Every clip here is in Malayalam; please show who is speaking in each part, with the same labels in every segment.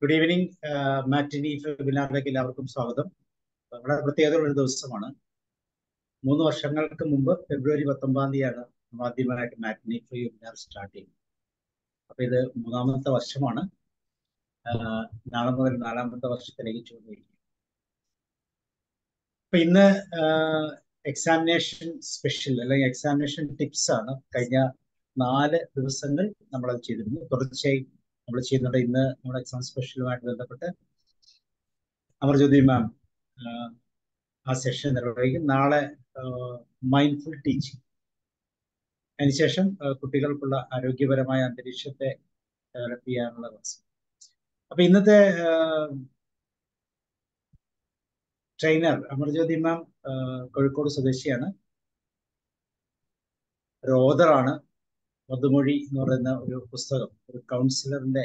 Speaker 1: ഗുഡ് ഈവനിങ് മാറ്റിനി വെബിനാറിലേക്ക് എല്ലാവർക്കും സ്വാഗതം വളരെ പ്രത്യേകതയുള്ള ഒരു ദിവസമാണ് മൂന്ന് വർഷങ്ങൾക്ക് മുമ്പ് ഫെബ്രുവരി പത്തൊമ്പതാം തീയതിയാണ് നമ്മൾ ആദ്യമായിട്ട് മാറ്റിനി ഫ്രീ വെബിനാർ സ്റ്റാർട്ട് ചെയ്യുന്നത് അപ്പൊ ഇത് മൂന്നാമത്തെ വർഷമാണ് ആഹ് നാളെ മുതൽ നാലാമത്തെ വർഷത്തിലേക്ക് ചൂണ്ടിരിക്കും അപ്പൊ ഇന്ന് എക്സാമിനേഷൻ സ്പെഷ്യൽ അല്ലെങ്കിൽ എക്സാമിനേഷൻ ടിപ്സ് ആണ് കഴിഞ്ഞ നാല് ദിവസങ്ങൾ നമ്മൾ അത് ചെയ്തിരുന്നു തുടർച്ചയായി നമ്മൾ ചെയ്യുന്നുണ്ട് ഇന്ന് നമ്മുടെ എക്സാം സ്പെഷ്യലുമായിട്ട് ബന്ധപ്പെട്ട് അമർജ്യോതി മാം ആ സെഷൻ നിർവഹിക്കും നാളെ മൈൻഡ്ഫുൾ ടീച്ചിങ് അതിനുശേഷം കുട്ടികൾക്കുള്ള ആരോഗ്യപരമായ അന്തരീക്ഷത്തെ ഡെവലപ്പ് ചെയ്യാനുള്ള ക്ലാസ് അപ്പൊ ഇന്നത്തെ ട്രെയിനർ അമർജ്യോതി മാം കോഴിക്കോട് സ്വദേശിയാണ് ഒരു ഓതറാണ് മധുമൊഴി എന്ന് പറയുന്ന ഒരു പുസ്തകം ഒരു കൗൺസിലറിന്റെ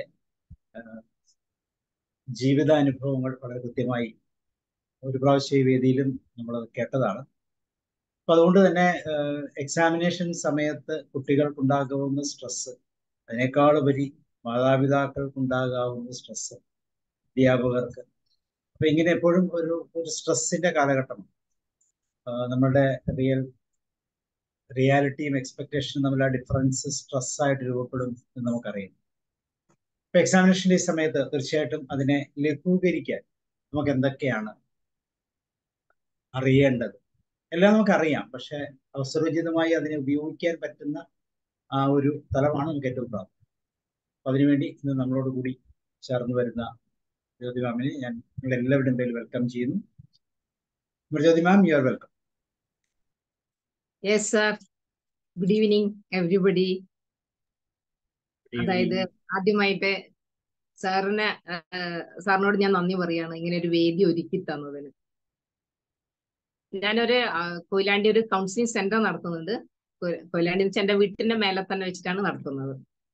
Speaker 1: ജീവിതാനുഭവങ്ങൾ വളരെ കൃത്യമായി ഒരു പ്രാവശ്യം ഈ വേദിയിലും നമ്മൾ കേട്ടതാണ് അപ്പൊ അതുകൊണ്ട് തന്നെ എക്സാമിനേഷൻ സമയത്ത് കുട്ടികൾക്കുണ്ടാകാവുന്ന സ്ട്രെസ് അതിനേക്കാളുപരി മാതാപിതാക്കൾക്കുണ്ടാകാവുന്ന സ്ട്രെസ് അധ്യാപകർക്ക് അപ്പൊ ഇങ്ങനെ എപ്പോഴും ഒരു ഒരു സ്ട്രെസ്സിന്റെ കാലഘട്ടം നമ്മളുടെ റിയൽ റിയാലിറ്റിയും എക്സ്പെക്ടേഷനും തമ്മിലുള്ള ഡിഫറൻസ് സ്ട്രെസ് ആയിട്ട് രൂപപ്പെടും എന്ന് നമുക്കറിയാം ഇപ്പൊ എക്സാമിനേഷന്റെ ഈ സമയത്ത് തീർച്ചയായിട്ടും അതിനെ ലഘൂകരിക്കാൻ നമുക്ക് എന്തൊക്കെയാണ് അറിയേണ്ടത് എല്ലാം നമുക്കറിയാം പക്ഷെ അവസരോചിതമായി അതിനെ ഉപയോഗിക്കാൻ പറ്റുന്ന ആ ഒരു തലമാണ് നമുക്ക് ഏറ്റവും പ്രാധാന്യം അപ്പൊ അതിനുവേണ്ടി ഇന്ന് നമ്മളോട് കൂടി ചേർന്ന് വരുന്ന ജ്യോതി മാമിനെ ഞാൻ നിങ്ങൾ എല്ലാവരുടെയും പേരിൽ വെൽക്കം ചെയ്യുന്നു Jyothi ma'am you are welcome
Speaker 2: yes sir good evening everybody അതായത് ആദ്യമായിട്ട് സാറിന് സാറിനോട് ഞാൻ നന്ദി പറയാണ് ഇങ്ങനെ ഒരു വേദി ഒരുക്കി തന്നതിന് ഞാനൊരു കൊയിലാണ്ടി ഒരു കൗൺസിലിംഗ് സെന്റർ നടത്തുന്നുണ്ട് കൊയിലാണ്ടി വെച്ച് എന്റെ വീട്ടിന്റെ മേലെ തന്നെ വെച്ചിട്ടാണ് നടത്തുന്നത്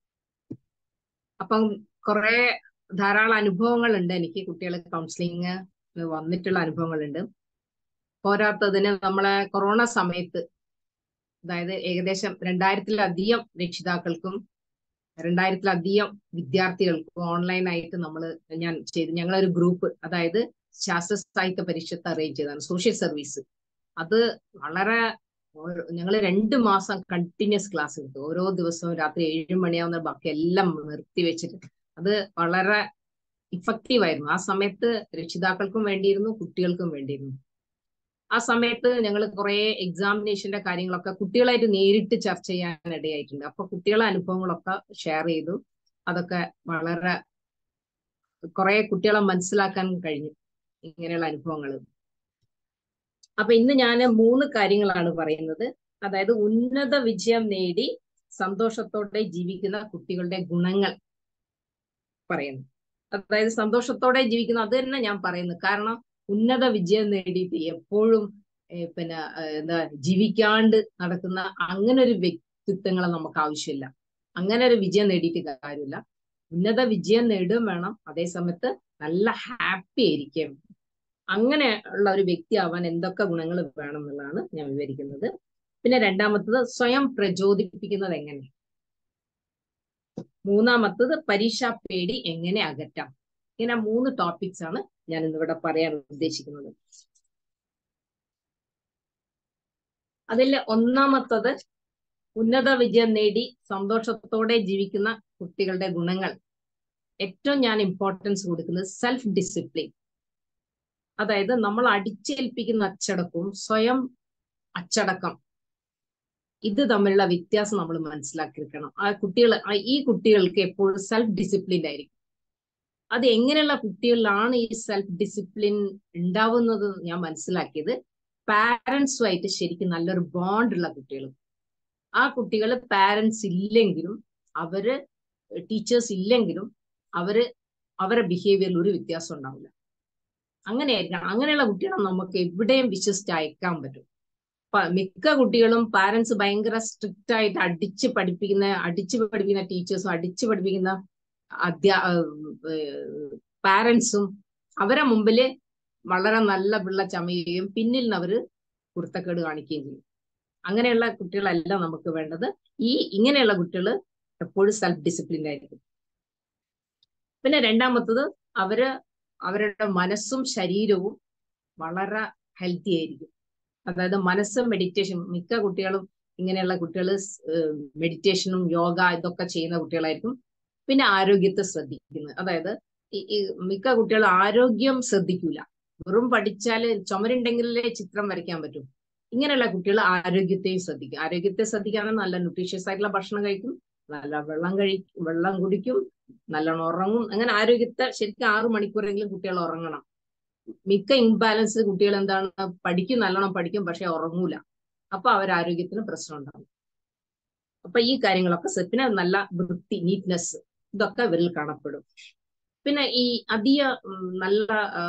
Speaker 2: അപ്പം കുറെ ധാരാളം അനുഭവങ്ങൾ ഉണ്ട് എനിക്ക് കുട്ടികളെ കൗൺസിലിംഗ് വന്നിട്ടുള്ള അനുഭവങ്ങളുണ്ട് പോരാത്തതിന് നമ്മളെ കൊറോണ സമയത്ത് അതായത് ഏകദേശം രണ്ടായിരത്തിലധികം രക്ഷിതാക്കൾക്കും രണ്ടായിരത്തിലധികം വിദ്യാർത്ഥികൾക്കും ഓൺലൈനായിട്ട് നമ്മൾ ഞാൻ ചെയ്ത് ഞങ്ങളൊരു ഗ്രൂപ്പ് അതായത് ശാസ്ത്ര സാഹിത്യ പരിഷത്ത് അറേഞ്ച് ചെയ്തതാണ് സോഷ്യൽ സർവീസ് അത് വളരെ ഞങ്ങൾ രണ്ട് മാസം കണ്ടിന്യൂസ് ക്ലാസ് എടുത്തു ഓരോ ദിവസവും രാത്രി ഏഴ് മണിയാവുന്ന ബാക്കി എല്ലാം നിർത്തി വെച്ചിട്ട് അത് വളരെ ഇഫക്റ്റീവ് ആയിരുന്നു ആ സമയത്ത് രക്ഷിതാക്കൾക്കും വേണ്ടിയിരുന്നു കുട്ടികൾക്കും വേണ്ടിയിരുന്നു ആ സമയത്ത് ഞങ്ങൾ കുറെ എക്സാമിനേഷന്റെ കാര്യങ്ങളൊക്കെ കുട്ടികളായിട്ട് നേരിട്ട് ചർച്ച ചെയ്യാൻ ഇടയായിട്ടുണ്ട് അപ്പൊ കുട്ടികളെ അനുഭവങ്ങളൊക്കെ ഷെയർ ചെയ്തു അതൊക്കെ വളരെ കുറെ കുട്ടികളെ മനസ്സിലാക്കാൻ കഴിഞ്ഞു ഇങ്ങനെയുള്ള അനുഭവങ്ങൾ അപ്പൊ ഇന്ന് ഞാൻ മൂന്ന് കാര്യങ്ങളാണ് പറയുന്നത് അതായത് ഉന്നത വിജയം നേടി സന്തോഷത്തോടെ ജീവിക്കുന്ന കുട്ടികളുടെ ഗുണങ്ങൾ പറയുന്നു അതായത് സന്തോഷത്തോടെ ജീവിക്കുന്ന അത് തന്നെ ഞാൻ പറയുന്നു കാരണം ഉന്നത വിജയം നേടിയിട്ട് എപ്പോഴും പിന്നെ എന്താ ജീവിക്കാണ്ട് നടക്കുന്ന അങ്ങനെ ഒരു വ്യക്തിത്വങ്ങളെ നമുക്ക് ആവശ്യമില്ല അങ്ങനെ ഒരു വിജയം നേടിയിട്ട് കാര്യമില്ല ഉന്നത വിജയം നേടുകയും വേണം അതേ സമയത്ത് നല്ല ഹാപ്പി ആയിരിക്കും അങ്ങനെ ഉള്ള ഒരു വ്യക്തി ആവാൻ എന്തൊക്കെ ഗുണങ്ങൾ വേണം എന്നുള്ളതാണ് ഞാൻ വിവരിക്കുന്നത് പിന്നെ രണ്ടാമത്തത് സ്വയം പ്രചോദിപ്പിക്കുന്നത് എങ്ങനെ മൂന്നാമത്തത് പരീക്ഷാ പേടി എങ്ങനെ അകറ്റാം ഇങ്ങനെ മൂന്ന് ടോപ്പിക്സ് ആണ് ഞാൻ ഇന്നിവിടെ പറയാൻ ഉദ്ദേശിക്കുന്നത് അതിൽ ഒന്നാമത്തത് ഉന്നത വിജയം നേടി സന്തോഷത്തോടെ ജീവിക്കുന്ന കുട്ടികളുടെ ഗുണങ്ങൾ ഏറ്റവും ഞാൻ ഇമ്പോർട്ടൻസ് കൊടുക്കുന്നത് സെൽഫ് ഡിസിപ്ലിൻ അതായത് നമ്മൾ അടിച്ചേൽപ്പിക്കുന്ന അച്ചടക്കവും സ്വയം അച്ചടക്കം ഇത് തമ്മിലുള്ള വ്യത്യാസം നമ്മൾ മനസ്സിലാക്കിയിരിക്കണം ആ കുട്ടികൾ ഈ കുട്ടികൾക്ക് എപ്പോഴും സെൽഫ് ഡിസിപ്ലിൻ ആയിരിക്കും അത് എങ്ങനെയുള്ള കുട്ടികളിലാണ് ഈ സെൽഫ് ഡിസിപ്ലിൻ ഉണ്ടാവുന്നത് ഞാൻ മനസ്സിലാക്കിയത് പാരൻസുമായിട്ട് ശരിക്കും നല്ലൊരു ബോണ്ട് ഉള്ള കുട്ടികൾ ആ കുട്ടികൾ പാരൻസ് ഇല്ലെങ്കിലും അവര് ടീച്ചേഴ്സ് ഇല്ലെങ്കിലും അവര് അവരെ ബിഹേവിയറിൽ ഒരു വ്യത്യാസം ഉണ്ടാവില്ല അങ്ങനെയായിരിക്കണം അങ്ങനെയുള്ള കുട്ടികളെ നമുക്ക് എവിടെയും വിശ്വസിച്ച് അയക്കാൻ പറ്റും മിക്ക കുട്ടികളും പാരൻസ് ഭയങ്കര സ്ട്രിക്റ്റ് ആയിട്ട് അടിച്ച് പഠിപ്പിക്കുന്ന അടിച്ച് പഠിപ്പിക്കുന്ന ടീച്ചേഴ്സും അടിച്ച് പഠിപ്പിക്കുന്ന അധ്യാ പാരൻസും അവരെ മുമ്പില് വളരെ നല്ല പിള്ള ചമയുകയും പിന്നിൽ നിന്ന് അവര് കുർത്തക്കേട് കാണിക്കുകയും ചെയ്യും അങ്ങനെയുള്ള കുട്ടികളല്ല നമുക്ക് വേണ്ടത് ഈ ഇങ്ങനെയുള്ള കുട്ടികൾ എപ്പോഴും സെൽഫ് ഡിസിപ്ലിൻ ആയിരിക്കും പിന്നെ രണ്ടാമത്തത് അവര് അവരുടെ മനസ്സും ശരീരവും വളരെ ഹെൽത്തി ആയിരിക്കും അതായത് മനസ്സ് മെഡിറ്റേഷൻ മിക്ക കുട്ടികളും ഇങ്ങനെയുള്ള കുട്ടികൾ മെഡിറ്റേഷനും യോഗ ഇതൊക്കെ ചെയ്യുന്ന കുട്ടികളായിരിക്കും പിന്നെ ആരോഗ്യത്തെ ശ്രദ്ധിക്കുന്നത് അതായത് ഈ മിക്ക കുട്ടികൾ ആരോഗ്യം ശ്രദ്ധിക്കൂല വെറും പഠിച്ചാല് ചുമരുണ്ടെങ്കിലേ ചിത്രം വരയ്ക്കാൻ പറ്റും ഇങ്ങനെയുള്ള കുട്ടികൾ ആരോഗ്യത്തെയും ശ്രദ്ധിക്കും ആരോഗ്യത്തെ ശ്രദ്ധിക്കാനും നല്ല ന്യൂട്രീഷ്യസ് ആയിട്ടുള്ള ഭക്ഷണം കഴിക്കും നല്ല വെള്ളം കഴി വെള്ളം കുടിക്കും നല്ലോണം ഉറങ്ങും അങ്ങനെ ആരോഗ്യത്തെ ശരിക്കും ആറു മണിക്കൂറെങ്കിലും കുട്ടികൾ ഉറങ്ങണം മിക്ക ഇംബാലൻസ് കുട്ടികൾ എന്താണ് പഠിക്കും നല്ലോണം പഠിക്കും പക്ഷെ ഉറങ്ങൂല അപ്പൊ അവർ ആരോഗ്യത്തിന് പ്രശ്നം ഉണ്ടാകും അപ്പൊ ഈ കാര്യങ്ങളൊക്കെ പിന്നെ നല്ല വൃത്തി നീറ്റ്നെസ് ഇതൊക്കെ ഇവരിൽ കാണപ്പെടും പിന്നെ ഈ അധിക നല്ല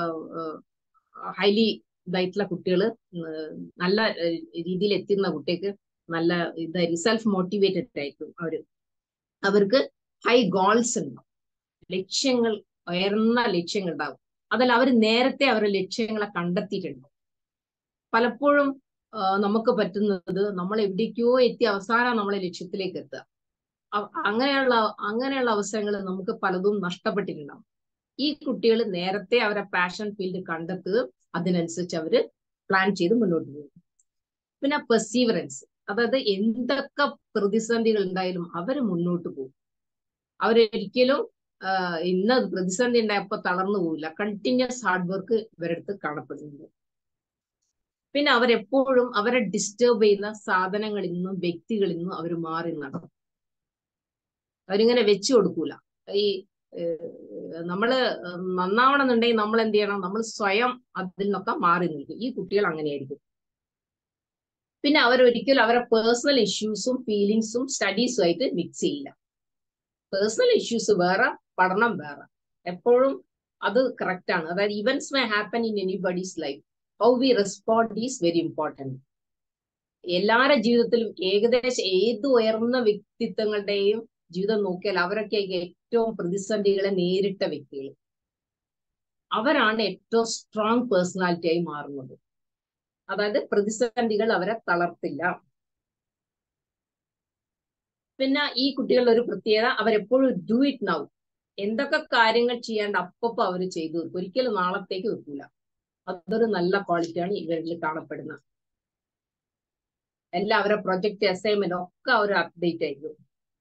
Speaker 2: ഹൈലി ഇതായിട്ടുള്ള കുട്ടികൾ നല്ല രീതിയിൽ എത്തുന്ന കുട്ടിക്ക് നല്ല ഇതായിരിക്കും സെൽഫ് മോട്ടിവേറ്റഡ് ആയിരിക്കും അവര് അവർക്ക് ഹൈ ഗോൾസ് ഉണ്ടാവും ലക്ഷ്യങ്ങൾ ഉയർന്ന ലക്ഷ്യങ്ങൾ ഉണ്ടാവും അതല്ല അവർ നേരത്തെ അവരുടെ ലക്ഷ്യങ്ങളെ കണ്ടെത്തിയിട്ടുണ്ട് പലപ്പോഴും നമുക്ക് പറ്റുന്നത് നമ്മൾ എവിടേക്കോ എത്തി അവസാനം നമ്മളെ ലക്ഷ്യത്തിലേക്ക് എത്തുക അങ്ങനെയുള്ള അങ്ങനെയുള്ള അവസരങ്ങൾ നമുക്ക് പലതും നഷ്ടപ്പെട്ടിട്ടുണ്ടാവും ഈ കുട്ടികൾ നേരത്തെ അവരെ പാഷൻ ഫീൽഡ് കണ്ടെത്തുകയും അതിനനുസരിച്ച് അവര് പ്ലാൻ ചെയ്ത് മുന്നോട്ട് പോകും പിന്നെ പെർസീവറൻസ് അതായത് എന്തൊക്കെ പ്രതിസന്ധികൾ ഉണ്ടായാലും അവര് മുന്നോട്ട് പോകും അവരൊരിക്കലും ഇന്ന് പ്രതിസന്ധി ഉണ്ടായപ്പോ തളർന്നു പോവില്ല കണ്ടിന്യൂസ് ഹാർഡ് വർക്ക് ഇവരടുത്ത് കാണപ്പെടുന്നുണ്ട് പിന്നെ അവരെപ്പോഴും അവരെ ഡിസ്റ്റർബ് ചെയ്യുന്ന സാധനങ്ങളിൽ നിന്നും വ്യക്തികളിൽ നിന്നും അവർ മാറി നടക്കും അവരിങ്ങനെ വെച്ചു കൊടുക്കൂല ഈ നമ്മള് നന്നാവണമെന്നുണ്ടെങ്കിൽ നമ്മൾ എന്ത് ചെയ്യണം നമ്മൾ സ്വയം അതിൽ നിന്നൊക്കെ മാറി നിൽക്കും ഈ കുട്ടികൾ അങ്ങനെയായിരിക്കും പിന്നെ അവരൊരിക്കലും അവരെ പേഴ്സണൽ ഇഷ്യൂസും ഫീലിങ്സും സ്റ്റഡീസും ആയിട്ട് മിക്സ് ചെയ്യില്ല പേഴ്സണൽ ഇഷ്യൂസ് വേറെ പഠനം വേറെ എപ്പോഴും അത് കറക്റ്റ് ആണ് അതായത് events may happen in anybody's life how we respond is very important എല്ലാവരുടെ ജീവിതത്തിലും ഏകദേശം ഏത് ഉയർന്ന വ്യക്തിത്വങ്ങളുടെയും ജീവിതം നോക്കിയാൽ അവരൊക്കെ ഏറ്റവും പ്രതിസന്ധികളെ നേരിട്ട വ്യക്തികൾ അവരാണ് ഏറ്റവും സ്ട്രോങ് പേഴ്സണാലിറ്റി ആയി മാറുന്നത് അതായത് പ്രതിസന്ധികൾ അവരെ തളർത്തില്ല പിന്നെ ഈ കുട്ടികളുടെ ഒരു പ്രത്യേകത അവരെപ്പോഴും ഡു ഇറ്റ് നൗ എന്തൊക്കെ കാര്യങ്ങൾ ചെയ്യാണ്ട് അപ്പപ്പോ അവർ ചെയ്തു തീർക്കും ഒരിക്കലും നാളത്തേക്ക് വെക്കൂല അതൊരു നല്ല ക്വാളിറ്റിയാണ് ഇവരിൽ കാണപ്പെടുന്നത് എല്ലാം അവരെ പ്രൊജക്ട് അസൈൻമെന്റ് ഒക്കെ അവർ അപ്ഡേറ്റ് ആയിരിക്കും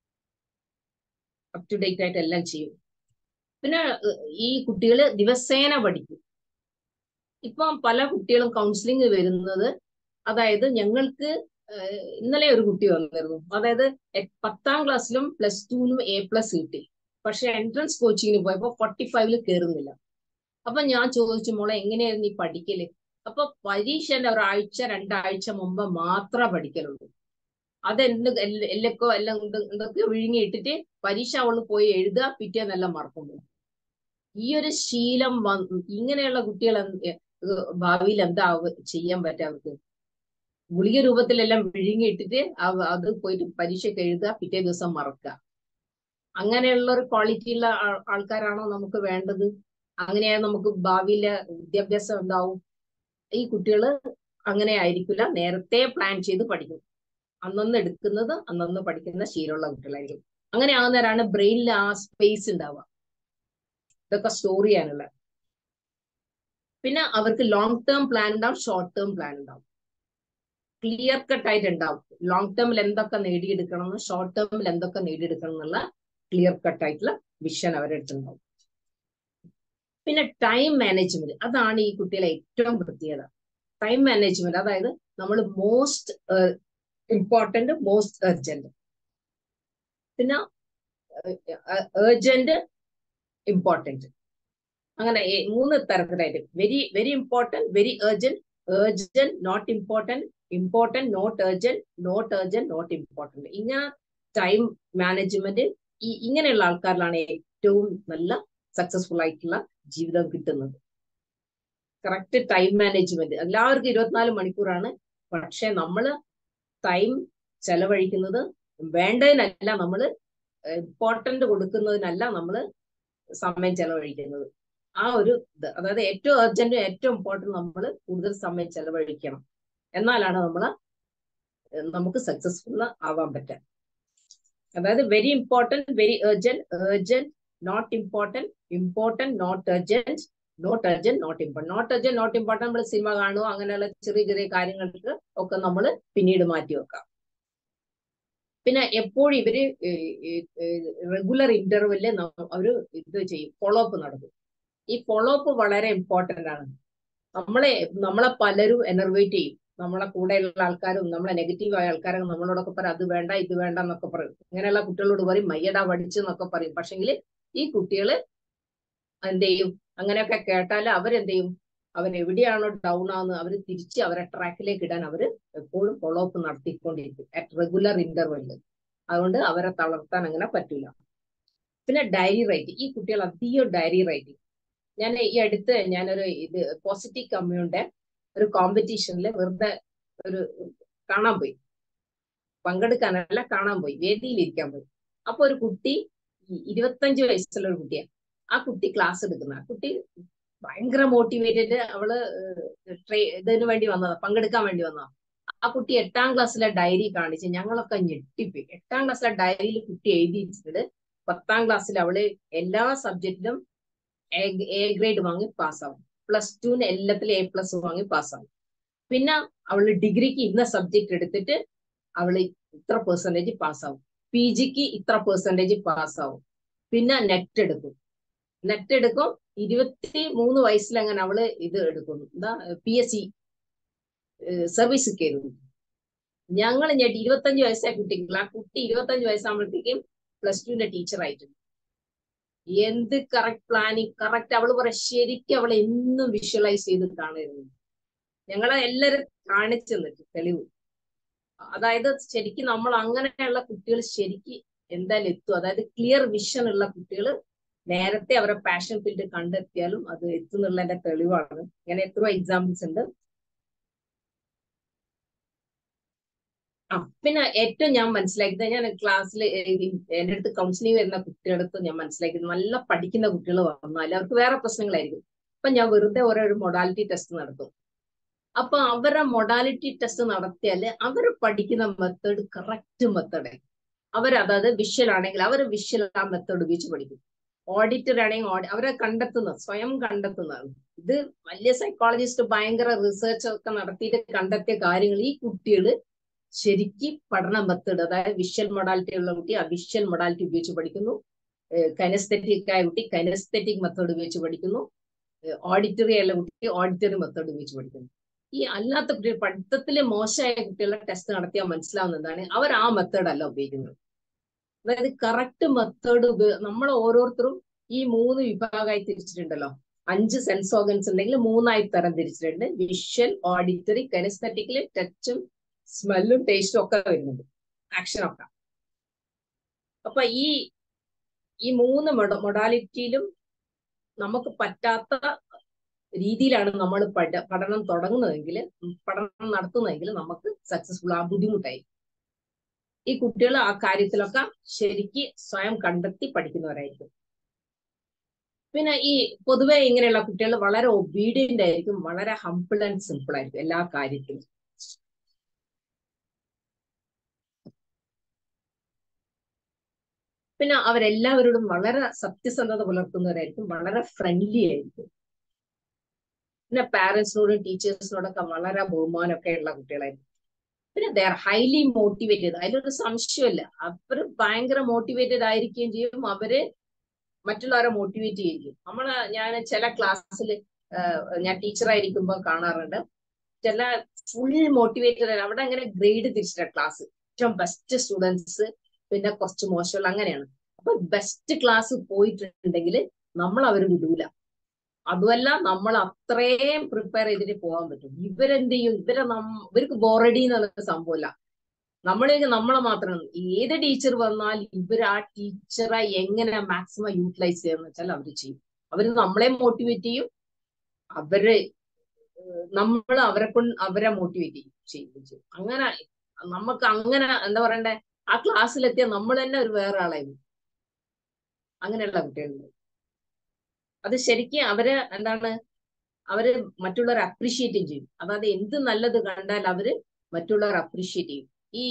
Speaker 2: അപ് ടു ഡേറ്റ് ആയിട്ട് എല്ലാം ചെയ്യും പിന്നെ ഈ കുട്ടികൾ ദിവസേന പഠിക്കും ഇപ്പം പല കുട്ടികളും കൗൺസിലിംഗ് വരുന്നത് അതായത് ഞങ്ങൾക്ക് ഇന്നലെ ഒരു കുട്ടി വന്നിരുന്നു അതായത് പത്താം ക്ലാസ്സിലും പ്ലസ് ടുവിലും എ പ്ലസ് കിട്ടി പക്ഷെ എൻട്രൻസ് കോച്ചിങ്ങിന് പോയപ്പോ ഫോർട്ടി ഫൈവില് കയറുന്നില്ല അപ്പൊ ഞാൻ ചോദിച്ചു മോളെ എങ്ങനെയായിരുന്നു ഈ പഠിക്കല് അപ്പൊ പരീക്ഷന്റെ ഒരാഴ്ച രണ്ടാഴ്ച മുമ്പ് മാത്രമേ പഠിക്കലുള്ളൂ അതെന്ത് എല്ലൊക്കെ എല്ലാം എന്തൊക്കെ വിഴുങ്ങിയിട്ടിട്ട് പരീക്ഷ അവള് പോയി എഴുതുക പിറ്റേന്നെല്ലാം മറക്കുന്നു ഈ ഒരു ശീലം ഇങ്ങനെയുള്ള കുട്ടികൾ ഭാവിയിൽ എന്താ ചെയ്യാൻ പറ്റുക അവർക്ക് ഗുളിക രൂപത്തിലെല്ലാം വിഴുങ്ങിയിട്ടിട്ട് അത് പോയിട്ട് പരീക്ഷയ്ക്ക് എഴുതുക പിറ്റേ ദിവസം മറക്കുക അങ്ങനെയുള്ള ഒരു ക്വാളിറ്റി ഉള്ള ആൾക്കാരാണോ നമുക്ക് വേണ്ടത് അങ്ങനെയാ നമുക്ക് ഭാവിയിലെ വിദ്യാഭ്യാസം ഉണ്ടാവും ഈ കുട്ടികൾ അങ്ങനെ ആയിരിക്കില്ല നേരത്തെ പ്ലാൻ ചെയ്ത് പഠിക്കും അന്നന്ന് എടുക്കുന്നത് അന്നന്ന് പഠിക്കുന്ന ശീലമുള്ള കുട്ടികളായിരിക്കും അങ്ങനെ ആകുന്നവരാണ് ബ്രെയിനിൽ ആ സ്പേസ് ഉണ്ടാവുക ഇതൊക്കെ സ്റ്റോർ ചെയ്യാനുള്ള പിന്നെ അവർക്ക് ലോങ് ടേം പ്ലാൻ ഉണ്ടാവും ഷോർട്ട് ടേം പ്ലാൻ ഉണ്ടാവും ക്ലിയർ കട്ട് ആയിട്ട് ഉണ്ടാവും ലോങ് ടേമിൽ എന്തൊക്കെ നേടിയെടുക്കണം എന്ന് ഷോർട്ട് ടേമിൽ എന്തൊക്കെ നേടിയെടുക്കണം എന്നുള്ള ക്ലിയർ കട്ട് ആയിട്ടുള്ള വിഷൻ അവരുടെ അടുത്തുണ്ടാവും പിന്നെ ടൈം മാനേജ്മെന്റ് അതാണ് ഈ കുട്ടികളെ ഏറ്റവും പ്രത്യേകത ടൈം മാനേജ്മെന്റ് അതായത് നമ്മൾ മോസ്റ്റ് ഇമ്പോർട്ടന്റ് മോസ്റ്റ് അർജന്റ് പിന്നെ ഏർജന്റ് ഇമ്പോർട്ടന്റ് അങ്ങനെ മൂന്ന് തരത്തിലായിട്ട് very very important very urgent urgent not important important not urgent not urgent not important ഇങ്ങനെ ടൈം മാനേജ്മെന്റ് ഈ ഇങ്ങനെയുള്ള ആൾക്കാരിലാണ് ഏറ്റവും നല്ല സക്സസ്ഫുൾ ആയിട്ടുള്ള ജീവിതം കിട്ടുന്നത് കറക്റ്റ് ടൈം മാനേജ്മെന്റ് എല്ലാവർക്കും ഇരുപത്തിനാല് മണിക്കൂറാണ് പക്ഷെ നമ്മൾ ടൈം ചെലവഴിക്കുന്നത് വേണ്ടതിനല്ല നമ്മൾ ഇമ്പോർട്ടന്റ് കൊടുക്കുന്നതിനല്ല നമ്മൾ സമയം ചെലവഴിക്കുന്നത് ആ ഒരു ഇത് അതായത് ഏറ്റവും അർജന്റും ഏറ്റവും ഇമ്പോർട്ടന്റ് നമ്മൾ കൂടുതൽ സമയം ചെലവഴിക്കണം എന്നാലാണ് നമ്മൾ നമുക്ക് സക്സസ്ഫുൾ ആവാൻ പറ്റുക അതായത് very important very urgent urgent not important important not urgent not urgent not important not urgent not important നമ്മൾ സിനിമ കാണുമോ അങ്ങനെയുള്ള ചെറിയ ചെറിയ കാര്യങ്ങൾക്ക് ഒക്കെ നമ്മൾ പിന്നീട് മാറ്റി വെക്കാം പിന്നെ എപ്പോഴും ഇവര് റെഗുലർ ഇന്റർവെല്ലില് അവര് ഇത് ചെയ്യും ഫോളോ അപ്പ് നടത്തും ഈ ഫോളോ അപ്പ് വളരെ ഇമ്പോർട്ടന്റ് ആണ് നമ്മളെ നമ്മളെ പലരും എനർവേറ്റ് ചെയ്യും നമ്മളെ കൂടെയുള്ള ആൾക്കാരും നമ്മളെ നെഗറ്റീവ് ആയ ആൾക്കാരൊക്കെ നമ്മളോടൊക്കെ പറയും അത് വേണ്ട ഇത് വേണ്ട എന്നൊക്കെ പറയും ഇങ്ങനെയുള്ള കുട്ടികളോട് പറയും മയ്യടാ പഠിച്ചു എന്നൊക്കെ പറയും പക്ഷെങ്കിൽ ഈ കുട്ടികള് എന്ത് ചെയ്യും അങ്ങനെയൊക്കെ കേട്ടാൽ അവരെന്ത് ചെയ്യും അവൻ എവിടെയാണോ ഡൗൺ ആവുന്നത് അവർ തിരിച്ച് അവരെ ട്രാക്കിലേക്ക് ഇടാൻ അവർ എപ്പോഴും ഫോളോ അപ്പ് നടത്തിക്കൊണ്ടിരിക്കും അറ്റ് റെഗുലർ ഇന്റർവെല്ലിൽ അതുകൊണ്ട് അവരെ തളർത്താൻ അങ്ങനെ പറ്റില്ല പിന്നെ ഡയറി റൈറ്റിംഗ് ഈ കുട്ടികൾ അധികം ഡയറി റൈറ്റിംഗ് ഞാൻ ഈ അടുത്ത് ഞാനൊരു ഇത് പോസിറ്റീവ് കമ്മ്യൂണിന്റെ ഒരു കോമ്പറ്റീഷനിൽ വെറുതെ ഒരു കാണാൻ പോയി പങ്കെടുക്കാനല്ല കാണാൻ പോയി വേദിയിൽ ഇരിക്കാൻ പോയി അപ്പൊ ഒരു കുട്ടി ഇരുപത്തഞ്ച് വയസ്സുള്ള ഒരു കുട്ടിയാണ് ആ കുട്ടി ക്ലാസ് എടുക്കുന്ന ആ കുട്ടി ഭയങ്കര മോട്ടിവേറ്റഡ് അവള് ഇതിനു വേണ്ടി വന്നതാ പങ്കെടുക്കാൻ വേണ്ടി വന്നതാ ആ കുട്ടി എട്ടാം ക്ലാസ്സിലെ ഡയറി കാണിച്ച് ഞങ്ങളൊക്കെ ഞെട്ടിപ്പോയി എട്ടാം ക്ലാസ്സിലെ ഡയറിയിൽ കുട്ടി എഴുതിയിട്ടുണ്ട് പത്താം ക്ലാസ്സിൽ അവള് എല്ലാ സബ്ജക്റ്റിലും എ ഗ്രേഡ് വാങ്ങി പാസ്സാവും പ്ലസ് ടുവിന് എല്ലാത്തിലും എ പ്ലസ് വാങ്ങി പാസ്സാവും പിന്നെ അവള് ഡിഗ്രിക്ക് ഇന്ന സബ്ജക്ട് എടുത്തിട്ട് അവള് ഇത്ര പെർസെന്റേജ് പാസ്സാവും പി ജിക്ക് ഇത്ര പെർസെന്റേജ് പാസ്സാവും പിന്നെ നെറ്റ് എടുക്കും നെറ്റ് എടുക്കും ഇരുപത്തി മൂന്ന് വയസ്സിൽ അങ്ങനെ അവള് ഇത് എടുക്കുന്നു എന്താ പി എസ് സി സർവീസ് കയറുന്നു ഞങ്ങൾ ഞെട്ടി ഇരുപത്തഞ്ച് വയസ്സായ കുട്ടികൾ ആ കുട്ടി ഇരുപത്തഞ്ച് വയസ്സാകുമ്പോഴത്തേക്കും പ്ലസ് ടുവിന്റെ ടീച്ചർ ആയിട്ടുണ്ട് എന്ത് കറക്റ്റ് പ്ലാനിങ് കറക്റ്റ് അവള് പറയാം ശരിക്കും അവൾ എന്നും വിഷ്വലൈസ് ചെയ്ത് കാണുന്നു ഞങ്ങളെ എല്ലാരും കാണിച്ചു തന്നിട്ട് തെളിവ് അതായത് ശരിക്കും നമ്മൾ അങ്ങനെയുള്ള കുട്ടികൾ ശരിക്കും എന്തായാലും എത്തും അതായത് ക്ലിയർ വിഷൻ ഉള്ള കുട്ടികൾ നേരത്തെ അവരെ പാഷൻ ഫീൽഡ് കണ്ടെത്തിയാലും അത് എത്തുന്നുള്ളതിന്റെ തെളിവാണ് ഇങ്ങനെ എത്രയോ എക്സാമ്പിൾസ് ഉണ്ട് ആ പിന്നെ ഏറ്റവും ഞാൻ മനസ്സിലാക്കിയത് ഞാൻ ക്ലാസ്സിൽ എൻ്റെ അടുത്ത് കൗൺസിലിംഗ് വരുന്ന കുട്ടികളടുത്ത് ഞാൻ മനസ്സിലാക്കിയത് നല്ല പഠിക്കുന്ന കുട്ടികൾ വന്നാൽ അവർക്ക് വേറെ പ്രശ്നങ്ങളായിരിക്കും അപ്പൊ ഞാൻ വെറുതെ ഓരോ മൊഡാലിറ്റി ടെസ്റ്റ് നടത്തും അപ്പൊ അവരുടെ മൊഡാലിറ്റി ടെസ്റ്റ് നടത്തിയാൽ അവർ പഠിക്കുന്ന മെത്തേഡ് കറക്റ്റ് മെത്തേഡ് അവർ അതായത് വിഷ്വൽ ആണെങ്കിൽ അവർ വിഷ്വൽ ആ മെത്തേഡ് ഉപയോഗിച്ച് പഠിക്കും ഓഡിറ്റർ ആണെങ്കിൽ അവരെ കണ്ടെത്തുന്ന സ്വയം കണ്ടെത്തുന്നതാണ് ഇത് വലിയ സൈക്കോളജിസ്റ്റ് ഭയങ്കര റിസർച്ച് ഒക്കെ നടത്തിയിട്ട് കണ്ടെത്തിയ കാര്യങ്ങൾ ഈ കുട്ടികൾ ശരിക്ക് പഠന മെത്തേഡ് അതായത് വിഷ്വൽ മൊഡാലിറ്റി ഉള്ള കുട്ടി ആ വിഷ്വൽ മൊഡാലിറ്റി ഉപയോഗിച്ച് പഠിക്കുന്നു കൈനസ്തെറ്റിക് ആയ കുട്ടി കൈനസ്തെറ്റിക് മെത്തേഡ് ഉപയോഗിച്ച് പഠിക്കുന്നു ഓഡിറ്ററി ഉള്ള കുട്ടി ഓഡിറ്ററി മെത്തേഡ് ഉപയോഗിച്ച് പഠിക്കുന്നു ഈ അല്ലാത്ത കുട്ടികൾ പഠിത്തത്തില് മോശമായ കുട്ടികളുടെ ടെസ്റ്റ് നടത്തിയാൽ മനസ്സിലാവുന്ന എന്താണ് അവർ ആ മെത്തേഡ് അല്ല ഉപയോഗിക്കുന്നത് അതായത് കറക്റ്റ് മെത്തേഡ് നമ്മൾ ഓരോരുത്തരും ഈ മൂന്ന് വിഭാഗമായി തിരിച്ചിട്ടുണ്ടല്ലോ അഞ്ച് സെൻസ് ഓർഗൻസ് ഉണ്ടെങ്കിൽ മൂന്നായി തരം തിരിച്ചിട്ടുണ്ട് വിഷ്വൽ ഓഡിറ്ററി കനസ്തറ്റിക്കല് ടച്ചും സ്മെല്ലും ടേസ്റ്റും ഒക്കെ വരുന്നുണ്ട് ആക്ഷൻ ഒക്കെ അപ്പൊ ഈ ഈ മൂന്ന് മൊഡാലിറ്റിയിലും നമുക്ക് പറ്റാത്ത രീതിയിലാണ് നമ്മൾ പഠ പഠനം തുടങ്ങുന്നതെങ്കിൽ പഠനം നടത്തുന്നതെങ്കിൽ നമുക്ക് സക്സസ്ഫുൾ ആ ബുദ്ധിമുട്ടായി ഈ കുട്ടികൾ ആ കാര്യത്തിലൊക്കെ ശരിക്ക് സ്വയം കണ്ടെത്തി പഠിക്കുന്നവരായിരിക്കും പിന്നെ ഈ പൊതുവെ ഇങ്ങനെയുള്ള കുട്ടികൾ വളരെ ഒബീഡിയന്റ് ആയിരിക്കും വളരെ ഹംപിൾ ആൻഡ് സിമ്പിൾ ആയിരിക്കും എല്ലാ കാര്യത്തിലും പിന്നെ അവരെല്ലാവരോടും വളരെ സത്യസന്ധത പുലർത്തുന്നവരായിരിക്കും വളരെ ഫ്രണ്ട്ലി ആയിരിക്കും പിന്നെ പാരന്റ്സിനോടും ടീച്ചേഴ്സിനോടൊക്കെ വളരെ ബഹുമാനമൊക്കെ ഉള്ള കുട്ടികളായിരിക്കും പിന്നെ ദേ ആർ ഹൈലി മോട്ടിവേറ്റഡ് അതിലൊരു സംശയമില്ല അവർ ഭയങ്കര മോട്ടിവേറ്റഡ് ആയിരിക്കുകയും ചെയ്യും അവര് മറ്റുള്ളവരെ മോട്ടിവേറ്റ് ചെയ്യും നമ്മള് ഞാൻ ചില ക്ലാസ്സിൽ ഞാൻ ടീച്ചറായിരിക്കുമ്പോൾ കാണാറുണ്ട് ചില ഫുൾ മോട്ടിവേറ്റഡ് അവിടെ അങ്ങനെ ഗ്രേഡ് തിരിച്ചിട്ട ക്ലാസ് ഏറ്റവും ബെസ്റ്റ് സ്റ്റുഡൻസ് പിന്നെ കുറച്ച് മോശമുള്ള അങ്ങനെയാണ് അപ്പൊ ബെസ്റ്റ് ക്ലാസ് പോയിട്ടുണ്ടെങ്കിൽ നമ്മൾ അവർ വിടൂല അതുമല്ല നമ്മൾ അത്രയും പ്രിപ്പയർ ചെയ്തിട്ട് പോകാൻ പറ്റും ഇവരെന്ത് ചെയ്യും ഇവരെ ഇവർക്ക് ബോറടി എന്നുള്ള സംഭവമില്ല നമ്മളെ നമ്മളെ മാത്രം ഏത് ടീച്ചർ വന്നാൽ ഇവർ ആ ടീച്ചറെ എങ്ങനെ മാക്സിമം യൂട്ടിലൈസ് ചെയ്യാന്ന് വെച്ചാൽ അവർ ചെയ്യും അവർ നമ്മളെ മോട്ടിവേറ്റ് ചെയ്യും അവരെ നമ്മൾ അവരെ കൊണ്ട് അവരെ മോട്ടിവേറ്റ് ചെയ്യും ചെയ്യും അങ്ങനെ നമുക്ക് അങ്ങനെ എന്താ പറയണ്ടേ ആ ക്ലാസ്സിലെത്തിയ നമ്മൾ തന്നെ ഒരു വേറെ ആളായിരുന്നു അങ്ങനെയുള്ള കുട്ടികളുണ്ട് അത് ശരിക്കും അവര് എന്താണ് അവര് മറ്റുള്ളവരെ അപ്രീഷിയേറ്റും ചെയ്യും അതായത് എന്ത് നല്ലത് കണ്ടാൽ അവര് മറ്റുള്ളവർ അപ്രീഷിയേറ്റ് ചെയ്യും ഈ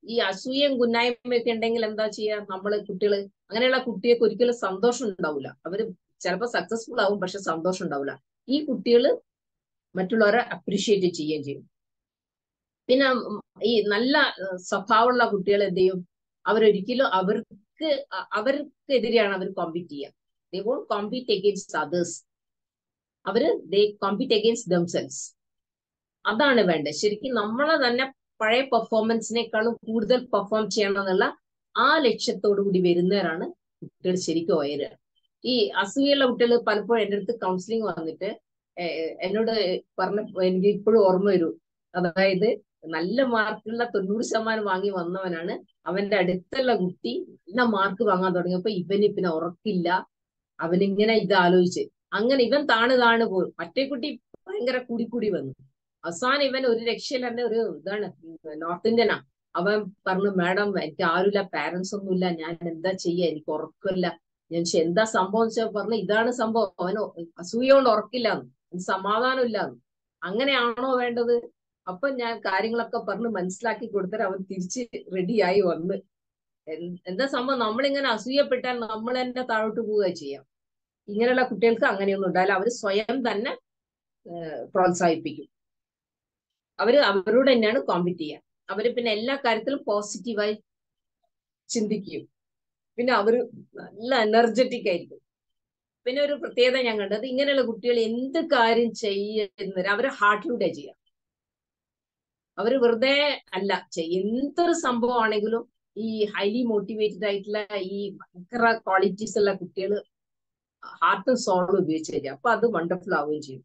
Speaker 2: ഈ അസൂയയും കുന്നായ്മയൊക്കെ ഉണ്ടെങ്കിൽ എന്താ ചെയ്യാ നമ്മള് കുട്ടികള് അങ്ങനെയുള്ള കുട്ടികൾക്ക് ഒരിക്കലും സന്തോഷം ഉണ്ടാവില്ല അവര് ചിലപ്പോൾ സക്സസ്ഫുൾ ആവും പക്ഷെ സന്തോഷം ഉണ്ടാവില്ല ഈ കുട്ടികള് മറ്റുള്ളവരെ അപ്രീഷിയേറ്റ് ചെയ്യുകയും ചെയ്യും പിന്നെ ഈ നല്ല സ്വഭാവമുള്ള കുട്ടികൾ എന്ത് ചെയ്യും അവരൊരിക്കലും അവർക്ക് അവർക്കെതിരെയാണ് അവർ കോമ്പീറ്റ് ചെയ്യുക they won't compete against others അവര് ദേ കോമ്പീറ്റ് അഗേൻസ്റ്റ് ദംസെൽസ് അതാണ് വേണ്ടത് ശരിക്കും നമ്മളെ തന്നെ പഴയ പെർഫോമൻസിനേക്കാളും കൂടുതൽ പെർഫോം ചെയ്യണം എന്നുള്ള ആ ലക്ഷ്യത്തോടു കൂടി വരുന്നവരാണ് കുട്ടികൾ ശരിക്കും ഉയരുക ഈ അസൂയുള്ള കുട്ടികൾ പലപ്പോഴും എൻ്റെ അടുത്ത് കൗൺസിലിംഗ് വന്നിട്ട് എന്നോട് പറഞ്ഞ എനിക്ക് ഇപ്പോഴും ഓർമ്മ വരും അതായത് നല്ല മാർക്കുള്ള തൊണ്ണൂറ് ശതമാനം വാങ്ങി വന്നവനാണ് അവന്റെ അടുത്തുള്ള കുട്ടി നല്ല മാർക്ക് വാങ്ങാൻ തുടങ്ങിയപ്പോ ഇവന് പിന്നെ ഉറക്കില്ല അവനിങ്ങനെ ഇത് ആലോചിച്ച് അങ്ങനെ ഇവൻ താണ് താണ് പോയി മറ്റേ കുട്ടി ഭയങ്കര കൂടി കൂടി വന്നു അവസാനം ഇവൻ ഒരു രക്ഷയില്ലാണ്ട് ഒരു ഇതാണ് നോർത്ത് ഇന്ത്യനാ അവൻ പറഞ്ഞു മാഡം എനിക്ക് ആരുമില്ല പാരന്റ്സ് ഒന്നുമില്ല ഞാൻ എന്താ ചെയ്യാ എനിക്ക് ഉറക്കമില്ല ഞാൻ എന്താ സംഭവം വെച്ചാൽ പറഞ്ഞു ഇതാണ് സംഭവം അവന് അസൂയ കൊണ്ട് ഉറക്കില്ലാന്ന് സമാധാനം ഇല്ലാന്ന് അങ്ങനെയാണോ വേണ്ടത് അപ്പൊ ഞാൻ കാര്യങ്ങളൊക്കെ പറഞ്ഞ് മനസ്സിലാക്കി കൊടുത്തിട്ട് അവൻ തിരിച്ച് റെഡിയായി വന്ന് എന്താ സംഭവം നമ്മളിങ്ങനെ അസൂയപ്പെട്ടാൽ നമ്മൾ തന്നെ താഴോട്ട് പോവുക ചെയ്യാം ഇങ്ങനെയുള്ള കുട്ടികൾക്ക് അങ്ങനെയൊന്നും ഉണ്ടാവില്ല അവർ സ്വയം തന്നെ പ്രോത്സാഹിപ്പിക്കും അവര് അവരോട് തന്നെയാണ് കോമ്പീറ്റ് ചെയ്യുക അവര് പിന്നെ എല്ലാ കാര്യത്തിലും പോസിറ്റീവായി ചിന്തിക്കും പിന്നെ അവര് നല്ല എനർജറ്റിക് ആയിരിക്കും പിന്നെ ഒരു പ്രത്യേകത ഞാൻ കണ്ടത് ഇങ്ങനെയുള്ള കുട്ടികൾ എന്ത് കാര്യം ചെയ്യുന്നത് അവര് ഹാർട്ടിലൂടെ ചെയ്യാം അവര് വെറുതെ അല്ല എന്തൊരു സംഭവമാണെങ്കിലും ഈ ഹൈലി മോട്ടിവേറ്റഡ് ആയിട്ടുള്ള ഈ ഭയങ്കര ക്വാളിറ്റീസ് ഉള്ള കുട്ടികൾ ഹാർട്ടും സോളും ഉപയോഗിച്ച് തരിക അപ്പൊ അത് വണ്ടർഫുൾ ആവുകയും ചെയ്യും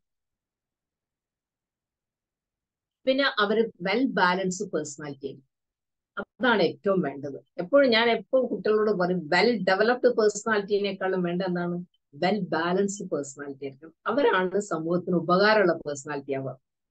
Speaker 2: പിന്നെ അവര് വെൽ ബാലൻസ് പേഴ്സണാലിറ്റി അതാണ് ഏറ്റവും വേണ്ടത് എപ്പോഴും ഞാൻ എപ്പോഴും കുട്ടികളോട് പറയും വെൽ ഡെവലപ്ഡ് പേഴ്സണാലിറ്റിനേക്കാളും വേണ്ട എന്താണ് വെൽ ബാലൻസ്ഡ് പേഴ്സണാലിറ്റി ആയിരിക്കണം അവരാണ് സമൂഹത്തിന് ഉപകാരമുള്ള പേഴ്സണാലിറ്റി ആവുക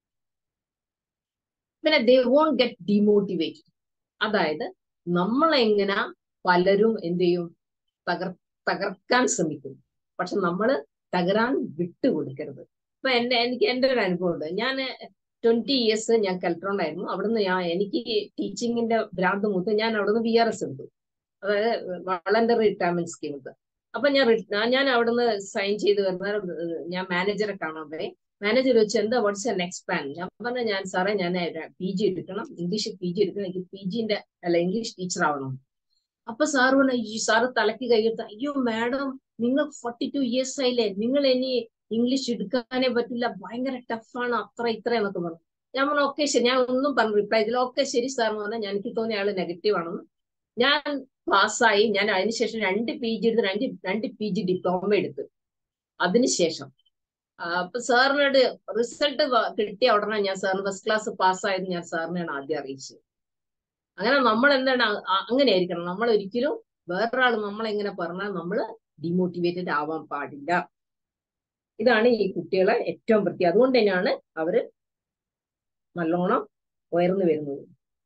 Speaker 2: പിന്നെ ദേ വോണ്ട് ഗെറ്റ് ഡിമോട്ടിവേറ്റഡ് അതായത് നമ്മളെങ്ങനെ പലരും എന്ത് ചെയ്യും തകർ തകർക്കാൻ ശ്രമിക്കും പക്ഷെ നമ്മൾ തകരാൻ വിട്ടുകൊടുക്കരുത് ഇപ്പൊ എന്റെ എനിക്ക് എന്റെ ഒരു അനുഭവം ഉണ്ട് ഞാൻ ട്വന്റി ഇയേഴ്സ് ഞാൻ കലക്ടറുണ്ടായിരുന്നു അവിടുന്ന് ഞാൻ എനിക്ക് ടീച്ചിങ്ങിന്റെ ഭ്രാന്ത് മൂത്ത് ഞാൻ അവിടുന്ന് വി ആർ എസ് എടുത്തു അതായത് വളണ്ടറി റിട്ടയർമെന്റ് സ്കീം എടുത്ത് അപ്പൊ ഞാൻ ഞാൻ അവിടുന്ന് സൈൻ ചെയ്ത് വരുന്ന ഞാൻ മാനേജറെ കാണാൻ പോയി മാനേജർ ചോദിച്ചു എന്താ വാട്ട്സ് നെക്സ്റ്റ് പ്ലാൻ ഞാൻ പറഞ്ഞ ഞാൻ സാറേ ഞാൻ പി ജി എടുക്കണം ഇംഗ്ലീഷ് പി ജി എടുക്കണം എനിക്ക് പി ജിന്റെ അല്ല ഇംഗ്ലീഷ് ടീച്ചർ ആവണം അപ്പൊ സാർ പറഞ്ഞു സാറ് തലക്ക് കൈയെടുത്ത അയ്യോ മാഡം നിങ്ങൾ ഫോർട്ടി ടു ഇയേഴ്സ് ആയില്ലേ നിങ്ങൾ ഇനി ഇംഗ്ലീഷ് എടുക്കാനേ പറ്റില്ല ഭയങ്കര ടഫാണ് അത്ര ഇത്ര എന്നൊക്കെ പറഞ്ഞു ഞാൻ പറഞ്ഞു ഓക്കെ ശരി ഞാൻ ഒന്നും പറഞ്ഞു റിപ്ലൈ ചെയ്തില്ല ഓക്കെ ശരി സാർ എന്ന് പറഞ്ഞാൽ എനിക്ക് തോന്നിയ ആള് നെഗറ്റീവ് ആണെന്ന് ഞാൻ പാസ്സായി ഞാൻ അതിനുശേഷം രണ്ട് പി ജി എടുത്ത് രണ്ട് രണ്ട് പി ജി ഡിപ്ലോമ എടുത്ത് അതിനുശേഷം അപ്പൊ സാറിനോട് റിസൾട്ട് കിട്ടിയ ഉടനെ ഞാൻ സാറിന് ഫസ്റ്റ് ക്ലാസ് പാസ്സായത് ഞാൻ സാറിനെയാണ് ആദ്യം അറിയിച്ചത് അങ്ങനെ നമ്മൾ എന്താണ് അങ്ങനെ ആയിരിക്കണം നമ്മൾ ഒരിക്കലും വേറൊരാൾ നമ്മളെങ്ങനെ പറഞ്ഞാൽ നമ്മൾ ഡിമോട്ടിവേറ്റഡ് ആവാൻ പാടില്ല ഇതാണ് ഈ കുട്ടികളെ ഏറ്റവും പ്രത്യേകം അതുകൊണ്ട് തന്നെയാണ് അവര് നല്ലോണം ഉയർന്നു വരുന്നത്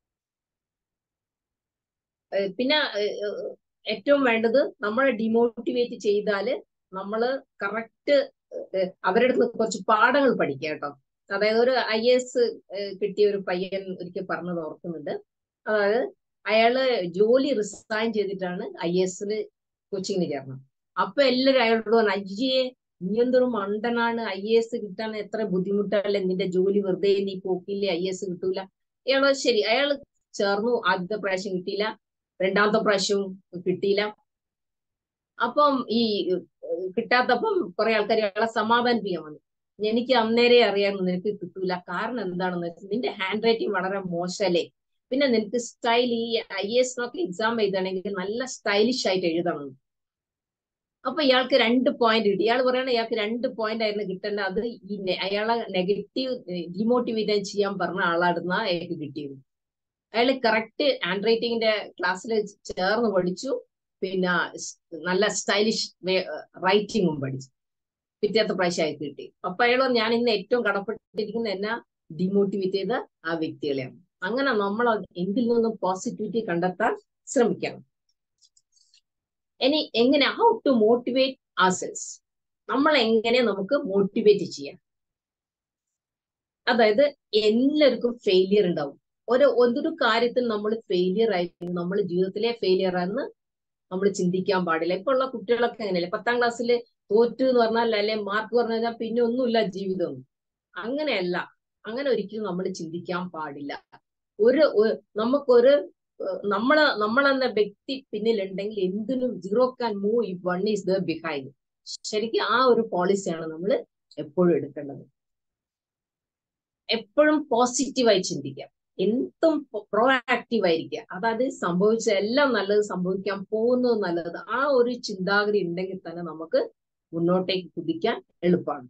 Speaker 2: പിന്നെ ഏറ്റവും വേണ്ടത് നമ്മളെ ഡിമോട്ടിവേറ്റ് ചെയ്താല് നമ്മള് കറക്റ്റ് അവരുടെ അടുത്ത് കുറച്ച് പാഠങ്ങൾ പഠിക്കുക കേട്ടോ അതായത് ഒരു ഐ എസ് കിട്ടിയ ഒരു പയ്യൻ ഒരിക്കൽ പറഞ്ഞത് ഓർക്കുന്നുണ്ട് അതായത് അയാള് ജോലി റിസൈൻ ചെയ്തിട്ടാണ് ഐ എസിന് കോച്ചിങ്ങിന് ചേർന്നത് അപ്പൊ എല്ലാവരും അയാളോട് പറഞ്ഞു അയ്യേ നീ എന്തൊരു മണ്ടനാണ് ഐ എസ് കിട്ടാൻ എത്ര ബുദ്ധിമുട്ടല്ലേ നിന്റെ ജോലി വെറുതെ നീ പോക്കില്ലേ ഐ എസ് കിട്ടൂല അയാള് ശരി അയാൾ ചേർന്നു ആദ്യത്തെ പ്രാവശ്യം കിട്ടിയില്ല രണ്ടാമത്തെ പ്രാവശ്യവും കിട്ടിയില്ല അപ്പം ഈ കിട്ടാത്തപ്പം കുറെ ആൾക്കാർ അയാളെ സമാധാനിപ്പിക്കാൻ വന്നു എനിക്ക് അന്നേരെ അറിയാമായിരുന്നു നിനക്ക് കിട്ടൂല കാരണം എന്താണെന്ന് വെച്ചാൽ നിന്റെ ഹാൻഡ് റൈറ്റിംഗ് വളരെ മോശമല്ലേ പിന്നെ നിനക്ക് സ്റ്റൈൽ ഈ ഐ എസ് ഒക്കെ എക്സാം എഴുതണമെങ്കിൽ നല്ല സ്റ്റൈലിഷ് ആയിട്ട് എഴുതണം അപ്പൊ ഇയാൾക്ക് രണ്ട് പോയിന്റ് കിട്ടി ഇയാൾ പറയണ ഇയാൾക്ക് രണ്ട് പോയിന്റ് ആയിരുന്നു കിട്ടേണ്ട അത് ഈ അയാളെ നെഗറ്റീവ് ഡിമോട്ടിവേറ്റ് ചെയ്യാൻ പറഞ്ഞ ആളാടുന്ന അയാൾക്ക് കിട്ടിയത് അയാൾ കറക്റ്റ് ഹാൻഡ് റൈറ്റിംഗിന്റെ ക്ലാസ്സിൽ ചേർന്ന് പഠിച്ചു പിന്നെ നല്ല സ്റ്റൈലിഷ് റൈറ്റിംഗും പഠിച്ചു പിറ്റേത്തെ പ്രാവശ്യം അയാൾക്ക് കിട്ടി അപ്പൊ അയാൾ ഞാൻ ഇന്ന് ഏറ്റവും കടപ്പെട്ടിരിക്കുന്ന എന്നാ ഡിമോട്ടിവേറ്റ് ചെയ്ത ആ വ്യക്തികളെയാണ് അങ്ങനെ നമ്മൾ എന്തിൽ നിന്നും പോസിറ്റിവിറ്റി കണ്ടെത്താൻ ശ്രമിക്കണം ഇനി എങ്ങനെ ഹൗ ടു മോട്ടിവേറ്റ് ആസെൽസ് നമ്മൾ എങ്ങനെ നമുക്ക് മോട്ടിവേറ്റ് ചെയ്യാം അതായത് എല്ലാവർക്കും ഫെയിലിയർ ഉണ്ടാവും ഒരു എന്തൊരു കാര്യത്തിൽ നമ്മൾ ഫെയിലിയർ ആയിരിക്കും നമ്മൾ ജീവിതത്തിലെ ഫെയിലിയർ ആണെന്ന് നമ്മൾ ചിന്തിക്കാൻ പാടില്ല ഇപ്പൊ ഉള്ള കുട്ടികളൊക്കെ അങ്ങനെയല്ലേ പത്താം ക്ലാസ്സിൽ തോറ്റു എന്ന് പറഞ്ഞാൽ അല്ലെ മാർക്ക് പറഞ്ഞു കഴിഞ്ഞാൽ പിന്നെ ഒന്നുമില്ല ജീവിതം അങ്ങനെയല്ല അങ്ങനെ ഒരിക്കലും നമ്മൾ ചിന്തിക്കാൻ പാടില്ല ഒരു ഒ- നമുക്കൊരു ഏഹ്, നമ്മള് നമ്മളെന്ന വ്യക്തി പിന്നിലുണ്ടെങ്കിൽ എന്തിനും zero can move if one is the behind ശരിക്കും ആ ഒരു പോളിസിയാണ് നമ്മൾ എപ്പോഴും എടുക്കേണ്ടത് എപ്പോഴും പോസിറ്റീവായി ചിന്തിക്കാം എന്തും പ്രോ ആക്റ്റീവ് ആയിരിക്കുക അതായത് സംഭവിച്ച എല്ലാം നല്ലത് സംഭവിക്കാൻ പോകുന്നത് നല്ലത് ആ ഒരു ചിന്താഗതി ഉണ്ടെങ്കിൽ തന്നെ നമുക്ക് മുന്നോട്ടേക്ക് കുതിക്കാൻ എളുപ്പമാണ്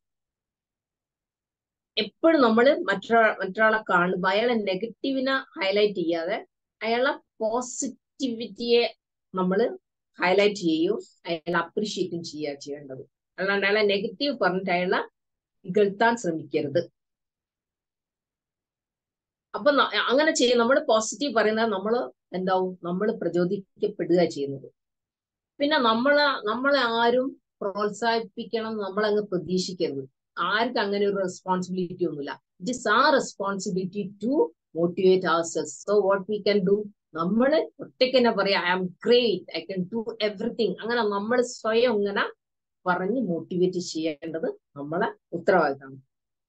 Speaker 2: എപ്പോഴും നമ്മൾ മറ്റൊരാ മറ്റൊരാളെ കാണുമ്പോൾ അയാളെ നെഗറ്റീവിനെ ഹൈലൈറ്റ് ചെയ്യാതെ അയാളെ പോസിറ്റിവിറ്റിയെ നമ്മൾ ഹൈലൈറ്റ് ചെയ്യും അയാളെ അപ്രീഷിയേറ്റും ചെയ്യുക ചെയ്യേണ്ടത് അല്ലാണ്ട് അയാളെ നെഗറ്റീവ് പറഞ്ഞിട്ട് അയാളെ ഇകഴ്ത്താൻ ശ്രമിക്കരുത് അപ്പൊ ന- അങ്ങനെ ചെയ്യും നമ്മൾ പോസിറ്റീവ് പറയുന്നത് നമ്മൾ എന്താവും നമ്മൾ പ്രചോദിക്കപ്പെടുക ചെയ്യുന്നത് പിന്നെ നമ്മളെ നമ്മളെ ആരും പ്രോത്സാഹിപ്പിക്കണം നമ്മളങ്ങ് പ്രതീക്ഷിക്കരുത് ആർക്കും അങ്ങനെ ഒരു റെസ്പോൺസിബിലിറ്റി ഒന്നുമില്ല it is a responsibility to motivate ourselves so what we can do നമ്മൾ ഒറ്റയ്ക്ക് തന്നെ പറയാം I am great I can do everything അങ്ങനെ നമ്മൾ സ്വയം ഇങ്ങനെ പറഞ്ഞ് മോട്ടിവേറ്റ് ചെയ്യേണ്ടത് നമ്മളെ ഉത്തരവാദിത്തമാണ്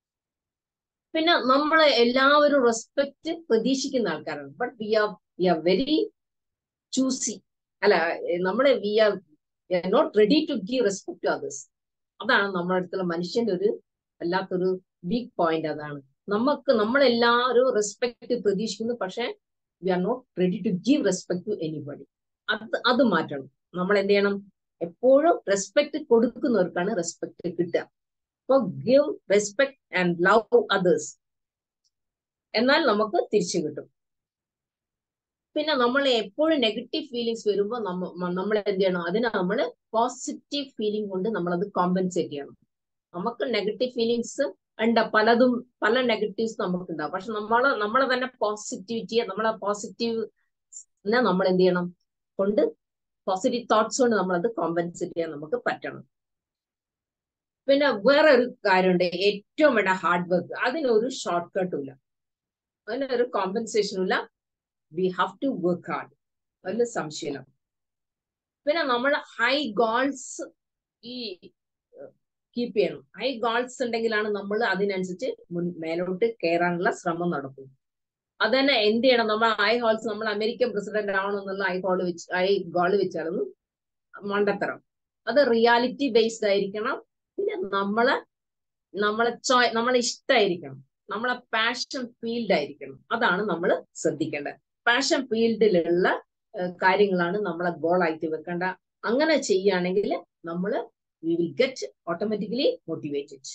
Speaker 2: പിന്നെ നമ്മൾ എല്ലാവരും റെസ്പെക്ട് പ്രതീക്ഷിക്കുന്ന ആൾക്കാരാണ് but we are we are very choosy അല്ല നമ്മളെ we are not ready to give respect to others അതാണ് നമ്മുടെ അടുത്തുള്ള മനുഷ്യന്റെ ഒരു വല്ലാത്തൊരു വീക്ക് പോയിന്റ് അതാണ് നമുക്ക് നമ്മളെല്ലാവരും റെസ്പെക്ട് പ്രതീക്ഷിക്കുന്നു പക്ഷെ we are not ready to give respect to anybody അത് അത് മാറ്റണം നമ്മൾ എന്ത് ചെയ്യണം എപ്പോഴും റെസ്പെക്ട് കൊടുക്കുന്നവർക്കാണ് റെസ്പെക്ട് കിട്ടുക അപ്പൊ give respect and love others എന്നാൽ നമുക്ക് തിരിച്ചു കിട്ടും പിന്നെ നമ്മൾ എപ്പോഴും നെഗറ്റീവ് ഫീലിങ്സ് വരുമ്പോൾ നമ്മ നമ്മൾ എന്ത് ചെയ്യണം അതിനെ നമ്മൾ പോസിറ്റീവ് ഫീലിംഗ് കൊണ്ട് നമ്മൾ അത് കോമ്പൻസേറ്റ് ചെയ്യണം നമുക്ക് നെഗറ്റീവ് ഫീലിങ്സ് ഉണ്ട് പലതും പല നെഗറ്റീവ്സ് നമുക്ക് ഉണ്ടാവും പക്ഷെ നമ്മളെ നമ്മളെ തന്നെ പോസിറ്റിവിറ്റിയെ നമ്മളെ പോസിറ്റീവ് നമ്മൾ എന്ത് ചെയ്യണം കൊണ്ട് പോസിറ്റീവ് തോട്ട്സ് കൊണ്ട് നമ്മൾ അത് കോമ്പൻസേറ്റ് ചെയ്യാൻ നമുക്ക് പറ്റണം പിന്നെ വേറെ ഒരു കാര്യമുണ്ട് ഏറ്റവും വേണ്ട ഹാർഡ് വർക്ക് അതിനൊരു ഷോർട്ട് കട്ടും ഇല്ല അതിനൊരു കോമ്പൻസേഷനും ഇല്ല we have to work hard അതിൽ സംശയമില്ല പിന്നെ നമ്മൾ ഹൈ ഗോൾസ് ഈ കീപ്പ് ചെയ്യണം ഹൈ ഗോൾസ് ഉണ്ടെങ്കിലാണ് നമ്മൾ അതിനനുസരിച്ച് മുൻ മേലോട്ട് കയറാനുള്ള ശ്രമം നടത്തും അത് തന്നെ എന്ത് ചെയ്യണം നമ്മൾ ഹൈ ഹോൾസ് നമ്മൾ അമേരിക്കൻ പ്രസിഡന്റ് ആവണമെന്നുള്ള ഹൈ ഹോൾ വെച്ച് ഹൈ ഗോൾ വെച്ചാലൊന്നും മണ്ടത്തരം അത് റിയാലിറ്റി ബേസ്ഡ് ആയിരിക്കണം പിന്നെ നമ്മളെ നമ്മളെ ചോയ് നമ്മളെ ഇഷ്ടമായിരിക്കണം നമ്മളെ പാഷൻ ഫീൽഡ് ആയിരിക്കണം അതാണ് നമ്മൾ ശ്രദ്ധിക്കേണ്ടത് പാഷൻ ഫീൽഡിലുള്ള കാര്യങ്ങളാണ് നമ്മളെ ഗോൾ ആയിട്ട് വെക്കേണ്ട അങ്ങനെ ചെയ്യുകയാണെങ്കിൽ നമ്മൾ we will get automatically motivated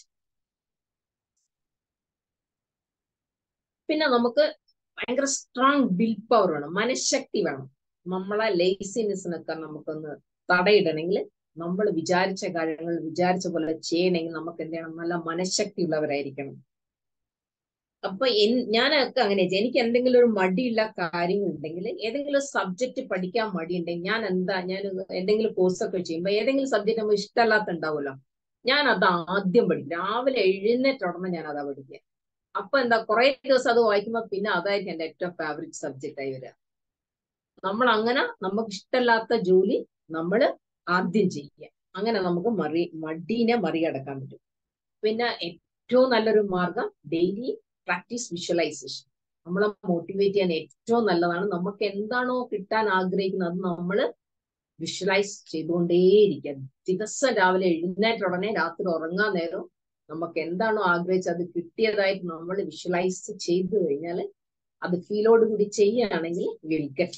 Speaker 2: പിന്നെ നമുക്ക് ഭയങ്കര സ്ട്രോങ് വിൽ പവർ വേണം മനഃശക്തി വേണം നമ്മളെ ലേസിനെസ്സിനൊക്കെ നമുക്കൊന്ന് തടയിടണമെങ്കിൽ നമ്മൾ വിചാരിച്ച കാര്യങ്ങൾ വിചാരിച്ച പോലെ ചെയ്യണമെങ്കിൽ നമുക്ക് എന്ത് ചെയ്യണം നല്ല മനഃശക്തി ഉള്ളവരായിരിക്കണം അപ്പൊ ഞാനൊക്കെ അങ്ങനെ എനിക്ക് എന്തെങ്കിലും ഒരു മടിയുള്ള കാര്യങ്ങൾ ഉണ്ടെങ്കിൽ ഏതെങ്കിലും സബ്ജക്ട് പഠിക്കാൻ മടിയുണ്ടെങ്കിൽ ഞാൻ എന്താ ഞാൻ എന്തെങ്കിലും കോഴ്സൊക്കെ ചെയ്യുമ്പോൾ ഏതെങ്കിലും സബ്ജക്ട് നമുക്ക് ഇഷ്ടമല്ലാത്ത ഉണ്ടാവുമല്ലോ ഞാൻ അത് ആദ്യം പഠിക്കും രാവിലെ എഴുന്നേറ്റ ഉടനെ ഞാൻ അതാ പഠിക്കുക അപ്പൊ എന്താ കുറെ ദിവസം അത് വായിക്കുമ്പോൾ പിന്നെ അതായിരിക്കും എന്റെ ഏറ്റവും ഫേവറേറ്റ് സബ്ജക്റ്റ് ആയി വരിക നമ്മൾ അങ്ങനെ നമുക്ക് ഇഷ്ടമല്ലാത്ത ജോലി നമ്മൾ ആദ്യം ചെയ്യുക അങ്ങനെ നമുക്ക് മറി മടീനെ മറികടക്കാൻ പറ്റും പിന്നെ ഏറ്റവും നല്ലൊരു മാർഗം ഡെയിലി പ്രാക്ടീസ് വിഷ്വലൈസേഷൻ നമ്മളെ മോട്ടിവേറ്റ് ചെയ്യാൻ ഏറ്റവും നല്ലതാണ് നമുക്ക് എന്താണോ കിട്ടാൻ ആഗ്രഹിക്കുന്നത് അത് നമ്മൾ വിഷ്വലൈസ് ചെയ്തുകൊണ്ടേയിരിക്കുക ദിവസം രാവിലെ എഴുന്നേറ്റ ഉടനെ രാത്രി ഉറങ്ങാൻ നേരം നമുക്ക് എന്താണോ ആഗ്രഹിച്ചത് അത് കിട്ടിയതായിട്ട് നമ്മൾ വിഷ്വലൈസ് ചെയ്തു കഴിഞ്ഞാൽ അത് ഫീലോട് കൂടി ചെയ്യുകയാണെങ്കിൽ വിൽ ഗെറ്റ്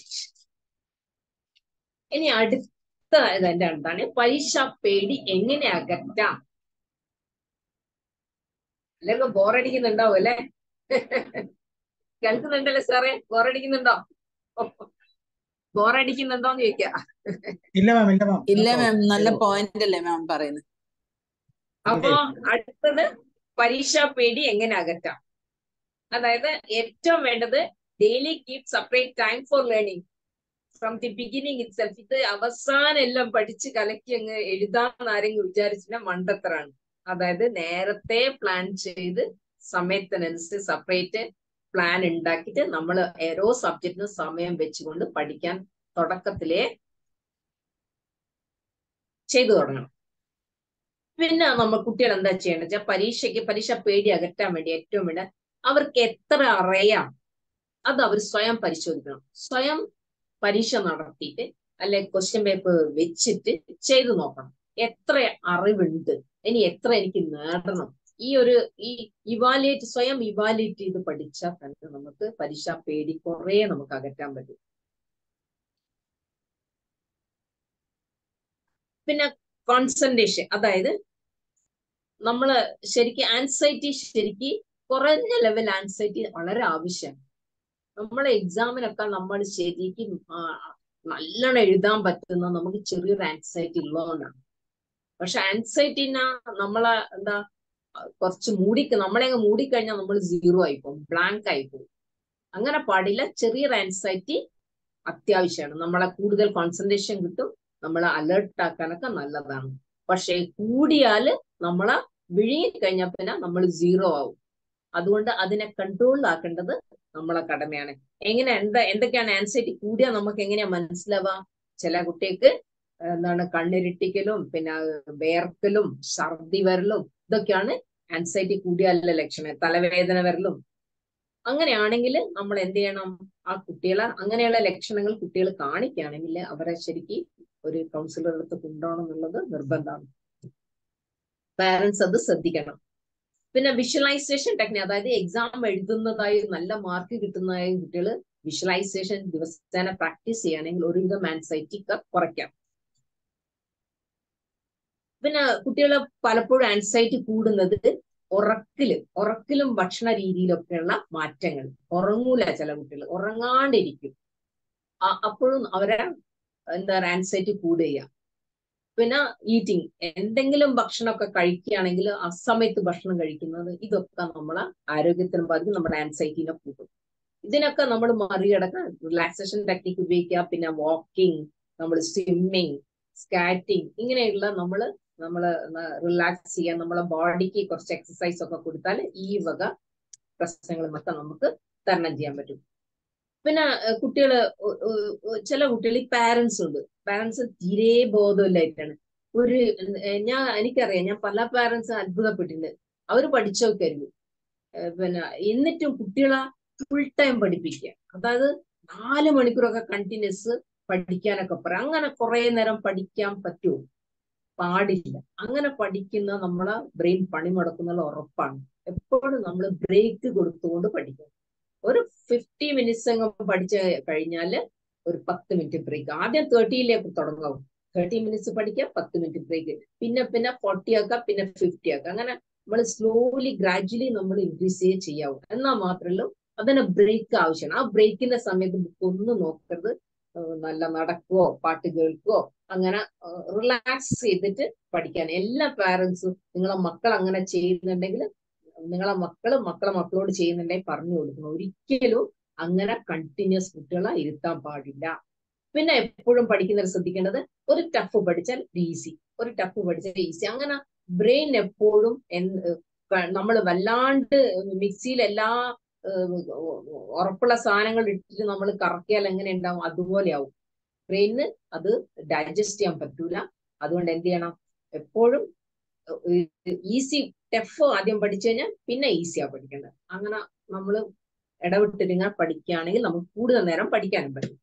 Speaker 2: ഇനി അടുത്ത ഇതിന്റെ എന്താണ് പരീക്ഷ പേടി എങ്ങനെ അകറ്റാം അല്ലെങ്കിൽ ബോറടിക്കുന്നുണ്ടാവും അല്ലെ കേൾക്കുന്നുണ്ടല്ലേ സാറേ ബോറടിക്കുന്നുണ്ടോ ബോറടിക്കുന്നുണ്ടോന്ന് ചോദിക്ക
Speaker 1: ഇല്ല മാം ഇല്ല മാം
Speaker 3: ഇല്ല മാം നല്ല പോയിന്റ് അല്ലേ മാം പറയുന്നത്
Speaker 2: അപ്പൊ അടുത്തത് പരീക്ഷാ പേടി എങ്ങനെ അകറ്റാം അതായത് ഏറ്റവും വേണ്ടത് daily keep separate time for learning from the beginning itself ഇത് അവസാനം എല്ലാം പഠിച്ച് കലക്കി അങ്ങ് എഴുതാന്ന് ആരെങ്കിലും വിചാരിച്ചില്ല മണ്ടത്തരാണ് അതായത് നേരത്തെ പ്ലാൻ ചെയ്ത് സമയത്തിനനുസരിച്ച് സെപ്പറേറ്റ് പ്ലാൻ ഉണ്ടാക്കിയിട്ട് നമ്മൾ ഓരോ സബ്ജക്റ്റിനും സമയം വെച്ചുകൊണ്ട് പഠിക്കാൻ തുടക്കത്തിലേ ചെയ്തു തുടങ്ങണം പിന്നെ നമ്മൾ കുട്ടികൾ എന്താ ചെയ്യേണ്ടത് വെച്ചാൽ പരീക്ഷയ്ക്ക് പരീക്ഷ പേടി അകറ്റാൻ വേണ്ടി ഏറ്റവും വേണ്ട അവർക്ക് എത്ര അറിയാം അത് അവർ സ്വയം പരിശോധിക്കണം സ്വയം പരീക്ഷ നടത്തിയിട്ട് അല്ലെ ക്വസ്റ്റ്യൻ പേപ്പർ വെച്ചിട്ട് ചെയ്തു നോക്കണം എത്ര അറിവുണ്ട് ഇനി എത്ര എനിക്ക് നേടണം ഈ ഒരു ഈ ഇവാലുവേറ്റ് സ്വയം ഇവാലുവേറ്റ് ചെയ്ത് പഠിച്ചാൽ തന്നെ നമുക്ക് പരീക്ഷ പേടി കുറെ നമുക്ക് അകറ്റാൻ പറ്റും പിന്നെ കോൺസെൻട്രേഷൻ അതായത് നമ്മള് ശരിക്കും ആൻസൈറ്റി ശരിക്ക് കുറഞ്ഞ ലെവൽ ആൻസൈറ്റി വളരെ ആവശ്യമാണ് നമ്മളെ എക്സാമിനൊക്കെ നമ്മൾ ശരിക്കും നല്ലോണം എഴുതാൻ പറ്റുന്ന നമുക്ക് ചെറിയൊരു ആൻസൈറ്റി ഉള്ളതുകൊണ്ടാണ് പക്ഷെ ആൻസൈറ്റിന നമ്മളെ എന്താ കുറച്ച് മൂടി നമ്മളെ അങ്ങ് മൂടിക്കഴിഞ്ഞാൽ നമ്മൾ സീറോ ആയിപ്പോകും ബ്ലാങ്ക് ആയിപ്പോകും അങ്ങനെ പാടില്ല ചെറിയൊരു ആൻസൈറ്റി അത്യാവശ്യമാണ് നമ്മളെ കൂടുതൽ കോൺസെൻട്രേഷൻ കിട്ടും നമ്മളെ അലേർട്ട് ആക്കാനൊക്കെ നല്ലതാണ് പക്ഷെ കൂടിയാല് നമ്മളെ വിഴുങ്ങി കഴിഞ്ഞാൽ പിന്നെ നമ്മൾ സീറോ ആവും അതുകൊണ്ട് അതിനെ കൺട്രോളിലാക്കേണ്ടത് നമ്മളെ കടമയാണ് എങ്ങനെ എന്താ എന്തൊക്കെയാണ് ആൻസൈറ്റി കൂടിയാൽ നമുക്ക് എങ്ങനെയാ മനസ്സിലാവുക ചില കുട്ടികൾക്ക് എന്താണ് കണ്ണിരിട്ടിക്കലും പിന്നെ വേർക്കലും ഛർദി വരലും ഇതൊക്കെയാണ് ആൻസൈറ്റി കൂടിയാലുള്ള ലക്ഷണം തലവേദന വരലും അങ്ങനെയാണെങ്കിൽ നമ്മൾ എന്ത് ചെയ്യണം ആ കുട്ടികളെ അങ്ങനെയുള്ള ലക്ഷണങ്ങൾ കുട്ടികൾ കാണിക്കുകയാണെങ്കിൽ അവരെ ശരിക്ക് ഒരു കൗൺസിലർ അടുത്ത് കൊണ്ടുപോകണം എന്നുള്ളത് നിർബന്ധമാണ് പാരന്റ്സ് അത് ശ്രദ്ധിക്കണം പിന്നെ വിഷ്വലൈസേഷൻ ടെക്നിക് അതായത് എക്സാം എഴുതുന്നതായി നല്ല മാർക്ക് കിട്ടുന്നതായി കുട്ടികൾ വിഷ്വലൈസേഷൻ ദിവസേന പ്രാക്ടീസ് ചെയ്യുകയാണെങ്കിൽ ഒരുവിധം ആൻസൈറ്റി കുറയ്ക്കാം പിന്നെ കുട്ടികൾ പലപ്പോഴും ആൻസൈറ്റി കൂടുന്നത് ഉറക്കില് ഉറക്കിലും ഭക്ഷണ രീതിയിലൊക്കെയുള്ള മാറ്റങ്ങൾ ഉറങ്ങൂല ചില കുട്ടികൾ ഉറങ്ങാണ്ടിരിക്കും അപ്പോഴും അവരെ എന്താ പറയുക ആൻസൈറ്റി കൂടുക പിന്നെ ഈറ്റിംഗ് എന്തെങ്കിലും ഭക്ഷണമൊക്കെ കഴിക്കുകയാണെങ്കിൽ അസമയത്ത് ഭക്ഷണം കഴിക്കുന്നത് ഇതൊക്കെ നമ്മളെ ആരോഗ്യത്തിന് ബാധിക്കും നമ്മുടെ ആൻസൈറ്റിനെ കൂട്ടും ഇതിനൊക്കെ നമ്മൾ മറികടക്കാൻ റിലാക്സേഷൻ ടെക്നിക്ക് ഉപയോഗിക്കുക പിന്നെ വാക്കിംഗ് നമ്മൾ സ്വിമ്മിങ് സ്കാറ്റിംഗ് ഇങ്ങനെയുള്ള നമ്മൾ നമ്മൾ റിലാക്സ് ചെയ്യാൻ നമ്മളെ ബോഡിക്ക് കുറച്ച് എക്സസൈസ് ഒക്കെ കൊടുത്താൽ ഈ വക പ്രശ്നങ്ങളിൽ നിന്നൊക്കെ നമുക്ക് തരണം ചെയ്യാൻ പറ്റും പിന്നെ കുട്ടികള് ചില കുട്ടികൾ ഈ പാരന്റ്സ് ഉണ്ട് പാരന്റ്സ് തീരെ ബോധമില്ലായിട്ടാണ് ഒരു ഞാൻ എനിക്കറിയാം ഞാൻ പല പാരന്റ്സ് അത്ഭുതപ്പെട്ടിട്ടുണ്ട് അവര് പഠിച്ചോക്കായിരുന്നു പിന്നെ എന്നിട്ടും കുട്ടികളെ ഫുൾ ടൈം പഠിപ്പിക്കുക അതായത് നാല് മണിക്കൂറൊക്കെ കണ്ടിന്യൂസ് പഠിക്കാനൊക്കെ പറയാം അങ്ങനെ കുറെ നേരം പഠിക്കാൻ പറ്റുമോ പാടില്ല അങ്ങനെ പഠിക്കുന്ന നമ്മളെ ബ്രെയിൻ പണി മുടക്കുന്നത് ഉറപ്പാണ് എപ്പോഴും നമ്മൾ ബ്രേക്ക് കൊടുത്തുകൊണ്ട് പഠിക്കണം ഒരു ഫിഫ്റ്റി മിനിറ്റ്സ് അങ്ങ് പഠിച്ചു കഴിഞ്ഞാല് ഒരു പത്ത് മിനിറ്റ് ബ്രേക്ക് ആദ്യം തേർട്ടിയിലേക്ക് തുടങ്ങാവും തേർട്ടി മിനിറ്റ്സ് പഠിക്കുക പത്ത് മിനിറ്റ് ബ്രേക്ക് പിന്നെ പിന്നെ ഫോർട്ടി ആക്കാം പിന്നെ ഫിഫ്റ്റി ആക്കാം അങ്ങനെ നമ്മൾ സ്ലോലി ഗ്രാജുവലി നമ്മൾ ഇൻക്രീസ് ചെയ്യേ ചെയ്യാവൂ എന്നാൽ മാത്രമല്ല അതിന് ബ്രേക്ക് ആവശ്യമാണ് ആ ബ്രേക്കിന്റെ സമയത്ത് ബുക്ക് ഒന്നും നോക്കരുത് നല്ല നടക്കുവോ പാട്ട് കേൾക്കുവോ അങ്ങനെ റിലാക്സ് ചെയ്തിട്ട് പഠിക്കാൻ എല്ലാ പാരന്റ്സും നിങ്ങളെ മക്കൾ അങ്ങനെ ചെയ്യുന്നുണ്ടെങ്കിൽ നിങ്ങളെ മക്കള് മക്കളെ മക്കളോട് ചെയ്യുന്നുണ്ടെങ്കിൽ പറഞ്ഞു കൊടുക്കണം ഒരിക്കലും അങ്ങനെ കണ്ടിന്യൂസ് കുട്ടികളെ ഇരുത്താൻ പാടില്ല പിന്നെ എപ്പോഴും പഠിക്കുന്നവർ ശ്രദ്ധിക്കേണ്ടത് ഒരു ടഫ് പഠിച്ചാൽ ഈസി ഒരു ടഫ് പഠിച്ചാൽ ഈസി അങ്ങനെ ബ്രെയിൻ എപ്പോഴും നമ്മൾ വല്ലാണ്ട് മിക്സിയിൽ എല്ലാ ഉറപ്പുള്ള സാധനങ്ങൾ ഇട്ടിട്ട് നമ്മൾ കറക്കിയാൽ എങ്ങനെ ഉണ്ടാവും അതുപോലെ ആവും ബ്രെയിനിന് അത് ഡൈജസ്റ്റ് ചെയ്യാൻ പറ്റൂല അതുകൊണ്ട് എന്ത് ചെയ്യണം എപ്പോഴും ഈസി ടഫ് ആദ്യം പഠിച്ചു കഴിഞ്ഞാൽ പിന്നെ ഈസിയാ പഠിക്കേണ്ടത് അങ്ങനെ നമ്മൾ ഇടവിട്ടിരിങ്ങനെ പഠിക്കുകയാണെങ്കിൽ നമുക്ക് കൂടുതൽ നേരം പഠിക്കാനും പറ്റും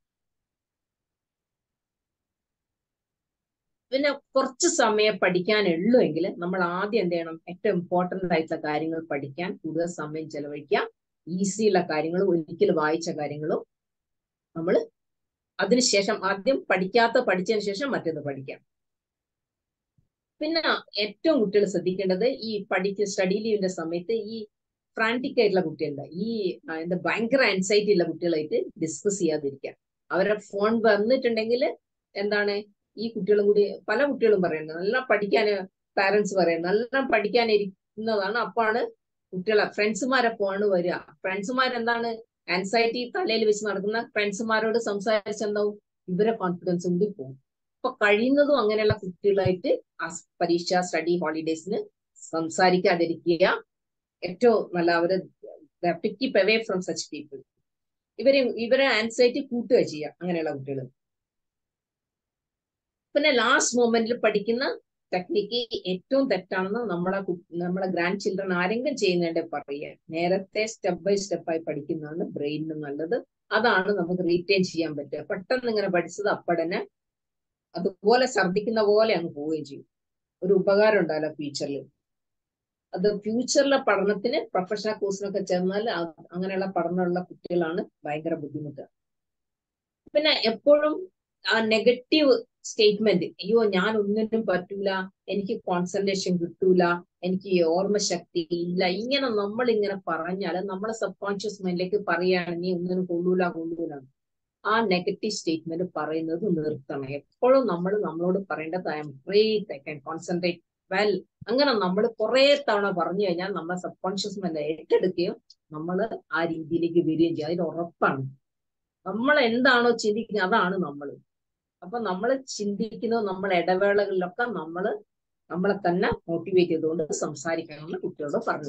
Speaker 2: പിന്നെ കുറച്ച് സമയം പഠിക്കാനുള്ളൂ എങ്കിൽ നമ്മൾ ആദ്യം എന്ത് ചെയ്യണം ഏറ്റവും ഇമ്പോർട്ടന്റ് ആയിട്ടുള്ള കാര്യങ്ങൾ പഠിക്കാൻ കൂടുതൽ സമയം ചെലവഴിക്കുക ഈസിയുള്ള കാര്യങ്ങളും ഒരിക്കൽ വായിച്ച കാര്യങ്ങളും നമ്മൾ അതിനുശേഷം ആദ്യം പഠിക്കാത്ത പഠിച്ചതിന് ശേഷം മറ്റേത് പഠിക്കാം പിന്നെ ഏറ്റവും കുട്ടികൾ ശ്രദ്ധിക്കേണ്ടത് ഈ പഠിക്ക സ്റ്റഡി ലീവിന്റെ സമയത്ത് ഈ ഫ്രാൻറ്റിക് ആയിട്ടുള്ള കുട്ടികളുടെ ഈ എന്താ ഭയങ്കര ആൻസൈറ്റി ഉള്ള കുട്ടികളായിട്ട് ഡിസ്കസ് ചെയ്യാതിരിക്കുക അവരുടെ ഫോൺ വന്നിട്ടുണ്ടെങ്കിൽ എന്താണ് ഈ കുട്ടികളും കൂടി പല കുട്ടികളും പറയുന്നത് നല്ല പഠിക്കാൻ പാരന്റ്സ് പറയുന്നത് നല്ല പഠിക്കാൻ ഇരിക്കുന്നതാണ് അപ്പാണ് കുട്ടികളെ ഫ്രണ്ട്സുമാരെ ഫോണ് വരിക ഫ്രണ്ട്സുമാർ എന്താണ് ആൻസൈറ്റി തലയിൽ വെച്ച് നടക്കുന്ന ഫ്രണ്ട്സുമാരോട് സംസാരിച്ചെന്താവും ഇവരെ കോൺഫിഡൻസ് കൂടി പോകും അപ്പൊ കഴിയുന്നതും അങ്ങനെയുള്ള കുട്ടികളായിട്ട് ആ പരീക്ഷ സ്റ്റഡി ഹോളിഡേസിന് സംസാരിക്കാതിരിക്കുക ഏറ്റവും നല്ല അവര് to keep away from such people ഇവരെ ഇവരെ ആൻസൈറ്റി കൂട്ടുക ചെയ്യുക അങ്ങനെയുള്ള കുട്ടികൾ പിന്നെ ലാസ്റ്റ് മൊമെന്റിൽ പഠിക്കുന്ന ടെക്നിക്ക് ഏറ്റവും തെറ്റാണെന്ന് നമ്മളെ നമ്മളെ ഗ്രാൻഡ് ചിൽഡ്രൻ ആരെങ്കിലും ചെയ്യുന്നതിന്റെ പറയുക നേരത്തെ സ്റ്റെപ്പ് ബൈ സ്റ്റെപ്പായി പഠിക്കുന്നതാണ് ബ്രെയിനിന് നല്ലത് അതാണ് നമുക്ക് റീറ്റെയിൻ ചെയ്യാൻ പറ്റുക പെട്ടെന്ന് ഇങ്ങനെ പഠിച്ചത് അപ്പടനെ അതുപോലെ ഛർദ്ദിക്കുന്ന പോലെ അങ്ങ് പോവുകയും ചെയ്യും ഒരു ഉപകാരം ഉണ്ടാവില്ല ഫ്യൂച്ചറിൽ അത് ഫ്യൂച്ചറിലെ പഠനത്തിന് പ്രൊഫഷണൽ കോഴ്സിനൊക്കെ ചെന്നാൽ അങ്ങനെയുള്ള പഠനമുള്ള കുട്ടികളാണ് ഭയങ്കര ബുദ്ധിമുട്ട് പിന്നെ എപ്പോഴും ആ നെഗറ്റീവ് സ്റ്റേറ്റ്മെന്റ് അയ്യോ ഞാൻ ഒന്നിനും പറ്റൂല എനിക്ക് കോൺസെൻട്രേഷൻ കിട്ടൂല എനിക്ക് ഓർമ്മശക്തി ഇല്ല ഇങ്ങനെ നമ്മൾ ഇങ്ങനെ പറഞ്ഞാൽ നമ്മളെ സബ് കോൺഷ്യസ് മൈൻഡിലേക്ക് പറയുകയാണ് നീ ഒന്നിനും കൊള്ളൂല കൊള്ളൂല ആ നെഗറ്റീവ് സ്റ്റേറ്റ്മെന്റ് പറയുന്നത് നിർത്തണം എപ്പോഴും നമ്മൾ നമ്മളോട് പറയേണ്ടത് I'm great I can concentrate well അങ്ങനെ നമ്മൾ കുറെ തവണ പറഞ്ഞു കഴിഞ്ഞാൽ നമ്മളെ സബ് കോൺഷ്യസ് മൈൻഡ് ഏറ്റെടുക്കുകയും നമ്മൾ ആ രീതിയിലേക്ക് വരികയും ചെയ്യും അതിന് ഉറപ്പാണ് നമ്മൾ എന്താണോ ചിന്തിക്കുന്നത് അതാണ് നമ്മൾ അപ്പൊ നമ്മൾ ചിന്തിക്കുന്നത് നമ്മൾ ഇടവേളകളിലൊക്കെ നമ്മൾ നമ്മളെ തന്നെ മോട്ടിവേറ്റ് ചെയ്തുകൊണ്ട് സംസാരിക്കണമെന്ന് കുട്ടികളോട് പറഞ്ഞു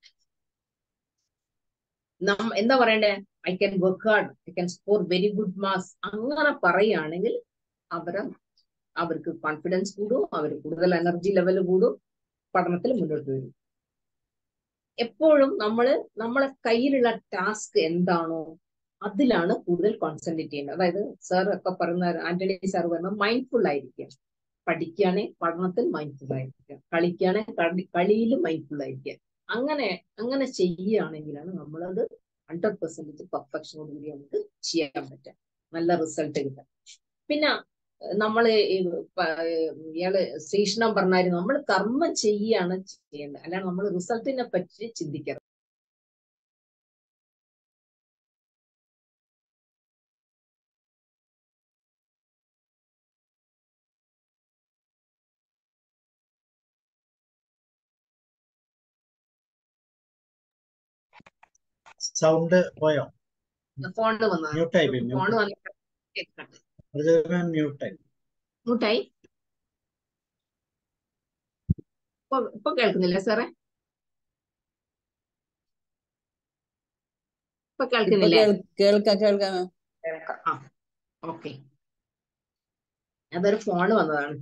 Speaker 2: നം എന്താ പറയണ്ടേ I can work hard I can score very good marks അങ്ങനെ പറയുകയാണെങ്കിൽ അവരെ അവർക്ക് കോൺഫിഡൻസ് കൂടും അവർ കൂടുതൽ എനർജി ലെവൽ കൂടും പഠനത്തിൽ മുന്നോട്ട് വരും എപ്പോഴും നമ്മൾ നമ്മളെ കയ്യിലുള്ള ടാസ്ക് എന്താണോ അതിലാണ് കൂടുതൽ കോൺസെൻട്രേറ്റ് ചെയ്യുന്നത് അതായത് സാർ ഒക്കെ പറയുന്ന ആന്റണി സാർ പറയുന്ന മൈൻഡ്ഫുൾ ആയിരിക്കുക പഠിക്കുകയാണെങ്കിൽ പഠനത്തിൽ മൈൻഡ്ഫുൾ ആയിരിക്കുക കളിക്കുകയാണെങ്കിൽ കളി കളിയിലും മൈൻഡ്ഫുൾ ആയിരിക്കുക അങ്ങനെ അങ്ങനെ ചെയ്യുകയാണെങ്കിലാണ് നമ്മളത് ഹൺഡ്രഡ് പെർസെന്റേജ് പെർഫെക്ഷനോട് കൂടി നമുക്ക് ചെയ്യാൻ പറ്റുക നല്ല റിസൾട്ട് കിട്ടാം പിന്നെ നമ്മള് ഇയാള് ശ്രീകൃഷ്ണൻ പറഞ്ഞായിരുന്നു നമ്മൾ കർമ്മം ചെയ്യുകയാണ് ചെയ്യേണ്ടത് അല്ലാണ്ട് നമ്മൾ റിസൾട്ടിനെ പറ്റി ചിന്തിക്കരുത്
Speaker 1: സൗണ്ട് പോയോ
Speaker 2: ഫോണിൽ വന്നത്
Speaker 1: മ്യൂട്ടായി
Speaker 2: ഫോൺ വന്നിട്ട്
Speaker 1: മ്യൂട്ടായി
Speaker 2: മ്യൂട്ടായി ഇപ്പൊ ഇപ്പൊ കേൾക്കുന്നില്ല സാറേ ഇപ്പൊ കേൾക്കുന്നില്ലേ
Speaker 3: കേൾക്കാം കേൾക്കാം
Speaker 2: ആ ഓക്കെ അതൊരു ഫോണ് വന്നതാണ്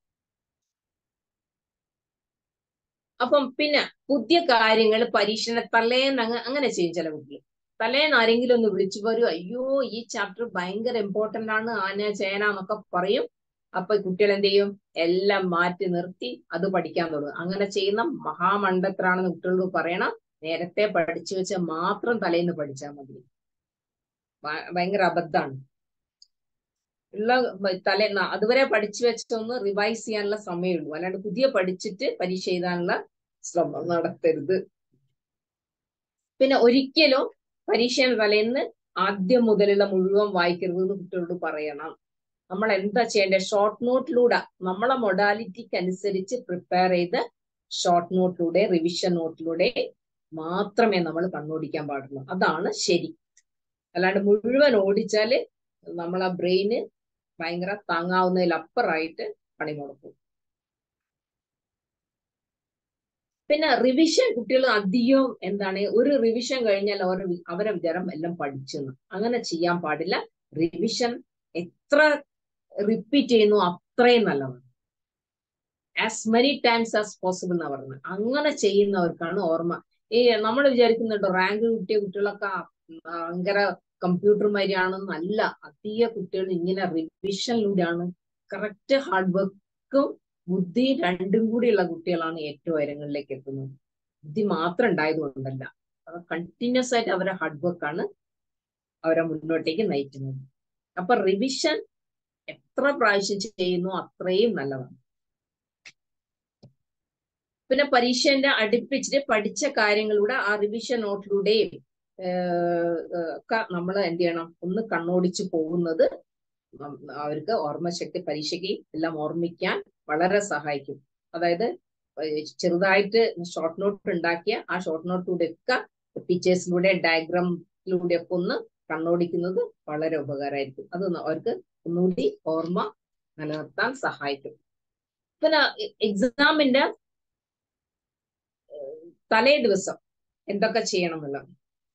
Speaker 2: അപ്പം പിന്നെ പുതിയ കാര്യങ്ങൾ പരീക്ഷണ തലേന്ന് അങ്ങ് അങ്ങനെ ചെയ്യും ചില കുട്ടികൾ തലേന്ന് ആരെങ്കിലും ഒന്ന് വിളിച്ചു പറയും അയ്യോ ഈ ചാപ്റ്റർ ഭയങ്കര ഇമ്പോർട്ടന്റ് ആണ് ആന ചേന എന്നൊക്കെ പറയും അപ്പൊ കുട്ടികൾ എന്ത് ചെയ്യും എല്ലാം മാറ്റി നിർത്തി അത് പഠിക്കാൻ തുടങ്ങും അങ്ങനെ ചെയ്യുന്ന മഹാമണ്ഡത്രാണെന്ന് കുട്ടികളോട് പറയണം നേരത്തെ പഠിച്ചു വെച്ച മാത്രം തലേന്ന് പഠിച്ചാൽ മതി ഭയങ്കര അബദ്ധാണ് ഉള്ള തലേ അതുവരെ പഠിച്ചു വെച്ചൊന്ന് റിവൈസ് ചെയ്യാനുള്ള സമയമുള്ളൂ അല്ലാണ്ട് പുതിയ പഠിച്ചിട്ട് പരീക്ഷ എഴുതാനുള്ള ശ്രമം നടത്തരുത് പിന്നെ ഒരിക്കലും പരീക്ഷയുടെ തലേന്ന് ആദ്യം മുതലുള്ള മുഴുവൻ വായിക്കരുത് എന്ന് കുട്ടികളോട് പറയണം നമ്മൾ എന്താ ചെയ്യേണ്ടത് ഷോർട്ട് നോട്ടിലൂടെ നമ്മളെ മൊഡാലിറ്റിക്ക് അനുസരിച്ച് പ്രിപ്പയർ ചെയ്ത് ഷോർട്ട് നോട്ടിലൂടെ റിവിഷൻ നോട്ടിലൂടെ മാത്രമേ നമ്മൾ കണ്ണോടിക്കാൻ പാടുള്ളൂ അതാണ് ശരി അല്ലാണ്ട് മുഴുവൻ ഓടിച്ചാല് നമ്മളെ ബ്രെയിന് ഭയങ്കര താങ്ങാവുന്നതിലപ്പുറമായിട്ട് പണിമുടക്കും പിന്നെ റിവിഷൻ കുട്ടികൾ അധികം എന്താണ് ഒരു റിവിഷൻ കഴിഞ്ഞാൽ അവർ അവരെ വിചാരം എല്ലാം പഠിച്ചെന്ന് അങ്ങനെ ചെയ്യാൻ പാടില്ല റിവിഷൻ എത്ര റിപ്പീറ്റ് ചെയ്യുന്നു അത്രയും നല്ലതാണ് as many times as possible എന്നാ പറയുന്നത് അങ്ങനെ ചെയ്യുന്നവർക്കാണ് ഓർമ്മ ഈ നമ്മൾ വിചാരിക്കുന്നുണ്ടോ റാങ്ക് കിട്ടിയ കുട്ടികളൊക്കെ ഭയങ്കര കമ്പ്യൂട്ടർ മാതിരിയാണെന്നല്ല അധിക കുട്ടികൾ ഇങ്ങനെ റിവിഷനിലൂടെയാണ് കറക്റ്റ് ഹാർഡ് വർക്കും ബുദ്ധി രണ്ടും കൂടിയുള്ള കുട്ടികളാണ് ഏറ്റവും ഉയരങ്ങളിലേക്ക് എത്തുന്നത് ബുദ്ധി മാത്രം ഉണ്ടായതുകൊണ്ടല്ല അത് കണ്ടിന്യൂസ് ആയിട്ട് അവരെ ഹാർഡ് വർക്കാണ് അവരെ മുന്നോട്ടേക്ക് നയിക്കുന്നത് അപ്പൊ റിവിഷൻ എത്ര പ്രാവശ്യം ചെയ്യുന്നു അത്രയും നല്ലതാണ് പിന്നെ പരീക്ഷന്റെ അടുപ്പിച്ചിട്ട് പഠിച്ച കാര്യങ്ങളുടെ ആ റിവിഷൻ നോട്ടിലൂടെയും ഒക്കെ നമ്മൾ എന്ത് ചെയ്യണം ഒന്ന് കണ്ണോടിച്ച് പോകുന്നത് അവർക്ക് ഓർമ്മശക്തി പരീക്ഷയ്ക്ക് എല്ലാം ഓർമ്മിക്കാൻ വളരെ സഹായിക്കും അതായത് ചെറുതായിട്ട് ഷോർട്ട് നോട്ട് ഉണ്ടാക്കിയ ആ ഷോർട്ട് നോട്ടിലൂടെ ഒക്കെ പിക്ചേഴ്സിലൂടെ ഡയഗ്രാമിലൂടെ ഒക്കെ ഒന്ന് കണ്ണോടിക്കുന്നത് വളരെ ഉപകാരമായിരിക്കും അത് അവർക്ക് ഒന്നുകൂടി ഓർമ്മ നിലനിർത്താൻ സഹായിക്കും പിന്നെ എക്സാമിന്റെ തലേ ദിവസം എന്തൊക്കെ ചെയ്യണം എന്നുള്ളത്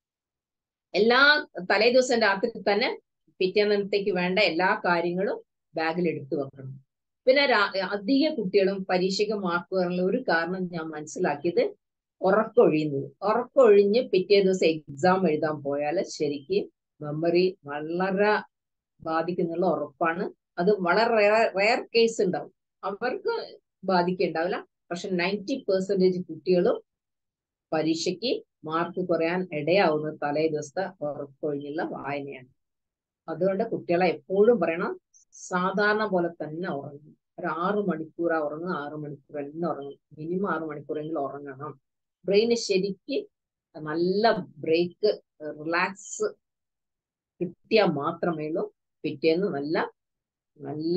Speaker 2: എല്ലാ തലേ ദിവസം രാത്രി തന്നെ പിറ്റേന്നത്തേക്ക് വേണ്ട എല്ലാ കാര്യങ്ങളും ബാഗിൽ എടുത്തു വെക്കണം പിന്നെ അധിക കുട്ടികളും പരീക്ഷയ്ക്ക് മാർക്ക് പറയാനുള്ള ഒരു കാരണം ഞാൻ മനസ്സിലാക്കിയത് ഉറക്കൊഴിയുന്നത് ഉറക്കൊഴിഞ്ഞ് പിറ്റേ ദിവസം എക്സാം എഴുതാൻ പോയാൽ ശരിക്ക് മെമ്മറി വളരെ ബാധിക്കുന്നുള്ള ഉറപ്പാണ് അത് വളരെ റയർ കേസ് ഉണ്ടാവും അവർക്ക് ബാധിക്കുണ്ടാവില്ല പക്ഷെ നയൻറ്റി പെർസെന്റേജ് കുട്ടികളും പരീക്ഷയ്ക്ക് മാർക്ക് കുറയാൻ ഇടയാവുന്ന തലേ ദിവസത്തെ ഉറക്കൊഴിഞ്ഞുള്ള വായനയാണ് അതുകൊണ്ട് കുട്ടികളെ എപ്പോഴും പറയണം സാധാരണ പോലെ തന്നെ ഉറങ്ങും ഒരു ആറു മണിക്കൂറാ ഉറങ്ങുക ആറു മണിക്കൂർ തന്നെ ഉറങ്ങും മിനിമം ആറു മണിക്കൂറെങ്കിലും ഉറങ്ങണം ബ്രെയിന് ശരിക്ക് നല്ല ബ്രേക്ക് റിലാക്സ് കിട്ടിയാൽ മാത്രമേ ഉള്ളൂ പിറ്റേന്ന് നല്ല നല്ല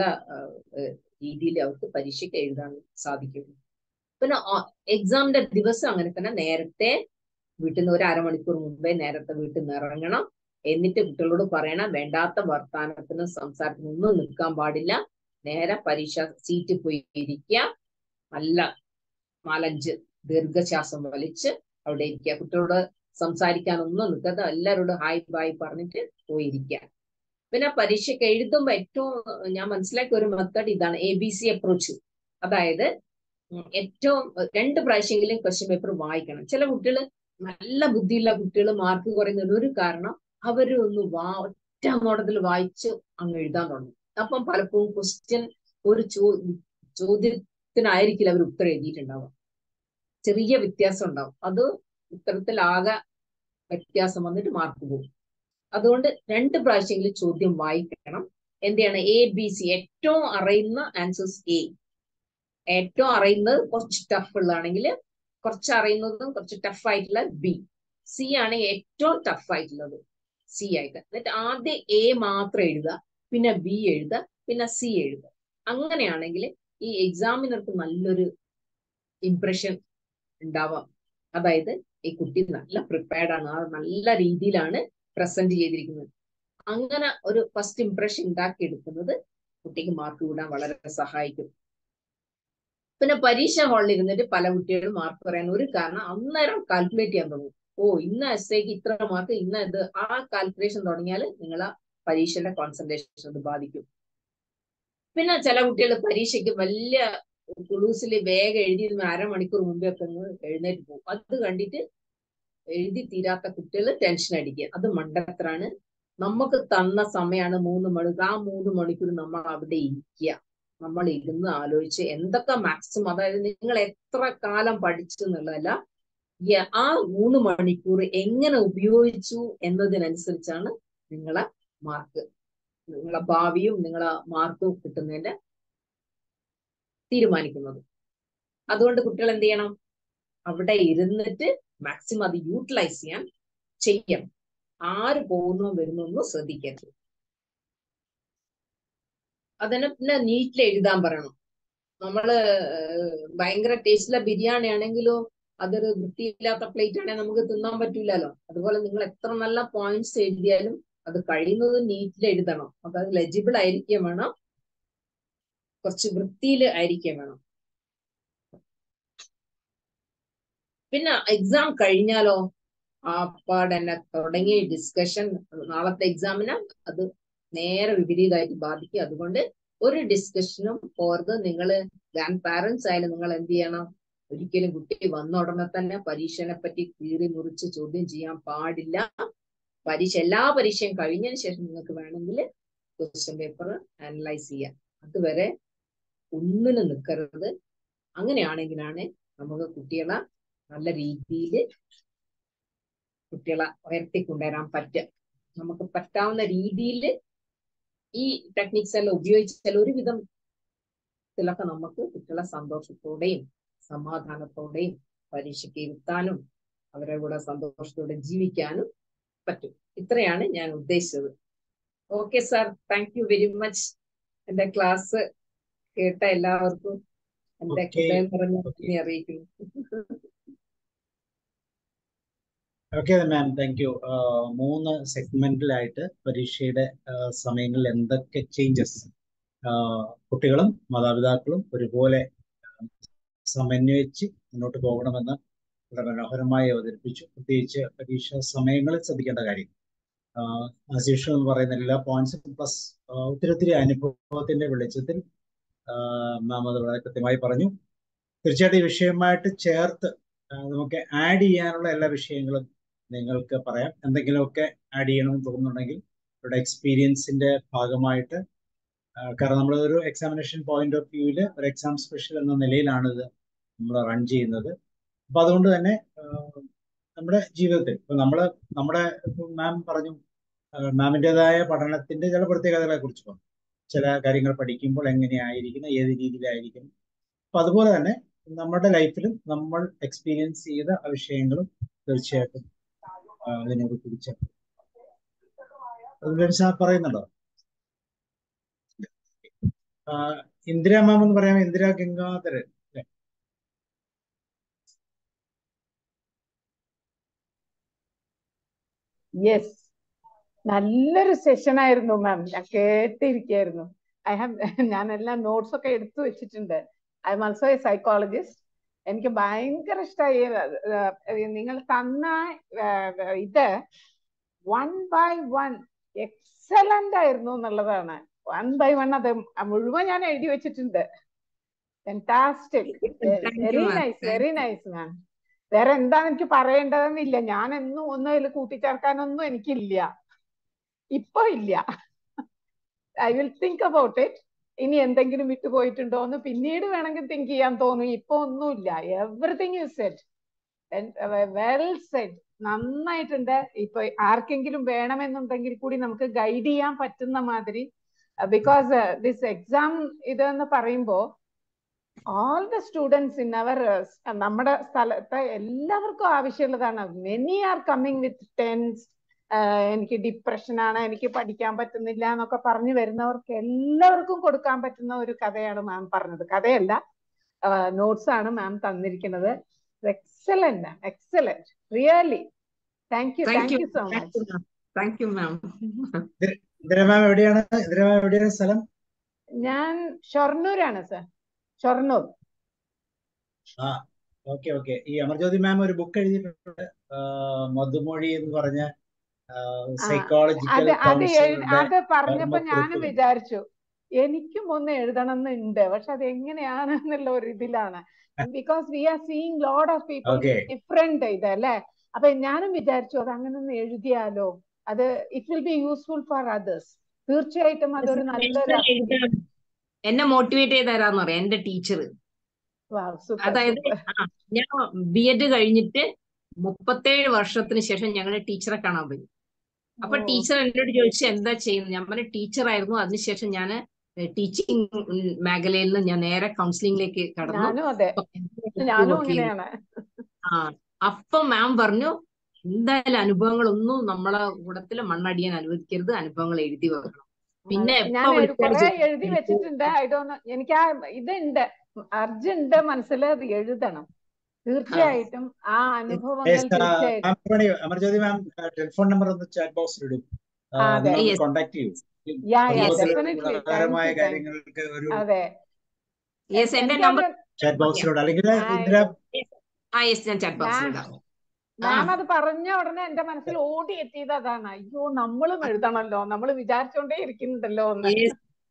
Speaker 2: രീതിയിൽ അവർക്ക് പരീക്ഷയ്ക്ക് എഴുതാൻ സാധിക്കുള്ളൂ പിന്നെ എക്സാമിന്റെ ദിവസം അങ്ങനെ തന്നെ നേരത്തെ വീട്ടിൽ നിന്ന് ഒരു അരമണിക്കൂർ മുമ്പേ നേരത്തെ വീട്ടിൽ നിന്ന് ഇറങ്ങണം എന്നിട്ട് കുട്ടികളോട് പറയണം വേണ്ടാത്ത വർത്താനത്തിന് സംസാരത്തിന് ഒന്നും നിൽക്കാൻ പാടില്ല നേരെ പരീക്ഷ സീറ്റിൽ പോയി ഇരിക്കുക നല്ല നാലഞ്ച് ദീർഘശ്വാസം വലിച്ച് അവിടെ ഇരിക്കുക കുട്ടികളോട് സംസാരിക്കാനൊന്നും നിൽക്കാതെ എല്ലാവരോടും ഹായ് ബായ് പറഞ്ഞിട്ട് പോയിരിക്കുക പിന്നെ പരീക്ഷയ്ക്ക് എഴുതുമ്പോൾ ഏറ്റവും ഞാൻ മനസ്സിലാക്കിയ ഒരു മെത്തേഡ് ഇതാണ് എ ബി സി അപ്രോച്ച് അതായത് ഏറ്റവും രണ്ട് പ്രാവശ്യമെങ്കിലും ക്വസ്റ്റ്യൻ പേപ്പർ വായിക്കണം ചില കുട്ടികൾ നല്ല ബുദ്ധിയുള്ള കുട്ടികൾ മാർക്ക് കുറയുന്നതിന് ഒരു കാരണം അവർ ഒന്ന് വാ ഒറ്റ നോട്ടത്തിൽ വായിച്ച് അങ്ങ് എഴുതാൻ തുടങ്ങും അപ്പം പലപ്പോഴും ക്വസ്റ്റ്യൻ ഒരു ചോ ചോദ്യത്തിനായിരിക്കില്ല അവർ ഉത്തരം എഴുതിയിട്ടുണ്ടാവുക ചെറിയ വ്യത്യാസം ഉണ്ടാവും അത് ഉത്തരത്തിലാകെ വ്യത്യാസം വന്നിട്ട് മാർക്ക് പോകും അതുകൊണ്ട് രണ്ട് പ്രാവശ്യമെങ്കിലും ചോദ്യം വായിക്കണം എന്താണ് എ ബി സി ഏറ്റവും അറിയുന്ന ആൻസേഴ്സ് എ ഏറ്റവും അറിയുന്നത് കുറച്ച് ടഫ് ഉള്ളതാണെങ്കിൽ കുറച്ച് അറിയുന്നതും കുറച്ച് ടഫ് ആയിട്ടുള്ള ബി സി ആണ് ഏറ്റവും ടഫ് ആയിട്ടുള്ളത് സി ആയിട്ട് എന്നിട്ട് ആദ്യം എ മാത്രം എഴുതുക പിന്നെ ബി എഴുതുക പിന്നെ സി എഴുതുക അങ്ങനെയാണെങ്കിൽ ഈ എക്സാമിനർക്ക് നല്ലൊരു ഇംപ്രഷൻ ഉണ്ടാവാം അതായത് ഈ കുട്ടി നല്ല പ്രിപ്പയർഡ് ആണ് ആ നല്ല രീതിയിലാണ് പ്രസന്റ് ചെയ്തിരിക്കുന്നത് അങ്ങനെ ഒരു ഫസ്റ്റ് ഇംപ്രഷൻ ഉണ്ടാക്കിയെടുക്കുന്നത് കുട്ടിക്ക് മാർക്ക് കൂടാൻ വളരെ സഹായിക്കും പിന്നെ പരീക്ഷ ഹാളിൽ ഇരുന്നിട്ട് പല കുട്ടികളും മാർക്ക് പറയാൻ ഒരു കാരണം അന്നേരം കാൽക്കുലേറ്റ് ചെയ്യാൻ തുടങ്ങും ഓ ഇന്ന എസ് ഐക്ക് ഇത്ര മാർക്ക് ഇന്ന ഇത് ആ കാൽക്കുലേഷൻ തുടങ്ങിയാൽ നിങ്ങൾ ആ പരീക്ഷയുടെ കോൺസെൻട്രേഷൻ അത് ബാധിക്കും പിന്നെ ചില കുട്ടികൾ പരീക്ഷയ്ക്ക് വലിയ കുളൂസിൽ വേഗം എഴുതി അരമണിക്കൂർ മുമ്പേ ഒക്കെ എഴുന്നേറ്റ് പോകും അത് കണ്ടിട്ട് എഴുതി തീരാത്ത കുട്ടികൾ ടെൻഷൻ അടിക്കുക അത് മണ്ടത്തരാണ് നമുക്ക് തന്ന സമയമാണ് മൂന്ന് മണിക്കൂർ ആ മൂന്ന് മണിക്കൂർ നമ്മൾ അവിടെ ഇരിക്കുക നമ്മൾ ഇരുന്ന് ആലോചിച്ച് എന്തൊക്കെ മാക്സിമം അതായത് നിങ്ങൾ എത്ര കാലം പഠിച്ചു എന്നുള്ളതല്ല ആ മൂന്ന് മണിക്കൂർ എങ്ങനെ ഉപയോഗിച്ചു എന്നതിനനുസരിച്ചാണ് നിങ്ങളെ മാർക്ക് നിങ്ങളെ ഭാവിയും നിങ്ങളെ മാർക്കും കിട്ടുന്നതിന്റെ തീരുമാനിക്കുന്നത് അതുകൊണ്ട് കുട്ടികൾ എന്ത് ചെയ്യണം അവിടെ ഇരുന്നിട്ട് മാക്സിമം അത് യൂട്ടിലൈസ് ചെയ്യാൻ ചെയ്യണം ആര് പോകുന്നു വരുന്നു ഒന്നും ശ്രദ്ധിക്കരുത് അതിനെ പിന്നെ നീറ്റിൽ എഴുതാൻ പറയണം നമ്മള് ഭയങ്കര ടേസ്റ്റിലെ ബിരിയാണി ആണെങ്കിലോ അതൊരു വൃത്തിയില്ലാത്ത പ്ലേറ്റ് ആണെങ്കിൽ നമുക്ക് തിന്നാൻ പറ്റൂലല്ലോ അതുപോലെ നിങ്ങൾ എത്ര നല്ല പോയിന്റ്സ് എഴുതിയാലും അത് കഴിയുന്നത് നീറ്റിൽ എഴുതണം അപ്പൊ അത് ലെജിബിൾ ആയിരിക്കും വേണം കുറച്ച് വൃത്തിയിൽ ആയിരിക്കും വേണം പിന്നെ എക്സാം കഴിഞ്ഞാലോ ആ പാടന്നെ തുടങ്ങിയ ഡിസ്കഷൻ നാളത്തെ എക്സാമിന് അത് നേരെ വിപരീതമായിട്ട് ബാധിക്കും അതുകൊണ്ട് ഒരു ഡിസ്കഷനും പോർത് നിങ്ങൾ ഗ്രാൻഡ് പാരന്റ്സ് ആയാലും നിങ്ങൾ എന്ത് ചെയ്യണം ഒരിക്കലും കുട്ടി വന്ന ഉടനെ തന്നെ പരീക്ഷനെ പറ്റി കീറി മുറിച്ച് ചോദ്യം ചെയ്യാൻ പാടില്ല പരീക്ഷ എല്ലാ പരീക്ഷയും കഴിഞ്ഞതിന് ശേഷം നിങ്ങൾക്ക് വേണമെങ്കിൽ ക്വസ്റ്റ്യൻ പേപ്പർ അനലൈസ് ചെയ്യാം അതുവരെ ഒന്നിനും നിൽക്കരുത് അങ്ങനെയാണെങ്കിലാണ് നമുക്ക് കുട്ടികളെ നല്ല രീതിയിൽ കുട്ടികളെ ഉയർത്തിക്കൊണ്ടുവരാൻ പറ്റുക നമുക്ക് പറ്റാവുന്ന രീതിയിൽ ഈ ടെക്നിക്സ് എല്ലാം ഉപയോഗിച്ചാൽ ഒരുവിധം ഇതിലൊക്കെ നമുക്ക് കുട്ടികളെ സന്തോഷത്തോടെയും സമാധാനത്തോടെയും പരീക്ഷയ്ക്ക് ഇരുത്താനും അവരെ കൂടെ സന്തോഷത്തോടെ ജീവിക്കാനും പറ്റും ഇത്രയാണ് ഞാൻ ഉദ്ദേശിച്ചത് okay sir thank you very much എന്റെ ക്ലാസ് കേട്ട എല്ലാവർക്കും എന്റെ ഹൃദയം നിറഞ്ഞ നന്ദി അറിയിക്കുന്നു
Speaker 1: ഓക്കെ മാം താങ്ക് യു മൂന്ന് സെഗ്മെന്റിലായിട്ട് പരീക്ഷയുടെ സമയങ്ങളിൽ എന്തൊക്കെ ചേഞ്ചസ് കുട്ടികളും മാതാപിതാക്കളും ഒരുപോലെ സമന്വയിച്ച് മുന്നോട്ട് പോകണമെന്ന് വളരെ മനോഹരമായി അവതരിപ്പിച്ചു പ്രത്യേകിച്ച് പരീക്ഷാ സമയങ്ങളിൽ ശ്രദ്ധിക്കേണ്ട കാര്യം ആസ് യൂഷ്വൽ എന്ന് പറയുന്ന എല്ലാ പോയിന്റ്സും പ്ലസ് ഒത്തിരി ഒത്തിരി അനുഭവത്തിന്റെ വെളിച്ചത്തിൽ മാം അത് വളരെ കൃത്യമായി പറഞ്ഞു തീർച്ചയായിട്ടും ഈ വിഷയവുമായിട്ട് ചേർത്ത് ആ, നമുക്ക് ആഡ് ചെയ്യാനുള്ള എല്ലാ വിഷയങ്ങളും നിങ്ങൾക്ക് പറയാം എന്തെങ്കിലുമൊക്കെ ആഡ് ചെയ്യണമെന്ന് തോന്നുന്നുണ്ടെങ്കിൽ ഇവിടെ എക്സ്പീരിയൻസിന്റെ ഭാഗമായിട്ട് ആ, കാരണം നമ്മൾ ഒരു എക്സാമിനേഷൻ പോയിന്റ് ഓഫ് വ്യൂവിൽ ഒരു എക്സാം സ്പെഷ്യൽ എന്ന നിലയിലാണ് ഇത് നമ്മൾ റൺ ചെയ്യുന്നത് അപ്പൊ അതുകൊണ്ട് തന്നെ ആ, നമ്മുടെ ജീവിതത്തിൽ ഇപ്പൊ നമ്മള് നമ്മുടെ മാം പറഞ്ഞു മാമിൻ്റെതായ പഠനത്തിന്റെ ചില പ്രത്യേകതകളെ കുറിച്ച് പറഞ്ഞു ചില കാര്യങ്ങൾ പഠിക്കുമ്പോൾ എങ്ങനെയായിരിക്കണം ഏത് രീതിയിലായിരിക്കണം അപ്പൊ അതുപോലെ തന്നെ നമ്മുടെ ലൈഫിലും നമ്മൾ എക്സ്പീരിയൻസ് ചെയ്ത ആ വിഷയങ്ങളും തീർച്ചയായിട്ടും ആ, അതിനോട് കുറിച്ച് സാർ പറയുന്നുണ്ടോ ആ, ഇന്ദിരാ മാം എന്ന് പറയാം ഇന്ദിരാ ഗംഗാധരൻ അല്ലേ?
Speaker 4: യെസ് നല്ലൊരു സെഷൻ ആയിരുന്നു മാം ഞാൻ കേട്ടിരിക്കായിരുന്നു ഐ ഹാവ് ഞാൻ എല്ലാം നോട്ട്സ് ഒക്കെ എടുത്തു വെച്ചിട്ടുണ്ട് I'm also a psychologist എനിക്ക് ഭയങ്കര ഇഷ്ടമായി നിങ്ങൾ തന്ന ആ, ഇത് വൺ ബൈ വൺ എക്സലന്റ് ആയിരുന്നു എന്നുള്ളതാണ് വൺ ബൈ വൺ അത് മുഴുവൻ ഞാൻ എഴുതി വെച്ചിട്ടുണ്ട് fantastic
Speaker 2: Thank you,
Speaker 4: very
Speaker 2: ma'am.
Speaker 4: Nice
Speaker 2: Thank
Speaker 4: very nice ma'am വേറെ എന്താണ് എനിക്ക് പറയേണ്ടതെന്നില്ല ഞാൻ എന്നും ഒന്നും അതിൽ കൂട്ടിച്ചേർക്കാനൊന്നും എനിക്കില്ല ഇപ്പൊ ഇല്ല I will think about it ഇനി എന്തെങ്കിലും വിട്ടുപോയിട്ടുണ്ടോ എന്ന് പിന്നീട് വേണമെങ്കിൽ തിങ്ക് ചെയ്യാൻ തോന്നും ഇപ്പൊ ഒന്നുമില്ല everything you set well set നന്നായിട്ടുണ്ട് ഇപ്പൊ ആർക്കെങ്കിലും വേണമെന്നുണ്ടെങ്കിൽ കൂടി നമുക്ക് ഗൈഡ് ചെയ്യാൻ പറ്റുന്ന മാതിരി ബിക്കോസ് ദിസ് എക്സാം ഇതെന്ന് പറയുമ്പോ all the students in our നമ്മുടെ സ്ഥലത്ത് എല്ലാവർക്കും ആവശ്യമുള്ളതാണ് many are coming with tense എനിക്ക് ഡിപ്രഷൻ ആണ് എനിക്ക് പഠിക്കാൻ പറ്റുന്നില്ല എന്നൊക്കെ പറഞ്ഞു വരുന്നവർക്ക് എല്ലാവർക്കും കൊടുക്കാൻ പറ്റുന്ന ഒരു കഥയാണ് മാം പറഞ്ഞത് കഥയല്ല നോട്ട്സ് ആണ് മാം തന്നിരിക്കുന്നത് excellent excellent really thank you
Speaker 2: thank
Speaker 4: thank
Speaker 2: you
Speaker 4: you so much
Speaker 2: thank you ma'am
Speaker 1: Indira ma'am എവിടെയാണ് ഇന്ദിരാ മാം എവിടെയാണ് സ്ഥലം
Speaker 4: ഞാൻ ഷൊർണൂരാണ് സർ ഷൊർണൂർ
Speaker 1: ആ ഓക്കെ ഓക്കെ ഈ അമർജ്യോതി മാം ഒരു ബുക്ക് എഴുതിയിട്ടുണ്ട് ആ, മധുമൊഴി എന്ന് പറഞ്ഞ സൈക്കോളജിക്കൽ
Speaker 4: അത് അത് എഴു-
Speaker 1: കൗൺസിലറുടെ
Speaker 4: അത് പറഞ്ഞപ്പോ ഞാനും
Speaker 1: കർമ്മക്കുറിപ്പ്
Speaker 4: വിചാരിച്ചു എനിക്കും ഒന്ന് എഴുതണം എന്നുണ്ട് പക്ഷെ അത് എങ്ങനെയാണ് എന്നുള്ള ഒരു ഇതിലാണ് because we are seeing lot of people
Speaker 1: okay
Speaker 4: different ഇത് അല്ലെ അപ്പൊ ഞാനും വിചാരിച്ചു അത് അങ്ങനെ ഒന്ന് എഴുതിയാലോ അത് it will be useful for others തീർച്ചയായിട്ടും അതൊരു നല്ലൊരു
Speaker 2: എന്നെ മോട്ടിവേറ്റ് ചെയ്ത് തരാന്ന് പറയാം എന്റെ ടീച്ചർ
Speaker 4: സൂപ്പർ
Speaker 2: അതായത്
Speaker 4: സൂപ്പർ
Speaker 2: ആ, ഞാൻ ബി എഡ് കഴിഞ്ഞിട്ട് മുപ്പത്തേഴ് വർഷത്തിന് ശേഷം ഞങ്ങളെ ടീച്ചറെ കാണാൻ പോയി അപ്പൊ
Speaker 4: ഓ.
Speaker 2: ടീച്ചർ എന്നോട് ചോദിച്ചു എന്താ ചെയ്യുന്നത് ഞാൻ പറഞ്ഞ ടീച്ചർ ആയിരുന്നു അതിനുശേഷം ഞാൻ ടീച്ചിങ് മേഖലയിൽ നിന്ന് ഞാൻ നേരെ കൗൺസിലിംഗിലേക്ക് കടന്നു
Speaker 4: ഞാനും അതെ
Speaker 2: അപ്പൊ
Speaker 4: ഞാനും
Speaker 2: work ചെയ്തു.
Speaker 4: അങ്ങനെയാണ്
Speaker 2: ആ അപ്പൊ മാം പറഞ്ഞു എന്തായാലും അനുഭവങ്ങളൊന്നും നമ്മളെ കൂടത്തില് മണ്ണടിയാൻ അനുവദിക്കരുത് അനുഭവങ്ങൾ എഴുതി വെക്കണം പിന്നെ എപ്പോ
Speaker 4: ഞാൻ ഒരു
Speaker 2: വിളിച്ചാലും
Speaker 4: കുറെ
Speaker 2: ചോദിക്കും,
Speaker 4: എഴുതി വെച്ചിട്ടുണ്ട് ഐ ഡോണ്ട് എനിക്ക് ആ ഇതുണ്ട് അർജുണ്ട് മനസ്സിൽ അത് എഴുതണം തീർച്ചയായിട്ടും ആ അനുഭവങ്ങൾ തീർച്ചയായിട്ടും
Speaker 1: അമർജ്യോതി മാം ടെലിഫോൺ നമ്പർ ഒന്ന് ചാറ്റ് ബോക്സിൽ ഇടും
Speaker 4: ആ, അതെ.
Speaker 2: Yes.
Speaker 1: കോണ്ടാക്ട് ചെയ്യൂ
Speaker 4: യാ യാ
Speaker 1: അതുപോലെ
Speaker 4: ഡെഫിനറ്റ്ലി താങ്ക്
Speaker 1: ഗുണകരമായ
Speaker 4: യു താങ്ക്
Speaker 1: കാര്യങ്ങൾക്ക് ഒരു
Speaker 4: അതെ
Speaker 2: yes എന്റെ
Speaker 4: എനിക്ക്
Speaker 2: നമ്പർ
Speaker 4: അത്
Speaker 1: ചാറ്റ് ബോക്സിലൂടെ അല്ലെങ്കിൽ
Speaker 4: ആ,
Speaker 1: ഇന്ദിര
Speaker 2: ആ യെസ് ഞാൻ ചാറ്റ് ബോക്സിൽ ഇടാം
Speaker 4: മാം അത് പറഞ്ഞ ഉടനെ എന്റെ മനസ്സിൽ ഓടി എത്തിയത് അതാണ് അയ്യോ നമ്മളും എഴുതണല്ലോ നമ്മൾ വിചാരിച്ചോണ്ടേ ഇരിക്കുന്നുണ്ടല്ലോ എന്ന്
Speaker 2: Yes.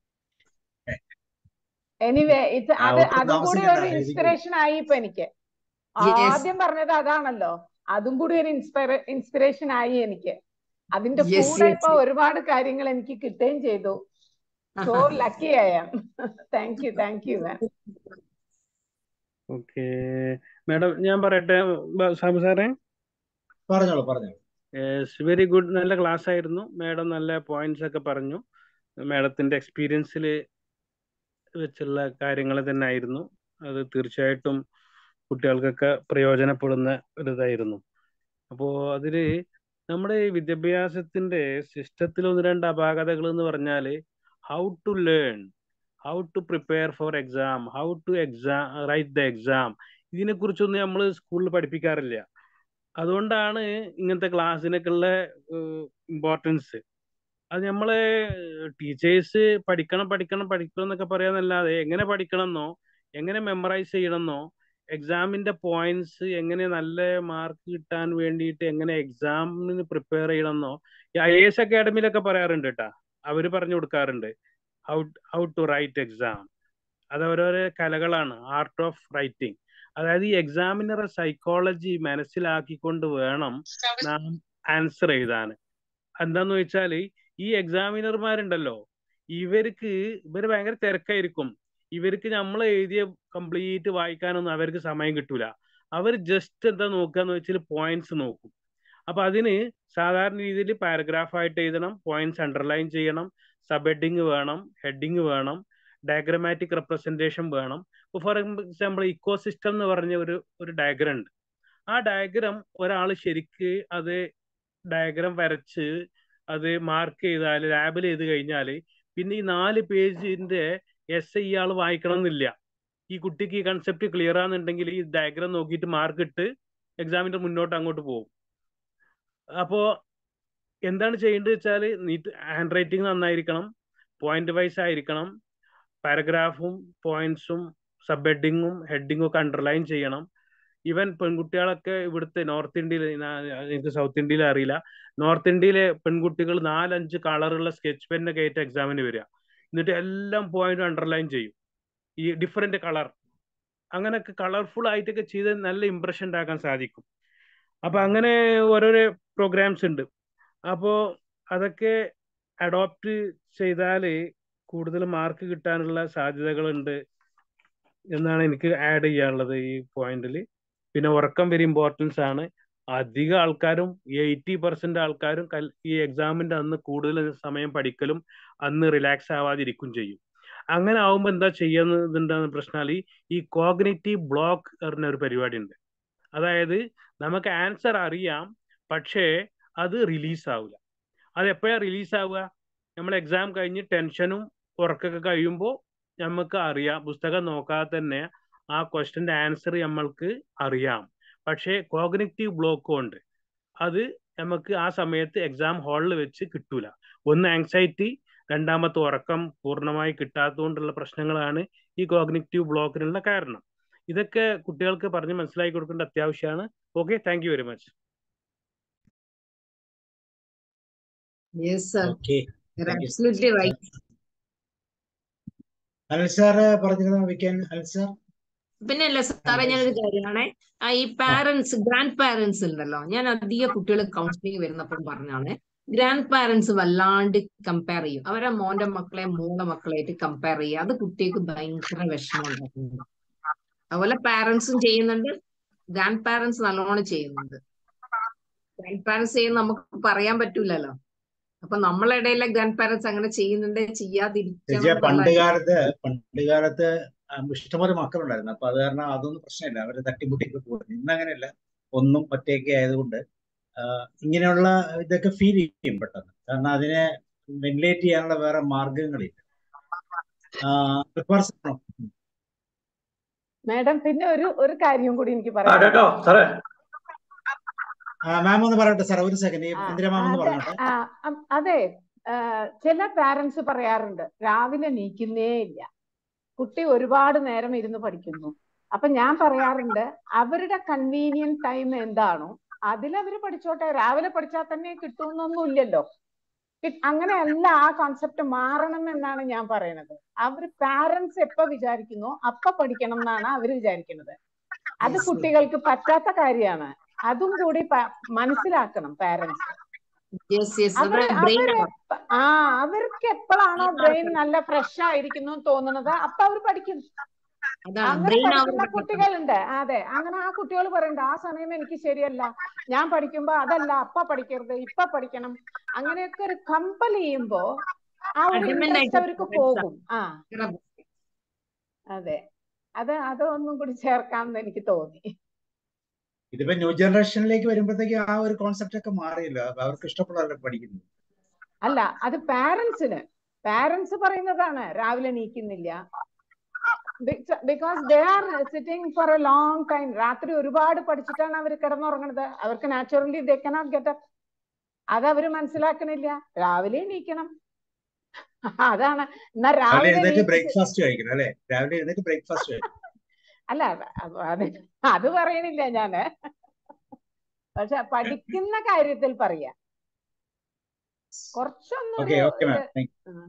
Speaker 4: എനിവേ ഇത്
Speaker 1: ആ,
Speaker 4: അത്
Speaker 1: ഒട്ടും
Speaker 4: അതും കൂടി
Speaker 1: താമസിക്കണ്ട,
Speaker 4: ഒരു
Speaker 1: എഴുതിക്കോ.
Speaker 4: ഇൻസ്പിറേഷൻ ആയി ഇപ്പൊ എനിക്ക്
Speaker 2: Yes.
Speaker 4: ആദ്യം പറഞ്ഞത് അതാണല്ലോ അതും കൂടി ഒരു ഇൻസ്പയർ ഇൻസ്പിറേഷൻ ആയി എനിക്ക് അതിന്റെ
Speaker 2: Yes,
Speaker 4: കൂടെ
Speaker 2: yes,
Speaker 4: ഇപ്പൊ
Speaker 2: yes.
Speaker 4: ഒരുപാട് കാര്യങ്ങൾ എനിക്ക് കിട്ടുകയും ചെയ്തു so lucky I am thank you thank you ma'am
Speaker 5: okay madam ഞാൻ പറയട്ടെ ബ- സാബു സാറേ
Speaker 1: പറഞ്ഞോളൂ പറഞ്ഞോളൂ
Speaker 5: വെരി ഗുഡ് നല്ല ക്ലാസ് ആയിരുന്നു മാഡം നല്ല പോയിന്റ്സ് ഒക്കെ പറഞ്ഞു മാഡത്തിന്റെ എക്സ്പീരിയൻസിൽ വെച്ചുള്ള കാര്യങ്ങൾ തന്നെ ആയിരുന്നു അത് തീർച്ചയായിട്ടും കുട്ടികൾക്കൊക്കെ പ്രയോജനപ്പെടുന്ന ഒരു ഇതായിരുന്നു അപ്പോൾ അതില് നമ്മുടെ ഈ വിദ്യാഭ്യാസത്തിന്റെ സിസ്റ്റത്തിൽ ഒന്ന് രണ്ട് അപാകതകൾ എന്ന് പറഞ്ഞാൽ how to learn how to prepare for exam how to exam write the exam ഇതിനെക്കുറിച്ചൊന്നും നമ്മൾ സ്കൂളിൽ പഠിപ്പിക്കാറില്ല അതുകൊണ്ടാണ് ഇങ്ങനത്തെ ക്ലാസ്സിനൊക്കെ ഉള്ള ഇമ്പോർട്ടൻസ് അത് നമ്മള് ടീച്ചേഴ്സ് പഠിക്കണം പഠിക്കണം പഠിക്കണം എന്നൊക്കെ പറയാന്നല്ലാതെ എങ്ങനെ പഠിക്കണം എന്നോ എങ്ങനെ മെമ്മറൈസ് ചെയ്യണമെന്നോ എക്സാമിന്റെ പോയിന്റ്സ് എങ്ങനെ നല്ല മാർക്ക് കിട്ടാൻ വേണ്ടിയിട്ട് എങ്ങനെ എക്സാമിന് പ്രിപ്പയർ ചെയ്യണമെന്നോ ഈ ഐ എസ് അക്കാഡമിയിലൊക്കെ പറയാറുണ്ട് കേട്ടാ അവര് പറഞ്ഞു കൊടുക്കാറുണ്ട് how how to write exam അത് ഓരോരോ കലകളാണ് ആർട്ട് ഓഫ് റൈറ്റിംഗ് അതായത് ഈ എക്സാമിനറെ സൈക്കോളജി മനസ്സിലാക്കിക്കൊണ്ട് വേണം നാം ആൻസർ എഴുതാൻ എന്താന്ന് വെച്ചാല് ഈ എക്സാമിനർമാരുണ്ടല്ലോ ഇവർക്ക് ഇവര് ഭയങ്കര തിരക്കായിരിക്കും ഇവർക്ക് നമ്മൾ എഴുതിയ കംപ്ലീറ്റ് വായിക്കാനൊന്നും അവർക്ക് സമയം കിട്ടൂല അവർ ജസ്റ്റ് എന്താ നോക്കാന്ന് വെച്ചാൽ പോയിന്റ്സ് നോക്കും അപ്പൊ അതിന് സാധാരണ രീതിയിൽ പാരഗ്രാഫ് ആയിട്ട് എഴുതണം പോയിന്റ്സ് അണ്ടർലൈൻ ചെയ്യണം സബ് ഹെഡിങ് വേണം ഹെഡിങ് വേണം ഡയഗ്രമാറ്റിക് റെപ്രസെന്റേഷൻ വേണം ഫോർ എക്സാമ്പിൾ ഇക്കോസിസ്റ്റം എന്ന് പറഞ്ഞ ഒരു ഒരു ഡയഗ്രം ഉണ്ട് ആ ഡയഗ്രം ഒരാൾ ശരിക്ക് അത് ഡയഗ്രം വരച്ച് അത് മാർക്ക് ചെയ്താൽ ലാബിൽ ചെയ്ത് കഴിഞ്ഞാൽ പിന്നെ ഈ നാല് പേജിന്റെ എസ് ഐ ആൾ വായിക്കണം എന്നില്ല ഈ കുട്ടിക്ക് ഈ കൺസെപ്റ്റ് ക്ലിയർ ആണെന്നുണ്ടെങ്കിൽ ഈ ഡയഗ്രം നോക്കിയിട്ട് മാർക്ക് ഇട്ട് എക്സാമിന്റെ മുന്നോട്ട് അങ്ങോട്ട് പോകും അപ്പോ എന്താണ് ചെയ്യേണ്ടത് വെച്ചാൽ നീറ്റ് ഹാൻഡ് റൈറ്റിംഗ് നന്നായിരിക്കണം പോയിന്റ് വൈസ് ആയിരിക്കണം പാരഗ്രാഫും പോയിന്റ്സും സബ് ഹെഡിങ്ങും ഹെഡിങ്ങും ഒക്കെ അണ്ടർലൈൻ ചെയ്യണം ഈവൻ പെൺകുട്ടികളൊക്കെ ഇവിടുത്തെ നോർത്ത് ഇന്ത്യയിൽ എനിക്ക് സൗത്ത് ഇന്ത്യയിൽ അറിയില്ല നോർത്ത് ഇന്ത്യയിലെ പെൺകുട്ടികൾ നാലഞ്ച് കളറുള്ള സ്കെച്ച് പെന്നൊക്കെ ആയിട്ട് എക്സാമിന് വരിക എന്നിട്ട് എല്ലാം പോയിന്റ് അണ്ടർലൈൻ ചെയ്യും ഈ ഡിഫറെന്റ് കളർ അങ്ങനെയൊക്കെ കളർഫുൾ ആയിട്ടൊക്കെ ചെയ്ത് നല്ല ഇമ്പ്രഷൻ ഉണ്ടാക്കാൻ സാധിക്കും അപ്പൊ അങ്ങനെ ഓരോരോ പ്രോഗ്രാംസ് ഉണ്ട് അപ്പോ അതൊക്കെ അഡോപ്റ്റ് ചെയ്താല് കൂടുതൽ മാർക്ക് കിട്ടാനുള്ള സാധ്യതകളുണ്ട് എന്നാണ് എനിക്ക് ആഡ് ചെയ്യാനുള്ളത് ഈ പോയിന്റിൽ പിന്നെ ഉറക്കം വെരി ഇമ്പോർട്ടൻസ് ആണ് അധിക ആൾക്കാരും എയ്റ്റി പെർസെന്റ് ആൾക്കാരും ഈ എക്സാമിന്റെ അന്ന് കൂടുതൽ സമയം പഠിക്കലും അന്ന് റിലാക്സ് ആവാതിരിക്കും ചെയ്യും അങ്ങനെ ആവുമ്പോൾ എന്താ ചെയ്യുന്നതുണ്ടെന്ന് പ്രശ്നാൽ ഈ കോഗ്നേറ്റീവ് ബ്ലോക്ക് പറഞ്ഞ ഒരു പരിപാടി ഉണ്ട് അതായത് നമുക്ക് ആൻസർ അറിയാം പക്ഷേ അത് റിലീസ് ആവില്ല അത് എപ്പോഴാണ് റിലീസ് ആവുക നമ്മൾ എക്സാം കഴിഞ്ഞ് ടെൻഷനും ഉറക്കൊക്കെ കഴിയുമ്പോൾ നമുക്ക് അറിയാം പുസ്തകം നോക്കാതെ തന്നെ ആ ക്വസ്റ്റ്യന്റെ ആൻസർ നമ്മൾക്ക് അറിയാം പക്ഷേ കോഗ്നേറ്റീവ് ബ്ലോക്ക് കൊണ്ട് അത് നമുക്ക് ആ സമയത്ത് എക്സാം ഹാളിൽ വെച്ച് കിട്ടൂല ഒന്ന് ആങ്സൈറ്റി രണ്ടാമത്തെ ഉറക്കം പൂർണ്ണമായി കിട്ടാത്തതുകൊണ്ടുള്ള പ്രശ്നങ്ങളാണ് ഈ കോഗ്നേറ്റീവ് ബ്ലോക്കിനുള്ള കാരണം ഇതൊക്കെ കുട്ടികൾക്ക് പറഞ്ഞ് മനസ്സിലാക്കി കൊടുക്കേണ്ട അത്യാവശ്യമാണ് okay thank you very much
Speaker 2: Yes, sir.
Speaker 1: Okay
Speaker 2: You're
Speaker 1: Thank you, sir.
Speaker 2: absolutely right.
Speaker 1: Anil sir പറഞ്ഞിരുന്ന വിക്കാൻ അനിൽ സാർ
Speaker 2: പിന്നെ അല്ല സാറേ ഞാനൊരു കാര്യമാണേ ആ ഈ പാരന്റ്സ് ഗ്രാൻഡ് പാരന്റ്സ് ഉണ്ടല്ലോ ഞാൻ അധിക കുട്ടികൾ കൗൺസിലിംഗ് വരുന്നപ്പം പറഞ്ഞാണ് ഗ്രാൻഡ് പാരന്റ്സ് വല്ലാണ്ട് കമ്പയർ ചെയ്യും അവരെ മോന്റെ മക്കളെ മോളെ മക്കളായിട്ട് കമ്പയർ ചെയ്യുക അത് കുട്ടികൾക്ക് ഭയങ്കര വിഷമം ഉണ്ടാക്കുന്നുണ്ട് അതുപോലെ പാരന്റ്സും ചെയ്യുന്നുണ്ട് ഗ്രാൻഡ് പാരന്റ്സ് നല്ലോണം ചെയ്യുന്നുണ്ട് ഗ്രാൻഡ് പാരന്റ്സ് ചെയ്യുന്ന നമുക്ക് പറയാൻ പറ്റൂലല്ലോ അപ്പൊ നമ്മളെ ഇടയിലെ ഗ്രാൻഡ് പാരന്റ്സ് അങ്ങനെ ചെയ്യുന്നുണ്ട് ചെയ്യാതിരിക്കണം
Speaker 1: ചേച്ചിയെ പണ്ട്
Speaker 2: എന്നുള്ള-
Speaker 1: കാലത്ത് പണ്ട് കാലത്ത് ആ, ഇഷ്ടംപോലെ മക്കളുണ്ടായിരുന്നു അപ്പൊ അത് കാരണം അതൊന്നും പ്രശ്നമില്ല അവര് തട്ടിമുട്ടിക്ക് പോകുന്നു ഇന്ന് അങ്ങനെയല്ല ഒന്നും ഒറ്റയ്ക്ക് ആയതുകൊണ്ട് ആ, ഇങ്ങനെയുള്ള ഇതൊക്കെ ഫീൽ ചെയ്യും പെട്ടെന്ന് കാരണം അതിനെ വെന്റിലേറ്റ് ചെയ്യാനുള്ള വേറെ മാർഗങ്ങളില്ല പ്രിപ്പയർസ് ആണോ
Speaker 4: മാഡം പിന്നെ ഒരു ഒരു കാര്യം കൂടി എനിക്ക്
Speaker 6: ആ
Speaker 4: പറയാം
Speaker 6: കേട്ടോ സാറേ
Speaker 1: മാം ഒന്ന് പറയട്ടെ സാർ ഒരു സെക്കൻഡ്
Speaker 4: ആ,
Speaker 1: ഇന്ദിര മാം ഒന്ന്
Speaker 4: അതെ
Speaker 1: പറഞ്ഞോട്ടെ
Speaker 4: ആ, അം- അതെ ആ, ചില പാരന്റ്സ് പറയാറുണ്ട് രാവിലെ നീക്കുന്നേ ഇല്ല കുട്ടി ഒരുപാട് നേരം ഇരുന്ന് പഠിക്കുന്നു അപ്പൊ ഞാൻ പറയാറുണ്ട് അവരുടെ കൺവീനിയന്റ് ടൈം എന്താണോ അതിലവര് പഠിച്ചോട്ടെ രാവിലെ പഠിച്ചാൽ തന്നെ കിട്ടുമെന്നൊന്നും ഇല്ലല്ലോ കി- അങ്ങനെയല്ല ആ കോൺസെപ്റ്റ് മാറണം എന്നാണ് ഞാൻ പറയുന്നത് അവര് പാരന്റ്സ് എപ്പോ വിചാരിക്കുന്നോ അപ്പൊ പഠിക്കണം എന്നാണ് അവര് വിചാരിക്കുന്നത് അത്
Speaker 2: Yes, yes.
Speaker 4: കുട്ടികൾക്ക് പറ്റാത്ത കാര്യമാണ് അതും കൂടി പ- മനസ്സിലാക്കണം പാരന്റ്സ്
Speaker 2: Yes, yes.
Speaker 4: അവര്
Speaker 2: അവരുടെ brain
Speaker 4: അവര്
Speaker 2: ആണ്.
Speaker 4: എപ്പ- ആ അവർക്ക് എപ്പോഴാണോ ബ്രെയിൻ നല്ല ഫ്രഷ് ആയിരിക്കുന്നു എന്ന് തോന്നുന്നത് അപ്പൊ അവർ പഠിക്കും
Speaker 2: അതാണ്
Speaker 4: അങ്ങനെ
Speaker 2: ബ്രെയിൻ
Speaker 4: പഠിക്കുന്ന കുട്ടികളുണ്ട് അതെ അങ്ങനെ ആ കുട്ടികൾ പറയുന്നുണ്ട് ആ സമയം എനിക്ക് ശരിയല്ല ഞാൻ പഠിക്കുമ്പോ അതല്ല അപ്പ പഠിക്കരുത് ഇപ്പൊ പഠിക്കണം അങ്ങനെയൊക്കെ ഒരു കമ്പൽ ചെയ്യുമ്പോ ആ ഒരു
Speaker 2: Adamant
Speaker 4: ഇൻട്രസ്റ്റ്
Speaker 2: ആയിട്ട്
Speaker 4: അവർക്ക്
Speaker 2: പഠിച്ചാ.
Speaker 4: പോകും ആ അതെ അത് അതൊന്നും കൂടി ചേർക്കാമെന്ന് എനിക്ക് തോന്നി
Speaker 1: ഇതിപ്പോ ന്യൂ ജനറേഷനിലേക്ക് വരുമ്പോഴത്തേക്ക് ആ ഒരു കോൺസെപ്റ്റ് ഒക്കെ മാറിയില്ല അവർക്ക് ഇഷ്ടപ്പെടാതെ പഠിക്കുന്നു
Speaker 4: അല്ല അത് പാരന്റ്സിന് പാരന്റ്സ് പറയുന്നതാണ് രാവിലെ നീക്കുന്നില്ല because they are sitting for a long time രാത്രി ഒരുപാട് പഠിച്ചിട്ടാണ് അവർ കിടന്നുറങ്ങുന്നത് അവർക്ക് naturally they cannot get up അത് അവര് മനസ്സിലാക്കണില്ല രാവിലെ നീക്കണം അതാണ് എന്നാ
Speaker 1: രാവിലെ
Speaker 4: രാവിലെ
Speaker 1: എഴുന്നേറ്റ്
Speaker 4: എണീറ്റ്
Speaker 1: ബ്രേക്ക്ഫാസ്റ്റ് കഴിക്കണം അല്ലെ രാവിലെ എഴുന്നേറ്റ് ബ്രേക്ക്ഫാസ്റ്റ് കഴിക്കണം
Speaker 4: അല്ല അത് അത് അത് പറയണില്ല ഞാന് പക്ഷെ പഠിക്കുന്ന കാര്യത്തിൽ പറയാ കുറച്ചൊന്നൊരു
Speaker 1: ഓക്കെ ഓക്കെ മാം
Speaker 4: ഇത്
Speaker 1: താങ്ക്
Speaker 4: ഉം.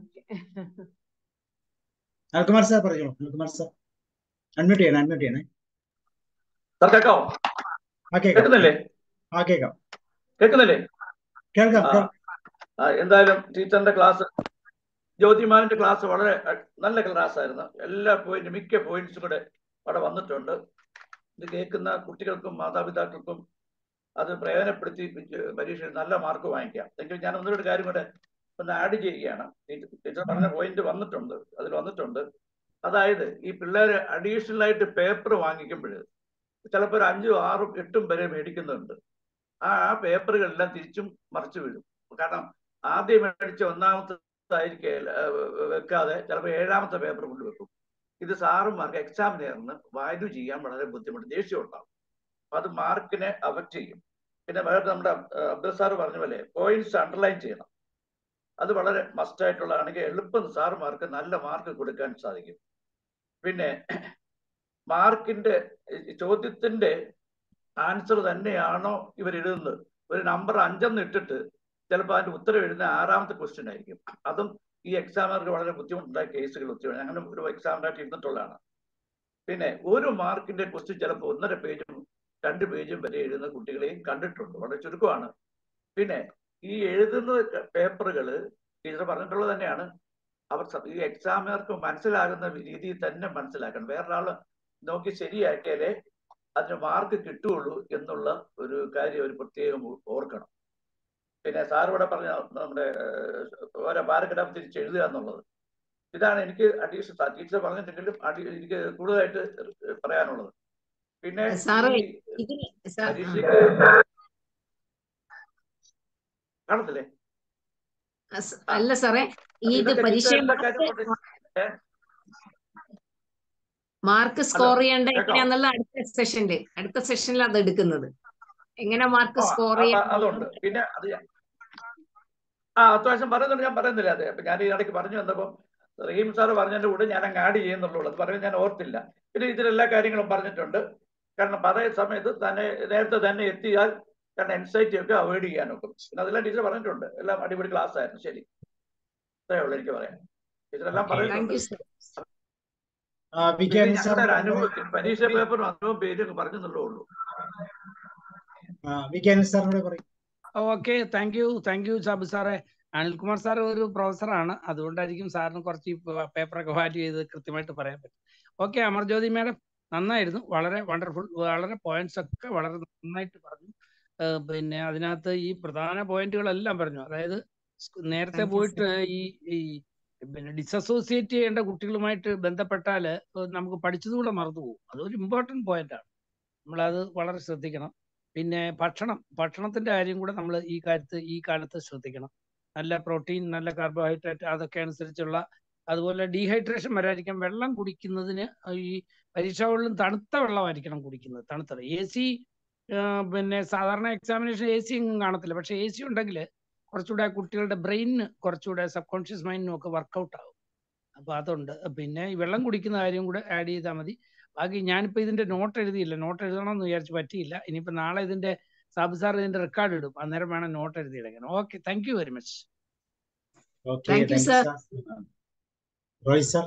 Speaker 1: അനിൽകുമാർ സാർ പറഞ്ഞോളൂ അനിൽകുമാർ സാർ അൺമ്യൂട്ട് ചെയ്യണേ അൺമ്യൂട്ട് ചെയ്യണേ
Speaker 6: സാർ കേൾക്കാമോ
Speaker 1: ആ കേൾക്കാം
Speaker 6: കേൾക്കുന്നില്ലേ
Speaker 1: ആ കേൾക്കാം
Speaker 6: കേൾക്കുന്നില്ലേ
Speaker 1: കേൾക്കാം
Speaker 6: ആ
Speaker 1: കേൾക്കാം
Speaker 6: ആ, എന്തായാലും ടീച്ചറിന്റെ ക്ലാസ് ജ്യോതിമാനിന്റെ ക്ലാസ് വളരെ അ- നല്ല ക്ലാസ് ആയിരുന്നു എല്ലാ പോയിന്റ് മിക്ക പോയിന്റ്സും കൂടെ അവിടെ വന്നിട്ടുണ്ട് ഇത് കേൾക്കുന്ന കുട്ടികൾക്കും മാതാപിതാക്കൾക്കും അത് പ്രയോജനപ്പെടുത്തി വിജ- പരീക്ഷയിൽ നല്ല മാർക്ക് വാങ്ങിക്കാം എങ്കിൽ ഞാൻ ഒന്നുകൂടെ കാര്യം കൂടെ ഒന്ന് ആഡ് ചെയ്യുകയാണ് ടീച്ചർ ടീച്ചർ പറഞ്ഞ പോയിന്റ് വന്നിട്ടുണ്ട് അതിൽ വന്നിട്ടുണ്ട് അതായത് ഈ പിള്ളേർ അഡീഷണൽ ആയിട്ട് പേപ്പർ വാങ്ങിക്കുമ്പോൾ ചിലപ്പോൾ ഒരു അഞ്ചും ആറും എട്ടും വരെ മേടിക്കുന്നുണ്ട് ആ ആ പേപ്പറുകളെല്ലാം തിരിച്ചും മറിച്ചു വീഴും കാരണം ആദ്യം മേടിച്ച ഒന്നാമത്തെ വെക്കാതെ ചിലപ്പോൾ ഏഴാമത്തെ പേപ്പർ കൊണ്ടുവെക്കും ഇത് സാറുമാർക്ക് എക്സാമിനറിന് വാല്യൂ ചെയ്യാൻ വളരെ ബുദ്ധിമുട്ട് ദേഷ്യം ഉണ്ടാവും അപ്പൊ അത് മാർക്കിനെ അഫക്റ്റ് ചെയ്യും പിന്നെ വേറെ നമ്മുടെ അഹ് അബ്ദുൽ സാർ പറഞ്ഞ പോലെ പോയിന്റ്സ് അണ്ടർലൈൻ ചെയ്യണം അത് വളരെ മസ്റ്റ് ആയിട്ടുള്ളതാണെങ്കിൽ എളുപ്പം സാറുമാർക്ക് നല്ല മാർക്ക് കൊടുക്കാൻ സാധിക്കും പിന്നെ മാർക്കിന്റെ ഈ ചോദ്യത്തിന്റെ ആൻസർ തന്നെയാണോ ഇവർ എഴുതുന്നത് ഒരു നമ്പർ അഞ്ചെന്ന് ഇട്ടിട്ട് ചിലപ്പോൾ അതിന്റെ ഉത്തരം എഴുതുന്ന ആറാമത്തെ ക്വസ്റ്റ്യൻ ആയിരിക്കും അതും ഈ എക്സാമിനർക്ക് വളരെ ബുദ്ധിമുട്ടുണ്ടായ കേസുകൾ ഒത്തിരി അങ്ങനെ ഒരു എക്സാമിനായിട്ട് ഇരുന്നിട്ടുള്ളതാണ് പിന്നെ ഒരു മാർക്കിന്റെ ക്വസ്റ്റ്യൻ ചിലപ്പോൾ ഒന്നര പേജും രണ്ട് പേജും വരെ എഴുതുന്ന കുട്ടികളെയും കണ്ടിട്ടുണ്ട് വളരെ ചുരുക്കമാണ് പിന്നെ ഈ എഴുതുന്ന പേപ്പറുകൾ ടീച്ചർ പറഞ്ഞിട്ടുള്ളത് തന്നെയാണ് അവർ സ- ഈ എക്സാമിനർക്ക് മനസ്സിലാകുന്ന രീതിയിൽ തന്നെ മനസ്സിലാക്കണം വേറൊരാൾ നോക്കി ശരിയാക്കിയാലേ അതിന് മാർക്ക് കിട്ടുകയുള്ളൂ എന്നുള്ള ഒരു കാര്യം ഒരു പ്രത്യേകം ഓ- ഓർക്കണം പിന്നെ സാർ ഇവിടെ പറഞ്ഞ നമ്മുടെ ഏഹ്, ഓരോ പാരഗ്രാഫ് തിരിച്ച് എഴുതുക എന്നുള്ളത് ഇതാണ് എനിക്ക് അഡീഷണൽ ടീച്ചർ പറഞ്ഞിട്ടെങ്കിലും അടി എനിക്ക് കൂടുതലായിട്ട് പറയാനുള്ളത് പിന്നെ
Speaker 2: സാറേ,
Speaker 6: ഈ
Speaker 2: ഇതിന് സാർ ആ.
Speaker 6: പരീക്ഷയ്ക്ക് കാണത്തില്ലേ
Speaker 2: അസ്- അല്ല സാറേ ഈ ഇത്
Speaker 6: ഇതൊക്കെ
Speaker 2: പരീക്ഷ
Speaker 6: ടീച്ചർ എല്ലാ കാര്യം കൊണ്ട്
Speaker 2: മാർക്ക് സ്കോർ ചെയ്യേണ്ട
Speaker 6: കേട്ടോ.
Speaker 2: എങ്ങനെയാന്നുള്ള അടുത്ത സെഷനില് അടുത്ത സെഷനിൽ അത് എടുക്കുന്നത് എങ്ങനെ മാർക്ക്
Speaker 6: ആ,
Speaker 2: സ്കോർ
Speaker 6: അപ്പൊ
Speaker 2: ചെയ്യാൻ
Speaker 6: അതുണ്ട് പിന്നെ അത് ഞാൻ- ആ അത്യാവശ്യം പറയുന്നുണ്ട് ഞാൻ പറയുന്നില്ല അതെ അപ്പൊ ഞാൻ ഈ ഇടയ്ക്ക് പറഞ്ഞു വന്നപ്പം റഹീം സാർ പറഞ്ഞതിന്റെ കൂടെ ഞാൻ അങ്ങ് ആഡ് ചെയ്യുന്നുള്ളൂ അത് പറയാൻ ഞാൻ ഓർത്തില്ല പിന്നെ ഇതിലെല്ലാ കാര്യങ്ങളും പറഞ്ഞിട്ടുണ്ട് കാരണം പറയുന്ന സമയത്ത് തന്നെ നേരത്തെ തന്നെ എത്തിയാൽ കാരണം എൻസൈറ്റി ഒക്കെ അവോയ്ഡ് ചെയ്യാൻ നോക്കും പിന്നെ അതെല്ലാം ടീച്ചർ പറഞ്ഞിട്ടുണ്ട് എല്ലാം അടിപൊളി ക്ലാസ് ആയിരുന്നു ശരി അത്രേ ഉള്ളൂ എനിക്ക് പറയാം ടീച്ചർ എല്ലാം
Speaker 2: താങ്ക്
Speaker 6: പറയുന്നുണ്ട്
Speaker 2: യു സർ
Speaker 1: ആ, വി കെ
Speaker 6: പിന്നെ
Speaker 1: അനിൽ സാർ
Speaker 6: ഞങ്ങളുടെ ഒരു അനുഭവം പരീക്ഷ പേപ്പറും അനുഭവം പേരും പറഞ്ഞെന്നുള്ളൂ ഉള്ളൂ
Speaker 1: ആ, വി കെ അനിൽ സാറിനോട് പറയും
Speaker 7: okay thank you thank you Sabu സാറേ അനിൽകുമാർ സാർ ഒരു പ്രൊഫസറാണ് അതുകൊണ്ടായിരിക്കും സാറിന് കുറച്ച് ഈ പേപ്പറൊക്കെ വാല്യൂ ചെയ്ത് കൃത്യമായിട്ട് പറയാൻ പറ്റും ഓക്കെ അമർജ്യോതി മാഡം നന്നായിരുന്നു വളരെ വണ്ടർഫുൾ വളരെ പോയിന്റ്സ് ഒക്കെ വളരെ നന്നായിട്ട് പറഞ്ഞു ഏഹ് പിന്നെ അതിനകത്ത് ഈ പ്രധാന പോയിന്റുകളെല്ലാം പറഞ്ഞു അതായത് സ്കൂ- നേരത്തെ
Speaker 2: Thank you,
Speaker 7: പോയിട്ട് ഈ ഈ പിന്നെ ഡിസസോസിയേറ്റ് ചെയ്യേണ്ട കുട്ടികളുമായിട്ട് ബന്ധപ്പെട്ടാൽ നമുക്ക് പഠിച്ചതുകൂടെ മറന്നു പോകും അതൊരു ഇമ്പോർട്ടൻറ്റ് പോയിന്റ് ആണ് നമ്മളത് വളരെ ശ്രദ്ധിക്കണം പിന്നെ ഭക്ഷണം ഭക്ഷണത്തിന്റെ കാര്യം കൂടെ നമ്മൾ ഈ കാര്യത്ത് ഈ കാലത്ത് ശ്രദ്ധിക്കണം നല്ല പ്രോട്ടീൻ നല്ല കാർബോഹൈഡ്രേറ്റ് അതൊക്കെ അനുസരിച്ചുള്ള അതുപോലെ ഡീഹൈഡ്രേഷൻ വരാതിരിക്കാൻ വെള്ളം കുടിക്കുന്നതിന് ഈ പരീക്ഷാ വെള്ളം തണുത്ത വെള്ളമായിരിക്കണം കുടിക്കുന്നത് തണുത്തത് എ സി പിന്നെ സാധാരണ എക്സാമിനേഷൻ എ സി ഒന്നും കാണത്തില്ല പക്ഷെ എ സി ഉണ്ടെങ്കിൽ കുറച്ചുകൂടെ കുട്ടികളുടെ ബ്രെയിനിന് കുറച്ചുകൂടെ സബ് കോൺഷ്യസ് മൈൻഡിനും ഒക്കെ വർക്കൗട്ട് ആവും അപ്പൊ അതുണ്ട് പിന്നെ ഈ വെള്ളം കുടിക്കുന്ന കാര്യം കൂടെ ആഡ് ചെയ്താൽ മതി ബാക്കി ഞാനിപ്പോ ഇതിന്റെ നോട്ട് എഴുതിയില്ല നോട്ട് എഴുതണം എന്ന് വിചാരിച്ച് പറ്റിയില്ല ഇനിയിപ്പോ നാളെ ഇതിന്റെ സാബ് സാർ ഇതിന്റെ റെക്കോർഡ് ഇടും അന്നേരം വേണം നോട്ട് എഴുതിയെടുക്കാൻ okay thank you very much
Speaker 1: okay
Speaker 2: Thank you,
Speaker 1: thank you
Speaker 2: sir.
Speaker 1: Sir Roy sir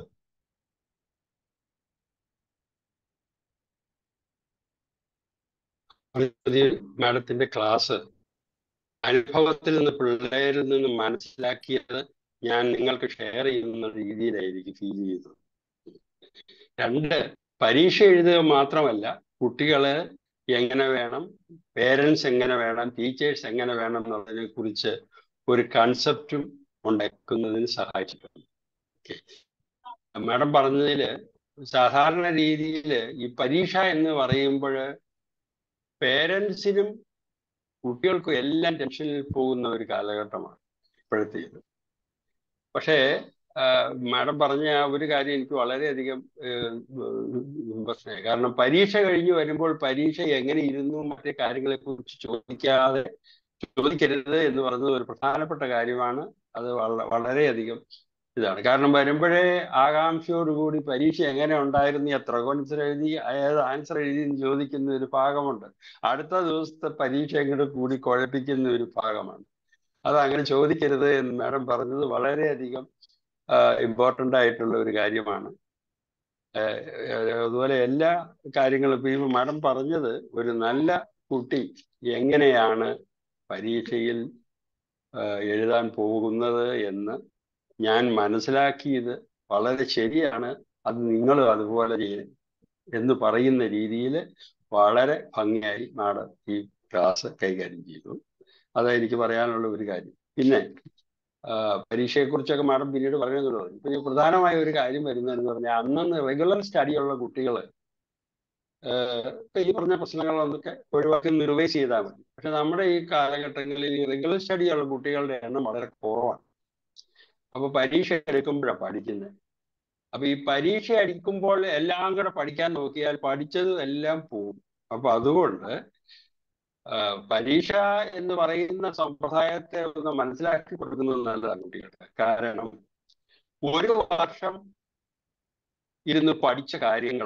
Speaker 8: മാഡത്തിന്റെ ക്ലാസ് അനുഭവത്തിൽ നിന്ന് പിള്ളേരിൽ നിന്ന് മനസ്സിലാക്കിയത് ഞാൻ നിങ്ങൾക്ക് ഷെയർ ചെയ്യുന്ന രീതിയിലായിരിക്കും ഫീൽ ചെയ്തത് രണ്ട് പരീക്ഷ എഴുതുക മാത്രമല്ല കുട്ടികളെ എങ്ങനെ വേണം പേരൻസ് എങ്ങനെ വേണം ടീച്ചേഴ്സ് എങ്ങനെ വേണം എന്നുള്ളതിനെ കുറിച്ച് ഒരു കൺസെപ്റ്റും ഉണ്ടാക്കുന്നതിന് സഹായിച്ചിട്ടുണ്ട് മാഡം പറഞ്ഞതിൽ സാധാരണ രീതിയിൽ ഈ പരീക്ഷ എന്ന് പറയുമ്പോൾ പേരൻസിനും കുട്ടികൾക്കും എല്ലാം ടെൻഷനിൽ പോകുന്ന ഒരു കാലഘട്ടമാണ് ഇപ്പോഴത്തേത് പക്ഷേ മാഡം പറഞ്ഞ ആ ഒരു കാര്യം എനിക്ക് വളരെയധികം പ്രശ്നമായി കാരണം പരീക്ഷ കഴിഞ്ഞ് വരുമ്പോൾ പരീക്ഷ എങ്ങനെ ഇരുന്നു മറ്റേ കാര്യങ്ങളെ കുറിച്ച് ചോദിക്കാതെ ചോദിക്കരുത് എന്ന് പറയുന്നത് ഒരു പ്രധാനപ്പെട്ട കാര്യമാണ് അത് വളരെയധികം ഇതാണ് കാരണം വരുമ്പോഴേ ആകാംക്ഷയോടുകൂടി പരീക്ഷ എങ്ങനെ ഉണ്ടായിരുന്നു എത്ര ക്വൻസർ എഴുതി ഏത് ആൻസർ എഴുതി എന്ന് ചോദിക്കുന്ന ഒരു ഭാഗമുണ്ട് അടുത്ത ദിവസത്തെ പരീക്ഷ എങ്ങോട്ട് കൂടി കുഴപ്പിക്കുന്ന ഒരു ഭാഗമാണ് അത് അങ്ങനെ ചോദിക്കരുത് എന്ന് മാഡം പറഞ്ഞത് വളരെയധികം ഇമ്പോർട്ടൻ്റ് ആയിട്ടുള്ള ഒരു കാര്യമാണ് അതുപോലെ എല്ലാ കാര്യങ്ങളും ഇപ്പൊ ഈ മാഡം പറഞ്ഞത് ഒരു നല്ല കുട്ടി എങ്ങനെയാണ് പരീക്ഷയിൽ എഴുതാൻ പോകുന്നത് എന്ന് ഞാൻ മനസ്സിലാക്കിയത് വളരെ ശരിയാണ് അത് നിങ്ങളും അതുപോലെ ചെയ്യും എന്ന് പറയുന്ന രീതിയിൽ വളരെ ഭംഗിയായി മാഡം ഈ ക്ലാസ് കൈകാര്യം ചെയ്തു അതാ എനിക്ക് പറയാനുള്ള ഒരു കാര്യം പിന്നെ പരീക്ഷയെക്കുറിച്ചൊക്കെ മാഡം പിന്നീട് പറയുന്നുള്ളൂ ഇപ്പൊ ഈ പ്രധാനമായ ഒരു കാര്യം വരുന്നതെന്ന് പറഞ്ഞാൽ അന്നന്ന് റെഗുലർ സ്റ്റഡിയുള്ള കുട്ടികൾ ഈ പറഞ്ഞ പ്രശ്നങ്ങളൊന്നൊക്കെ ഒഴിവാക്കി റിവൈസ് ചെയ്താൽ മതി പക്ഷെ നമ്മുടെ ഈ കാലഘട്ടങ്ങളിൽ ഈ റെഗുലർ സ്റ്റഡിയുള്ള കുട്ടികളുടെ എണ്ണം വളരെ കുറവാണ് അപ്പൊ പരീക്ഷ എടുക്കുമ്പോഴാണ് പഠിക്കുന്നത് അപ്പൊ ഈ പരീക്ഷ അടിക്കുമ്പോൾ എല്ലാം കൂടെ പഠിക്കാൻ നോക്കിയാൽ പഠിച്ചതും എല്ലാം പോകും അപ്പൊ അതുകൊണ്ട് പരീക്ഷ എന്ന് പറയുന്ന സമ്പ്രദായത്തെ ഒന്ന് മനസ്സിലാക്കി കൊടുക്കുന്നത് നല്ലതാണ് കുട്ടികൾക്ക് കാരണം ഒരു വർഷം ഇരുന്ന് പഠിച്ച കാര്യങ്ങൾ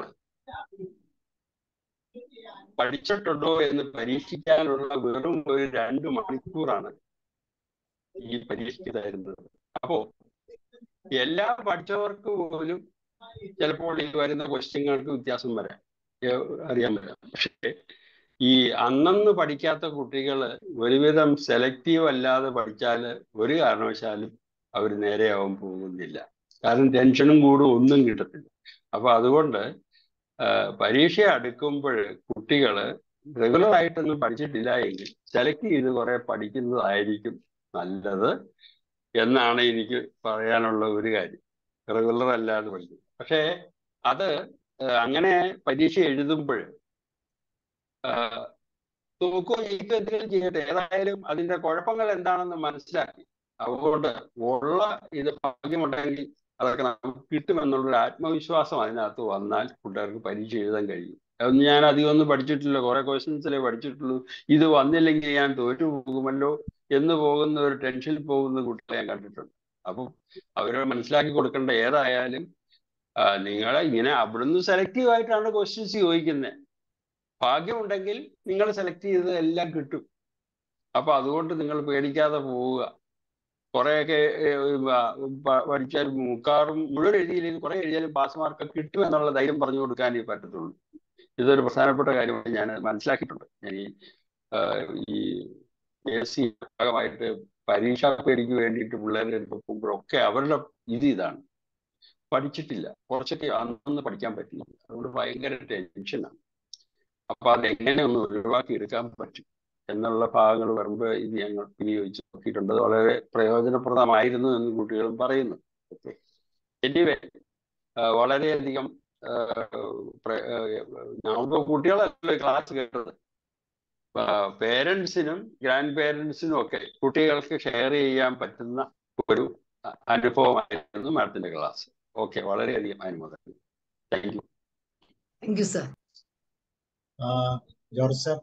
Speaker 8: പഠിച്ചിട്ടുണ്ടോ എന്ന് പരീക്ഷിക്കാനുള്ള വെറും ഒരു രണ്ട് മണിക്കൂറാണ് ഈ പരീക്ഷയ്ക്ക് തരുന്നത് അപ്പോ എല്ലാ പഠിച്ചവർക്ക് പോലും ചിലപ്പോൾ ഈ വരുന്ന ക്വസ്റ്റ്യങ്ങൾക്ക് വ്യത്യാസം വരാം അറിയാൻ വരാം പക്ഷേ ഈ അന്നന്ന് പഠിക്കാത്ത കുട്ടികൾ ഒരുവിധം സെലക്റ്റീവ് അല്ലാതെ പഠിച്ചാൽ ഒരു കാരണവശാലും അവർ നേരെയാവാൻ പോകുന്നില്ല കാരണം ടെൻഷനും കൂടും ഒന്നും കിട്ടത്തില്ല അപ്പൊ അതുകൊണ്ട് പരീക്ഷ അടുക്കുമ്പോൾ കുട്ടികൾ റെഗുലർ ആയിട്ടൊന്നും പഠിച്ചിട്ടില്ല എങ്കിൽ സെലക്ട് ചെയ്ത് കുറെ പഠിക്കുന്നതായിരിക്കും നല്ലത് എന്നാണ് എനിക്ക് പറയാനുള്ള ഒരു കാര്യം റെഗുലർ അല്ലാതെ പഠിക്കും പക്ഷേ അത് അങ്ങനെ പരീക്ഷ എഴുതുമ്പോൾ നോക്കൂ എനിക്ക് എന്തെങ്കിലും ചെയ്യട്ടെ ഏതായാലും അതിന്റെ കുഴപ്പങ്ങൾ എന്താണെന്ന് മനസ്സിലാക്കി അതുകൊണ്ട് ഉള്ള ഇത് ഭാഗ്യമുണ്ടെങ്കിൽ അതൊക്കെ നമുക്ക് കിട്ടുമെന്നുള്ളൊരു ആത്മവിശ്വാസം അതിനകത്ത് വന്നാൽ കുട്ടികൾക്ക് പരീക്ഷ എഴുതാൻ കഴിയും അതൊന്നും ഞാൻ അധികം ഒന്നും പഠിച്ചിട്ടില്ല കുറെ ക്വസ്റ്റ്യൻസിലേ പഠിച്ചിട്ടുള്ളൂ ഇത് വന്നില്ലെങ്കിൽ ഞാൻ തോറ്റു പോകുമല്ലോ എന്ന് പോകുന്ന ഒരു ടെൻഷനിൽ പോകുന്ന കുട്ടികളെ ഞാൻ കണ്ടിട്ടുണ്ട് അപ്പം അവരെ മനസ്സിലാക്കി കൊടുക്കേണ്ട ഏതായാലും നിങ്ങളെ ഇങ്ങനെ അവിടുന്ന് സെലക്റ്റീവ് ആയിട്ടാണ് ക്വസ്റ്റ്യൻസ് ചോദിക്കുന്നത് ഭാഗ്യമുണ്ടെങ്കിൽ നിങ്ങൾ സെലക്ട് ചെയ്തത് എല്ലാം കിട്ടും അപ്പൊ അതുകൊണ്ട് നിങ്ങൾ പേടിക്കാതെ പോവുക കുറെയൊക്കെ പഠിച്ചാൽ മുക്കാറും മുഴുവൻ എഴുതിയില്ലെങ്കിൽ കുറെ എഴുതിയാലും പാസ് മാർക്ക് കിട്ടും എന്നുള്ള ധൈര്യം പറഞ്ഞു കൊടുക്കാനേ പറ്റത്തുള്ളൂ ഇതൊരു പ്രധാനപ്പെട്ട കാര്യമായി ഞാൻ മനസ്സിലാക്കിയിട്ടുണ്ട് ഞാൻ ഈ ഈ എസ് സി ഭാഗമായിട്ട് പരീക്ഷാ പേടിക്ക് വേണ്ടിയിട്ട് പിള്ളേരുടെ പോകുമ്പോഴൊക്കെ അവരുടെ ഇത് ഇതാണ് പഠിച്ചിട്ടില്ല കുറച്ചൊക്കെ അന്നൊന്ന് പഠിക്കാൻ പറ്റില്ല അതുകൊണ്ട് ഭയങ്കര ടെൻഷനാണ് അപ്പൊ അതെങ്ങനെ ഒന്ന് ഒഴിവാക്കി എടുക്കാൻ പറ്റും എന്നുള്ള ഭാഗങ്ങൾ വരുമ്പോൾ ഇത് ഞങ്ങൾ വിനിയോഗിച്ച് നോക്കിയിട്ടുണ്ട് വളരെ പ്രയോജനപ്രദമായിരുന്നു എന്ന് കുട്ടികളും പറയുന്നു ഓക്കെ എനിവേ വളരെയധികം നമുക്ക് കുട്ടികളല്ല ക്ലാസ് കേട്ടത് പേരൻസിനും ഗ്രാൻഡ് പേരൻസിനും ഒക്കെ കുട്ടികൾക്ക് ഷെയർ ചെയ്യാൻ പറ്റുന്ന ഒരു അനുഭവമായിരുന്നു മാഡത്തിന്റെ ക്ലാസ് ഓക്കെ വളരെയധികം അനുമോദനം thank you
Speaker 2: thank you sir
Speaker 1: George sir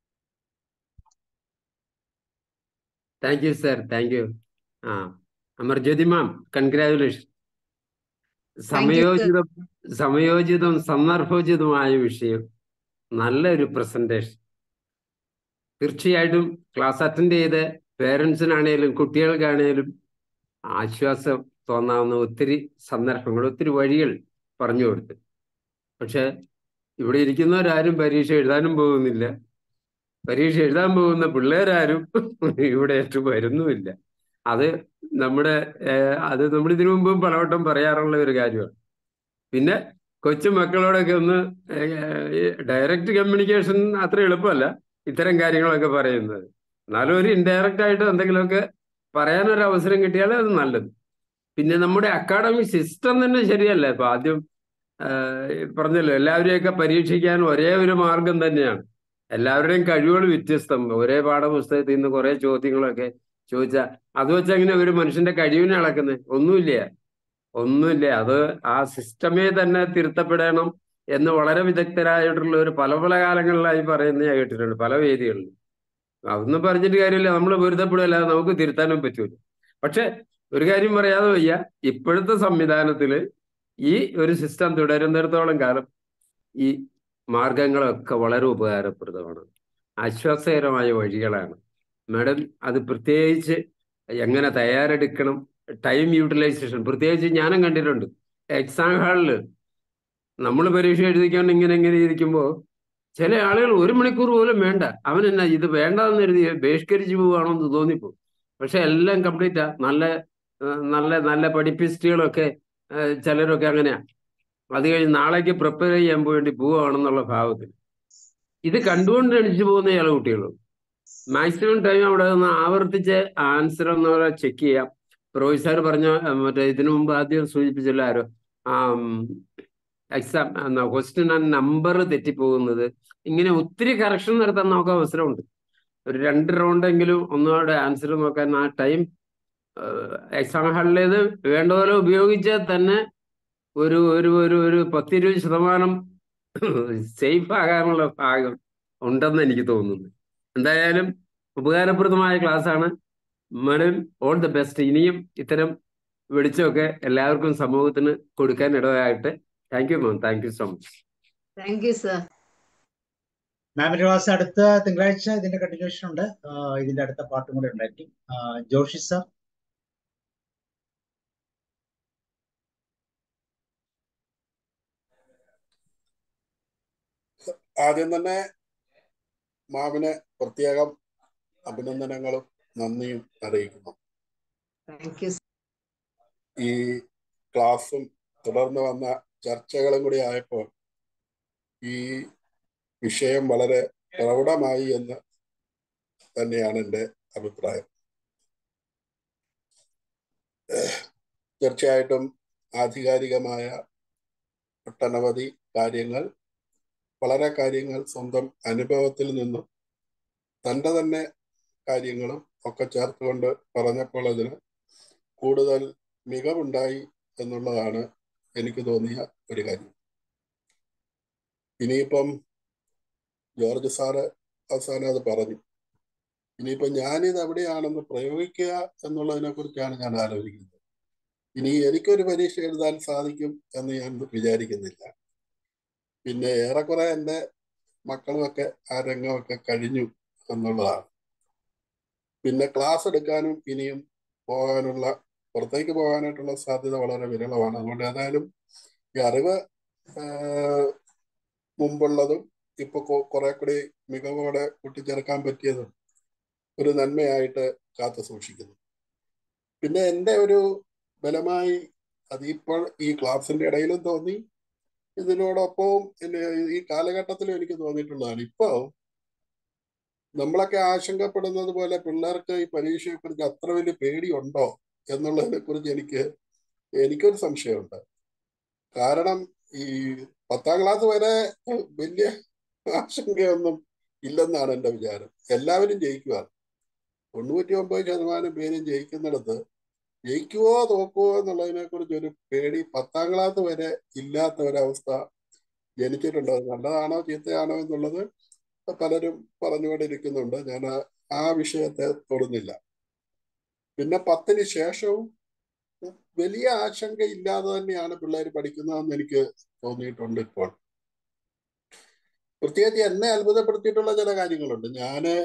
Speaker 9: thank you sir thank you ആ അമർജ്യോതി മാം കൺഗ്രാറ്റുലേഷൻ സമയോചിതം സമയോചിതം സന്ദർഭോചിതമായ വിഷയം നല്ലൊരു പ്രസന്റേഷൻ തീർച്ചയായിട്ടും ക്ലാസ് അറ്റൻഡ് ചെയ്ത് പേരൻസിനാണേലും കുട്ടികൾക്കാണേലും ആശ്വാസം തോന്നാവുന്ന ഒത്തിരി സന്ദർഭങ്ങൾ ഒത്തിരി വഴികൾ പറഞ്ഞു കൊടുത്തു പക്ഷെ ഇവിടെ ഇരിക്കുന്നവരാരും പരീക്ഷ എഴുതാനും പോകുന്നില്ല പരീക്ഷ എഴുതാൻ പോകുന്ന പിള്ളേരാരും ഇവിടെ ഏറ്റു വരുന്നുമില്ല അത് നമ്മുടെ അത് നമ്മൾ ഇതിനു മുമ്പും പലവട്ടം പറയാറുള്ള ഒരു കാര്യമാണ് പിന്നെ കൊച്ചു മക്കളോടൊക്കെ ഒന്ന് ഡയറക്റ്റ് കമ്മ്യൂണിക്കേഷൻ അത്ര എളുപ്പമല്ല ഇത്തരം കാര്യങ്ങളൊക്കെ പറയുന്നത് എന്നാലും ഒരു ഇൻഡയറക്റ്റ് ആയിട്ട് എന്തെങ്കിലുമൊക്കെ പറയാനൊരു അവസരം കിട്ടിയാൽ അത് നല്ലത് പിന്നെ നമ്മുടെ അക്കാഡമിക് സിസ്റ്റം തന്നെ ശരിയല്ല ഇപ്പൊ ആദ്യം പറഞ്ഞല്ലോ എല്ലാവരെയൊക്കെ പരീക്ഷിക്കാൻ ഒരേ ഒരു മാർഗം തന്നെയാണ് എല്ലാവരുടെയും കഴിവുകൾ വ്യത്യസ്തം ഒരേ പാഠപുസ്തകത്തിൽ നിന്ന് കുറെ ചോദ്യങ്ങളൊക്കെ ചോദിച്ചാൽ അത് വെച്ച് അങ്ങനെ ഒരു മനുഷ്യന്റെ കഴിവിനെ അളക്കുന്നത് ഒന്നുമില്ല ഒന്നുമില്ല അത് ആ സിസ്റ്റമേ തന്നെ തിരുത്തപ്പെടണം എന്ന് വളരെ വിദഗ്ധരായിട്ടുള്ള ഒരു പല പല കാലങ്ങളിലായി പറയുന്നത് ഞാൻ കേട്ടിട്ടുണ്ട് പല വേദികളിലും അതൊന്നും പറഞ്ഞിട്ട് കാര്യമില്ല നമ്മൾ പൊരുത്തപ്പെടുകയല്ലാതെ നമുക്ക് തിരുത്താനും പറ്റൂല പക്ഷെ ഒരു കാര്യം പറയാതെ വയ്യ ഇപ്പോഴത്തെ സംവിധാനത്തില് ഈ ഒരു സിസ്റ്റം തുടരുന്നിടത്തോളം കാലം ഈ മാർഗങ്ങളൊക്കെ വളരെ ഉപകാരപ്രദമാണ് ആശ്വാസകരമായ വഴികളാണ് മാഡം അത് പ്രത്യേകിച്ച് എങ്ങനെ തയ്യാറെടുക്കണം ടൈം യൂട്ടിലൈസേഷൻ പ്രത്യേകിച്ച് ഞാനും കണ്ടിട്ടുണ്ട് എക്സാം ഹാളിൽ നമ്മൾ പരീക്ഷ എഴുതിക്കൊണ്ട് ഇങ്ങനെ ഇങ്ങനെ ഇരിക്കുമ്പോൾ ചില ആളുകൾ ഒരു മണിക്കൂർ പോലും വേണ്ട അവൻ എന്നാ ഇത് വേണ്ടെന്ന് എഴുതി ബഹിഷ്കരിച്ചു പോവുകയാണോ എന്ന് തോന്നിപ്പോ പക്ഷെ എല്ലാം കംപ്ലീറ്റാ നല്ല ആ, നല്ല നല്ല പഠിപ്പിസ്റ്റുകളൊക്കെ ആ, ചിലരൊക്കെ അങ്ങനെയാ അത് കഴിഞ്ഞ് നാളേക്ക് പ്രിപ്പയർ ചെയ്യാൻ വേണ്ടി പോവുകയാണെന്നുള്ള ഭാവത്തിൽ ഇത് കണ്ടുകൊണ്ട് എണിച്ചു പോകുന്ന ചില കുട്ടികളുണ്ട് മാക്സിമം ടൈം അവിടെ നിന്ന് ആവർത്തിച്ച് ആൻസർ എന്നവരെ ചെക്ക് ചെയ്യാം റോയ് സാർ പറഞ്ഞ ആ, മറ്റേ ഇതിനു മുമ്പ് ആദ്യം സൂചിപ്പിച്ചല്ലോ ആരോ എക്സാം ക്വസ്റ്റ്യൻ ആ നമ്പർ തെറ്റിപ്പോകുന്നത് ഇങ്ങനെ ഒത്തിരി കറക്ഷൻ നടത്താൻ നമുക്ക് അവസരമുണ്ട് ഒരു രണ്ട് റൗണ്ടെങ്കിലും ഒന്നുകൂടെ ആൻസർ നോക്കാൻ ആ ടൈം എക്സാം ഹാളിലേത് വേണ്ട പോലെ ഉപയോഗിച്ചാൽ തന്നെ ഒരു ഒരു ഒരു ഒരു പത്തിരുപത് ശതമാനം സേഫ് ആകാനുള്ള ഭാഗം ഉണ്ടെന്ന് എനിക്ക് തോന്നുന്നു എന്തായാലും ഉപകാരപ്രദമായ ക്ലാസ് ആണ് മാഡം ഓൾ ദ ബെസ്റ്റ് ഇനിയും ഇത്തരം വെളിച്ചമൊക്കെ എല്ലാവർക്കും സമൂഹത്തിന് കൊടുക്കാൻ ഇടയായിട്ട് thank you ma'am thank you so much
Speaker 2: thank you sir
Speaker 1: മാമിന്റെ ക്ലാസ് അടുത്ത തിങ്കളാഴ്ച ഇതിന്റെ കണ്ടിന്യൂഷൻ ഉണ്ട് ആ, ഇതിന്റെ അടുത്ത പാർട്ടും കൂടെ ഉണ്ടായിരിക്കും ആ, ജോഷി സർ
Speaker 10: ആദ്യം തന്നെ മാമിന് പ്രത്യേകം അഭിനന്ദനങ്ങളും നന്ദിയും അറിയിക്കുന്നു
Speaker 2: താങ്ക് യു
Speaker 10: ഈ ക്ലാസ്സും തുടർന്ന് വന്ന ചർച്ചകളും കൂടി ആയപ്പോൾ ഈ വിഷയം വളരെ പ്രൗഢമായി എന്ന് തന്നെയാണ് എൻ്റെ അഭിപ്രായം തീർച്ചയായിട്ടും ആധികാരികമായ ഒട്ടനവധി കാര്യങ്ങൾ വളരെ കാര്യങ്ങൾ സ്വന്തം അനുഭവത്തിൽ നിന്നും തൻ്റെ തന്നെ കാര്യങ്ങളും ഒക്കെ ചേർത്തുകൊണ്ട് പറഞ്ഞപ്പോൾ അതിന് കൂടുതൽ മികവുണ്ടായി എന്നുള്ളതാണ് എനിക്ക് തോന്നിയ ഒരു കാര്യം ഇനിയിപ്പം ജോർജ് സാറ് അവസാനം അത് പറഞ്ഞു ഇനിയിപ്പം ഞാനിത് എവിടെയാണെന്ന് പ്രയോഗിക്കുക എന്നുള്ളതിനെ കുറിച്ചാണ് ഞാൻ ആലോചിക്കുന്നത് ഇനി എനിക്കൊരു പരീക്ഷ എഴുതാൻ സാധിക്കും എന്ന് ഞാൻ വിചാരിക്കുന്നില്ല പിന്നെ ഏറെക്കുറെ എൻ്റെ മക്കളുമൊക്കെ ആ രംഗമൊക്കെ കഴിഞ്ഞു എന്നുള്ളതാണ് പിന്നെ ക്ലാസ് എടുക്കാനും ഇനിയും പോകാനുള്ള പുറത്തേക്ക് പോകാനായിട്ടുള്ള സാധ്യത വളരെ വിരളമാണ് അതുകൊണ്ട് ഏതായാലും ഈ അറിവ് ആഹ്, മുമ്പുള്ളതും ഇപ്പൊ കൊ- കുറെ കൂടി മികവോടെ കൂട്ടിച്ചേർക്കാൻ പറ്റിയതും ഒരു നന്മയായിട്ട് കാത്തു സൂക്ഷിക്കുന്നു പിന്നെ എൻ്റെ ഒരു ബലമായി അതിപ്പോൾ ഈ ക്ലാസ്സിന്റെ ഇടയിലും തോന്നി ഇതിനോടൊപ്പവും എന്നെ ഈ കാലഘട്ടത്തിലും എനിക്ക് തോന്നിയിട്ടുള്ളതാണ് ഇപ്പോ നമ്മളൊക്കെ ആശങ്കപ്പെടുന്നത് പോലെ പിള്ളേർക്ക് ഈ പരീക്ഷയെ കുറിച്ച് അത്ര വലിയ പേടിയുണ്ടോ എന്നുള്ളതിനെ കുറിച്ച് എനിക്ക് എനിക്കൊരു സംശയമുണ്ട് കാരണം ഈ പത്താം ക്ലാസ് വരെ വലിയ ആശങ്കയൊന്നും ഇല്ലെന്നാണ് എൻ്റെ വിചാരം എല്ലാവരും ജയിക്കുക തൊണ്ണൂറ്റി ഒമ്പത് ശതമാനം പേരും ജയിക്കുന്നിടത്ത് ജയിക്കുവോ തോക്കുവോ എന്നുള്ളതിനെ കുറിച്ച് ഒരു പേടി പത്താം ക്ലാസ് വരെ ഇല്ലാത്ത ഒരവസ്ഥ ജനിച്ചിട്ടുണ്ട് അത് നല്ലതാണോ ചീത്തയാണോ എന്നുള്ളത് പലരും പറഞ്ഞുകൊണ്ടിരിക്കുന്നുണ്ട് ഞാൻ ആ- ആ വിഷയത്തെ തൊടുന്നില്ല പിന്നെ പത്തിന് ശേഷവും വലിയ ആശങ്ക ഇല്ലാതെ തന്നെയാണ് പിള്ളേർ പഠിക്കുന്നതെന്ന് എനിക്ക് തോന്നിയിട്ടുണ്ട് ഇപ്പോൾ പ്രത്യേകിച്ച് എന്നെ അത്ഭുതപ്പെടുത്തിയിട്ടുള്ള ചില കാര്യങ്ങളുണ്ട് ഞാന്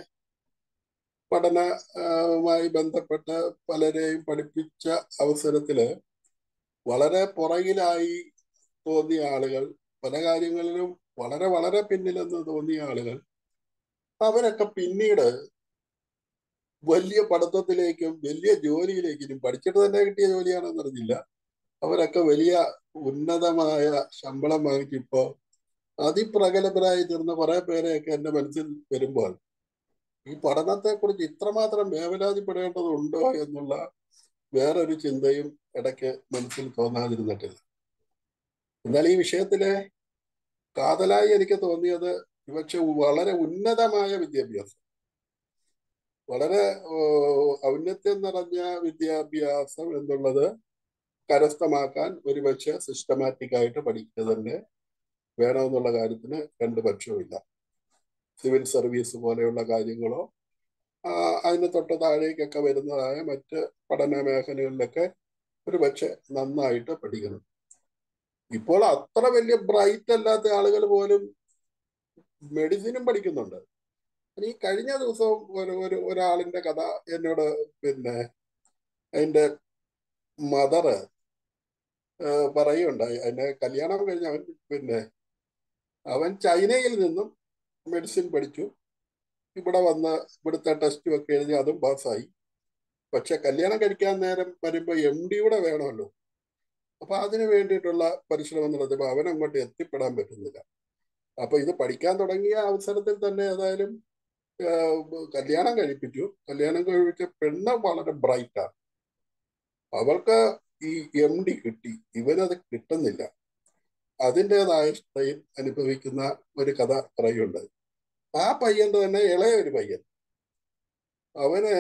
Speaker 10: പഠനവുമായി ബന്ധപ്പെട്ട് പലരെയും പഠിപ്പിച്ച അവസരത്തില് വളരെ പുറകിലായി തോന്നിയ ആളുകൾ പല കാര്യങ്ങളിലും വളരെ വളരെ പിന്നിലെന്ന് തോന്നിയ ആളുകൾ അവരൊക്കെ പിന്നീട് വലിയ പഠിത്തത്തിലേക്കും വലിയ ജോലിയിലേക്കും പഠിച്ചിട്ട് തന്നെ കിട്ടിയ ജോലിയാണെന്ന് അറിഞ്ഞില്ല അവരൊക്കെ വലിയ ഉന്നതമായ ശമ്പളം വാങ്ങിച്ചിപ്പോ അതിപ്രഗത്ഭരായി തീർന്ന കുറെ പേരെയൊക്കെ എന്റെ മനസ്സിൽ വരുമ്പോൾ ഈ പഠനത്തെ കുറിച്ച് ഇത്രമാത്രം വേവലാതിപ്പെടേണ്ടതുണ്ടോ എന്നുള്ള വേറൊരു ചിന്തയും ഇടയ്ക്ക് മനസ്സിൽ തോന്നാതിരുന്നിട്ടില്ല എന്നാൽ ഈ വിഷയത്തിലെ കാതലായി എനിക്ക് തോന്നിയത് പക്ഷെ വളരെ ഉന്നതമായ വിദ്യാഭ്യാസം വളരെ ഏഹ്, ഔന്നത്യം നിറഞ്ഞ വിദ്യാഭ്യാസം എന്നുള്ളത് കരസ്ഥമാക്കാൻ ഒരുപക്ഷെ സിസ്റ്റമാറ്റിക് ആയിട്ട് പഠിക്കുക തന്നെ വേണമെന്നുള്ള കാര്യത്തിന് രണ്ട് പക്ഷവുമില്ല സിവിൽ സർവീസ് പോലെയുള്ള കാര്യങ്ങളോ ആ, അതിന് തൊട്ട് താഴേക്കൊക്കെ വരുന്നതായ മറ്റ് പഠന മേഖലകളിലൊക്കെ ഒരു പക്ഷെ നന്നായിട്ട് പഠിക്കണം ഇപ്പോൾ അത്ര വലിയ ബ്രൈറ്റ് അല്ലാത്ത ആളുകൾ പോലും മെഡിസിനും പഠിക്കുന്നുണ്ട് ഈ കഴിഞ്ഞ ദിവസം ഒരു ഒരു ഒരാളിന്റെ കഥ എന്നോട് പിന്നെ അതിന്റെ മദറ് പറയുണ്ടായി അതിന്റെ കല്യാണം കഴിഞ്ഞ അവൻ പിന്നെ അവൻ ചൈനയിൽ നിന്നും മെഡിസിൻ പഠിച്ചു ഇവിടെ വന്ന് ഇവിടുത്തെ ടെസ്റ്റും ഒക്കെ എഴുതി അതും പാസ്സായി പക്ഷെ കല്യാണം കഴിക്കാൻ നേരം വരുമ്പോ എം ഡി കൂടെ വേണമല്ലോ അപ്പൊ അതിന് വേണ്ടിയിട്ടുള്ള പരിശ്രമം നടത്തുമ്പോൾ അവൻ അങ്ങോട്ട് എത്തിപ്പെടാൻ പറ്റുന്നില്ല അപ്പൊ ഇത് പഠിക്കാൻ തുടങ്ങിയ അവസരത്തിൽ തന്നെ ഏതായാലും ആഹ് കല്യാണം കഴിപ്പിച്ചു കല്യാണം കഴിപ്പിച്ച പെണ്ണ് വളരെ ബ്രൈറ്റാണ് അവൾക്ക് ഈ എം ഡി കിട്ടി ഇവനത് കിട്ടുന്നില്ല അതിൻ്റെതായ സ്ട്രെയിൻ അനുഭവിക്കുന്ന ഒരു കഥ പറയുണ്ട് ആ പയ്യന്റെ തന്നെ ഇളയ ഒരു പയ്യൻ അവന്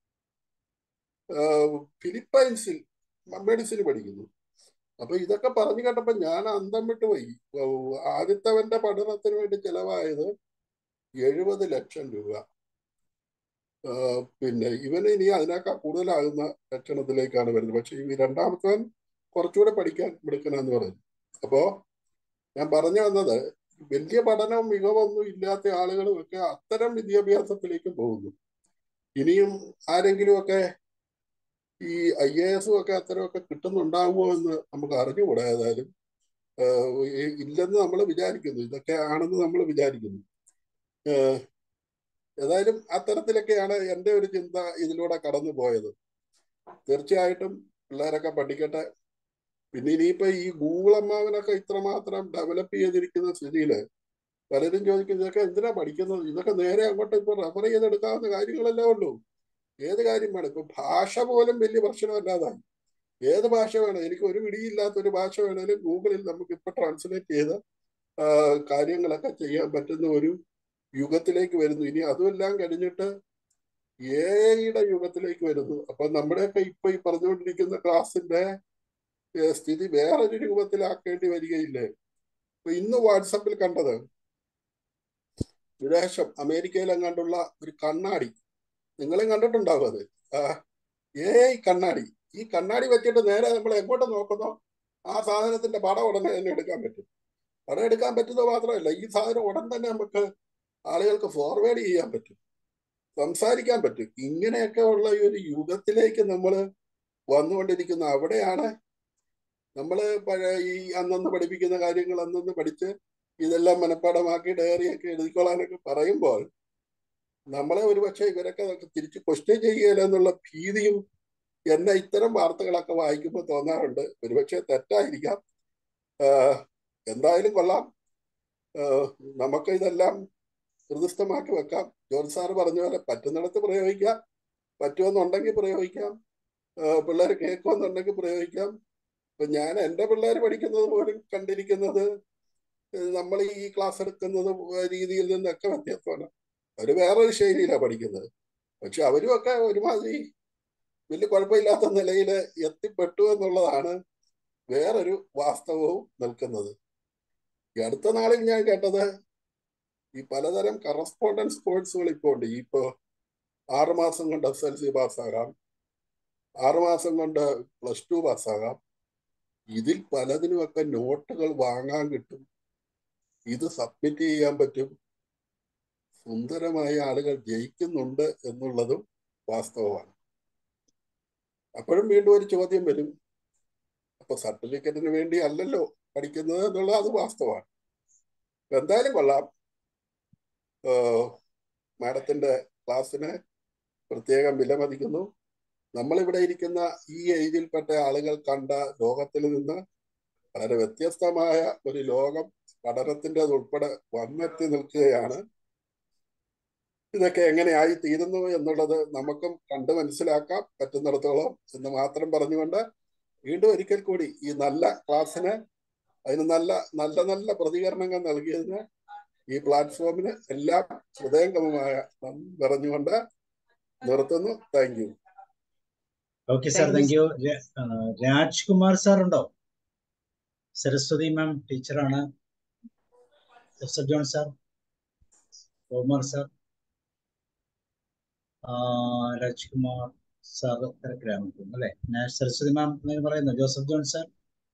Speaker 10: ആഹ് ഫിലിപ്പൈൻസിൽ മെഡിസിൻ പഠിക്കുന്നു അപ്പൊ ഇതൊക്കെ പറഞ്ഞു കേട്ടപ്പോ ഞാൻ അന്തം വിട്ടുപോയി ഓ, ആദ്യത്തവന്റെ പഠനത്തിന് വേണ്ടി ചെലവായത് എഴുപത് ലക്ഷം രൂപ ആഹ് പിന്നെ ഇവന് ഇനി അതിനേക്കാൾ കൂടുതലാകുന്ന ലക്ഷണത്തിലേക്കാണ് വരുന്നത് പക്ഷെ ഈ രണ്ടാമത്തവൻ കുറച്ചുകൂടെ പഠിക്കാൻ മിടുക്കനാന്ന് പറഞ്ഞു അപ്പോ ഞാൻ പറഞ്ഞു വന്നത് വലിയ പഠനവും മികവൊന്നും ഇല്ലാത്ത ആളുകളും ഒക്കെ അത്തരം വിദ്യാഭ്യാസത്തിലേക്ക് പോകുന്നു ഇനിയും ആരെങ്കിലും ഒക്കെ ഈ ഐ എ എസും ഒക്കെ അത്തരമൊക്കെ കിട്ടുന്നുണ്ടാവുമോ എന്ന് നമുക്ക് അറിഞ്ഞുകൂടാ ഏതായാലും ആഹ് ഈ- ഇല്ലെന്ന് നമ്മൾ വിചാരിക്കുന്നു ഇതൊക്കെ ആണെന്ന് നമ്മൾ വിചാരിക്കുന്നു ആഹ് ഏതായാലും അത്തരത്തിലൊക്കെയാണ് എൻ്റെ ഒരു ചിന്ത ഇതിലൂടെ കടന്നു പോയത് തീർച്ചയായിട്ടും പിള്ളേരൊക്കെ പഠിക്കട്ടെ പിന്നെ ഇനിയിപ്പോ ഈ ഗൂഗിൾ അമ്മാവനൊക്കെ ഇത്രമാത്രം ഡെവലപ്പ് ചെയ്തിരിക്കുന്ന സ്ഥിതിയില് പലരും ചോദിക്കും ഇതൊക്കെ എന്തിനാ പഠിക്കുന്നത് ഇതൊക്കെ നേരെ അങ്ങോട്ട് ഇപ്പൊ റെഫർ ചെയ്തെടുക്കാവുന്ന കാര്യങ്ങളല്ലേ ഉള്ളൂ ഏത് കാര്യം വേണം ഇപ്പൊ ഭാഷ പോലും വലിയ പ്രശ്നമല്ലാതായി ഏത് ഭാഷ വേണം എനിക്ക് ഒരു പിടിയില്ലാത്ത ഒരു ഭാഷ വേണേലും ഗൂഗിളിൽ നമുക്ക് ഇപ്പൊ ട്രാൻസ്ലേറ്റ് ചെയ്ത് ആ, കാര്യങ്ങളൊക്കെ ചെയ്യാൻ പറ്റുന്ന ഒരു യുഗത്തിലേക്ക് വരുന്നു ഇനി അതുമെല്ലാം കഴിഞ്ഞിട്ട് എ ഐയുടെ യുഗത്തിലേക്ക് വരുന്നു അപ്പൊ നമ്മുടെയൊക്കെ ഇപ്പൊ ഈ പറഞ്ഞുകൊണ്ടിരിക്കുന്ന ക്ലാസ്സിന്റെ ഏ, സ്ഥിതി വേറൊരു രൂപത്തിലാക്കേണ്ടി വരികയില്ലേ ഇപ്പൊ ഇന്ന് വാട്സപ്പിൽ കണ്ടത് വിദേശം അമേരിക്കയിൽ എങ്ങാണ്ടുള്ള ഒരു കണ്ണാടി നിങ്ങളും കണ്ടിട്ടുണ്ടാവും അത് ആ എ ഐ കണ്ണാടി ഈ കണ്ണാടി വെച്ചിട്ട് നേരെ നമ്മൾ എങ്ങോട്ട് നോക്കുന്നോ ആ സാധനത്തിന്റെ പടം ഉടനെ തന്നെ എടുക്കാൻ പറ്റും പടം എടുക്കാൻ പറ്റുന്നത് മാത്രമല്ല ഈ സാധനം ഉടൻ തന്നെ നമുക്ക് ആളുകൾക്ക് ഫോർവേഡ് ചെയ്യാൻ പറ്റും സംസാരിക്കാൻ പറ്റും ഇങ്ങനെയൊക്കെ ഉള്ള ഈ ഒരു യുഗത്തിലേക്ക് നമ്മൾ വന്നുകൊണ്ടിരിക്കുന്ന അവിടെയാണ് നമ്മൾ പഴയ ഈ അന്നന്ന് പഠിപ്പിക്കുന്ന കാര്യങ്ങൾ അന്നന്ന് പഠിച്ച് ഇതെല്ലാം മനഃപ്പാടമാക്കി ഡയറിയൊക്കെ എഴുതിക്കൊള്ളാനൊക്കെ പറയുമ്പോൾ നമ്മളെ ഒരുപക്ഷെ ഇവരൊക്കെ അതൊക്കെ തിരിച്ച് ക്വസ്റ്റ്യൻ ചെയ്യുകയില്ല എന്നുള്ള ഭീതിയും എന്നെ ഇത്തരം വാർത്തകളൊക്കെ വായിക്കുമ്പോൾ തോന്നാറുണ്ട് ഒരുപക്ഷെ തെറ്റായിരിക്കാം ആഹ് എന്തായാലും കൊള്ളാം ആഹ് നമുക്ക് ഇതെല്ലാം ഹൃദയസ്ഥമാക്കി വെക്കാം ജോർജ് സാറ് പറഞ്ഞ പോലെ പറ്റുന്നിടത്ത് പ്രയോഗിക്കാം പറ്റുമെന്നുണ്ടെങ്കിൽ പ്രയോഗിക്കാം ആഹ് പിള്ളേർ കേൾക്കുമെന്നുണ്ടെങ്കിൽ പ്രയോഗിക്കാം ഇപ്പൊ ഞാൻ എൻ്റെ പിള്ളേർ പഠിക്കുന്നത് പോലും കണ്ടിരിക്കുന്നത് നമ്മൾ ഈ ക്ലാസ് എടുക്കുന്നത് രീതിയിൽ നിന്നൊക്കെ വ്യത്യാസമാണ് അവര് വേറൊരു ശൈലിയിലാണ് പഠിക്കുന്നത് പക്ഷെ അവരും ഒക്കെ ഒരുമാതിരി വലിയ കുഴപ്പമില്ലാത്ത നിലയിൽ എത്തിപ്പെട്ടു എന്നുള്ളതാണ് വേറൊരു വാസ്തവവും നിൽക്കുന്നത് ഈ അടുത്ത നാളിൽ ഞാൻ കേട്ടത് ഈ പലതരം കറസ്പോണ്ടൻസ് കോഴ്സുകൾ ഇപ്പോൾ ഉണ്ട് ഈ ഇപ്പോ ആറുമാസം കൊണ്ട് എസ് എൽ സി പാസ്സാകാം ആറുമാസം കൊണ്ട് പ്ലസ് ടു പാസ്സാകാം ഇതിൽ പലതിനുമൊക്കെ നോട്ടുകൾ വാങ്ങാൻ കിട്ടും ഇത് സബ്മിറ്റ് ചെയ്യാൻ പറ്റും സുന്ദരമായ ആളുകൾ ജയിക്കുന്നുണ്ട് എന്നുള്ളതും വാസ്തവമാണ് അപ്പോഴും വീണ്ടും ഒരു ചോദ്യം വരും അപ്പൊ സർട്ടിഫിക്കറ്റിന് വേണ്ടി അല്ലല്ലോ പഠിക്കുന്നത് എന്നുള്ളത് അത് വാസ്തവമാണ് അപ്പൊ എന്തായാലും കൊള്ളാം മാഡത്തിന്റെ ക്ലാസ്സിന് പ്രത്യേകം വിലമതിക്കുന്നു നമ്മളിവിടെ ഇരിക്കുന്ന ഈ ഏജിൽപ്പെട്ട ആളുകൾ കണ്ട ലോകത്തിൽ നിന്ന് വളരെ വ്യത്യസ്തമായ ഒരു ലോകം പഠനത്തിൻ്റെത് ഉൾപ്പെടെ വന്നെത്തി നിൽക്കുകയാണ് ഇതൊക്കെ എങ്ങനെയായി തീരുന്നു എന്നുള്ളത് നമുക്കും കണ്ടു മനസ്സിലാക്കാം പറ്റുന്നിടത്തോളം എന്ന് മാത്രം പറഞ്ഞുകൊണ്ട് വീണ്ടും ഒരിക്കൽ കൂടി ഈ നല്ല ക്ലാസ്സിന് അതിന് നല്ല നല്ല നല്ല പ്രതികരണങ്ങൾ നൽകിയതിന് ഈ പ്ലാറ്റ്ഫോമിന് എല്ലാം ഹൃദയംഗമമായ നന്ദി പറഞ്ഞുകൊണ്ട് നിർത്തുന്നു thank you
Speaker 1: okay sir thank you Rajkumar sir ഉണ്ടോ സരസ്വതി മാം ടീച്ചറാണ് Joseph John sir Omar sir ആ, രാജ്കുമാർ സാർ തിരക്കിലാണെന്ന് തോന്നുന്നു അല്ലേ ഞാൻ സരസ്വതി മാം എന്ന് പറയുന്നു ജോസഫ് ജോൺ സാർ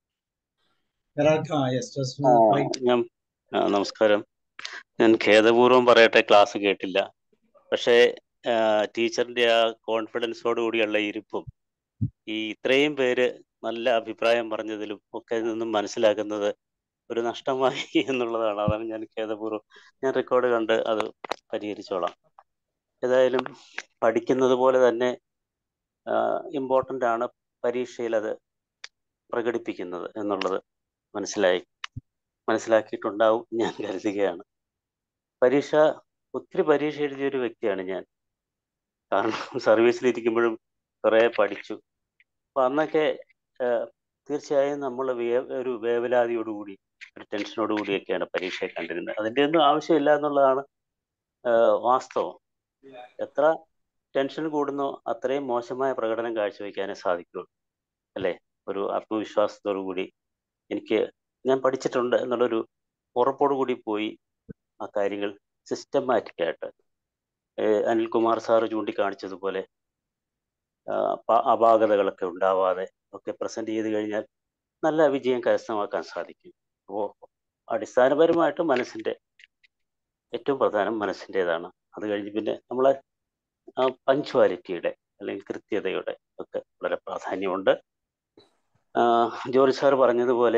Speaker 1: ആ യെസ്
Speaker 11: ആ,
Speaker 1: ജോസഫ് ബൈ
Speaker 11: ഞാൻ ആ, നമസ്കാരം ഞാൻ ഖേദപൂർവ്വം പറയട്ടെ ക്ലാസ് കേട്ടില്ല പക്ഷേ ടീച്ചറിന്റെ ആ കോൺഫിഡൻസോട് കൂടിയുള്ള ഇരിപ്പും ഈ ഇത്രയും പേര് നല്ല അഭിപ്രായം പറഞ്ഞതിലും ഒക്കെ നിന്നും മനസ്സിലാക്കുന്നത് ഒരു നഷ്ടമായി എന്നുള്ളതാണ് അതാണ് ഞാൻ ഖേദപൂർവ്വം ഞാൻ റെക്കോർഡ് കണ്ട് അത് പരിഹരിച്ചോളാം ഏതായാലും പഠിക്കുന്നത് പോലെ തന്നെ ഇമ്പോർട്ടൻ്റ് ആണ് പരീക്ഷയിൽ അത് പ്രകടിപ്പിക്കുന്നത് എന്നുള്ളത് മനസ്സിലായി മനസ്സിലാക്കിയിട്ടുണ്ടാവും ഞാൻ കരുതുകയാണ് പരീക്ഷ ഒത്തിരി പരീക്ഷ എഴുതിയ ഒരു വ്യക്തിയാണ് ഞാൻ കാരണം സർവീസിലിരിക്കുമ്പോഴും കുറേ പഠിച്ചു അപ്പൊ അന്നൊക്കെ ആ, തീർച്ചയായും നമ്മൾ ഒരു വേവലാതിയോടുകൂടി ഒരു ടെൻഷനോടുകൂടിയൊക്കെയാണ് പരീക്ഷയെ കണ്ടിരുന്നത് അതിൻ്റെ ഒന്നും ആവശ്യമില്ല എന്നുള്ളതാണ് ആ, വാസ്തവം എത്ര ടെൻഷൻ കൂടുന്നോ അത്രയും മോശമായ പ്രകടനം കാഴ്ചവെക്കാനേ സാധിക്കുള്ളൂ അല്ലേ ഒരു ആത്മവിശ്വാസത്തോടു കൂടി എനിക്ക് ഞാൻ പഠിച്ചിട്ടുണ്ട് എന്നുള്ളൊരു ഉറപ്പോടു കൂടി പോയി ആ കാര്യങ്ങൾ സിസ്റ്റമാറ്റിക് ആയിട്ട് ഏഹ് അനിൽകുമാർ സാറ് ചൂണ്ടിക്കാണിച്ചതുപോലെ ആ, പ- അപാകതകളൊക്കെ ഉണ്ടാവാതെ ഒക്കെ പ്രസന്റ് ചെയ്ത് കഴിഞ്ഞാൽ നല്ല വിജയം കരസ്ഥമാക്കാൻ സാധിക്കും അപ്പോൾ അടിസ്ഥാനപരമായിട്ട് മനസ്സിന്റെ ഏറ്റവും പ്രധാനം മനസ്സിൻ്റെതാണ് അത് കഴിഞ്ഞ് പിന്നെ നമ്മളെ പഞ്ച്വാലിറ്റിയുടെ അല്ലെങ്കിൽ കൃത്യതയുടെ ഒക്കെ വളരെ പ്രാധാന്യമുണ്ട് ആ, ജോർജ് സാർ പറഞ്ഞതുപോലെ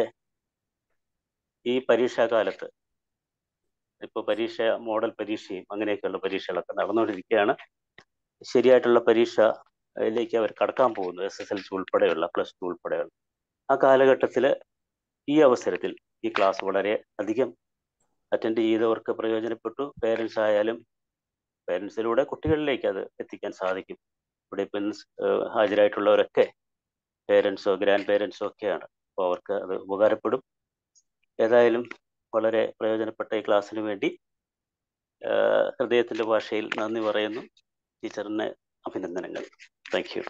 Speaker 11: ഈ പരീക്ഷാകാലത്ത് ഇപ്പോൾ പരീക്ഷ മോഡൽ പരീക്ഷയും അങ്ങനെയൊക്കെയുള്ള പരീക്ഷകളൊക്കെ നടന്നുകൊണ്ടിരിക്കുകയാണ് ശരിയായിട്ടുള്ള പരീക്ഷയിലേക്ക് അവർ കടക്കാൻ പോകുന്നു എസ് എസ് എൽ സി ഉൾപ്പെടെയുള്ള പ്ലസ് ടു ഉൾപ്പെടെയുള്ള ആ കാലഘട്ടത്തിൽ ഈ അവസരത്തിൽ ഈ ക്ലാസ് വളരെ അധികം അറ്റൻഡ് ചെയ്തവർക്ക് പ്രയോജനപ്പെട്ടു പേരൻസ് ആയാലും പേരൻസിലൂടെ കുട്ടികളിലേക്ക് അത് എത്തിക്കാൻ സാധിക്കും ഇവിടെ ഇപ്പം ഇന്ന് സ്- ഏഹ് ഹാജരായിട്ടുള്ളവരൊക്കെ പേരൻസോ ഗ്രാൻഡ് പേരൻസോ ഒക്കെയാണ് അപ്പോൾ അവർക്ക് അത് ഉപകാരപ്പെടും ഏതായാലും വളരെ പ്രയോജനപ്പെട്ട ഈ ക്ലാസ്സിന് വേണ്ടി ഏഹ് ഹൃദയത്തിന്റെ ഭാഷയിൽ നന്ദി പറയുന്നു ടീച്ചറിന് അഭിനന്ദനങ്ങൾ thank you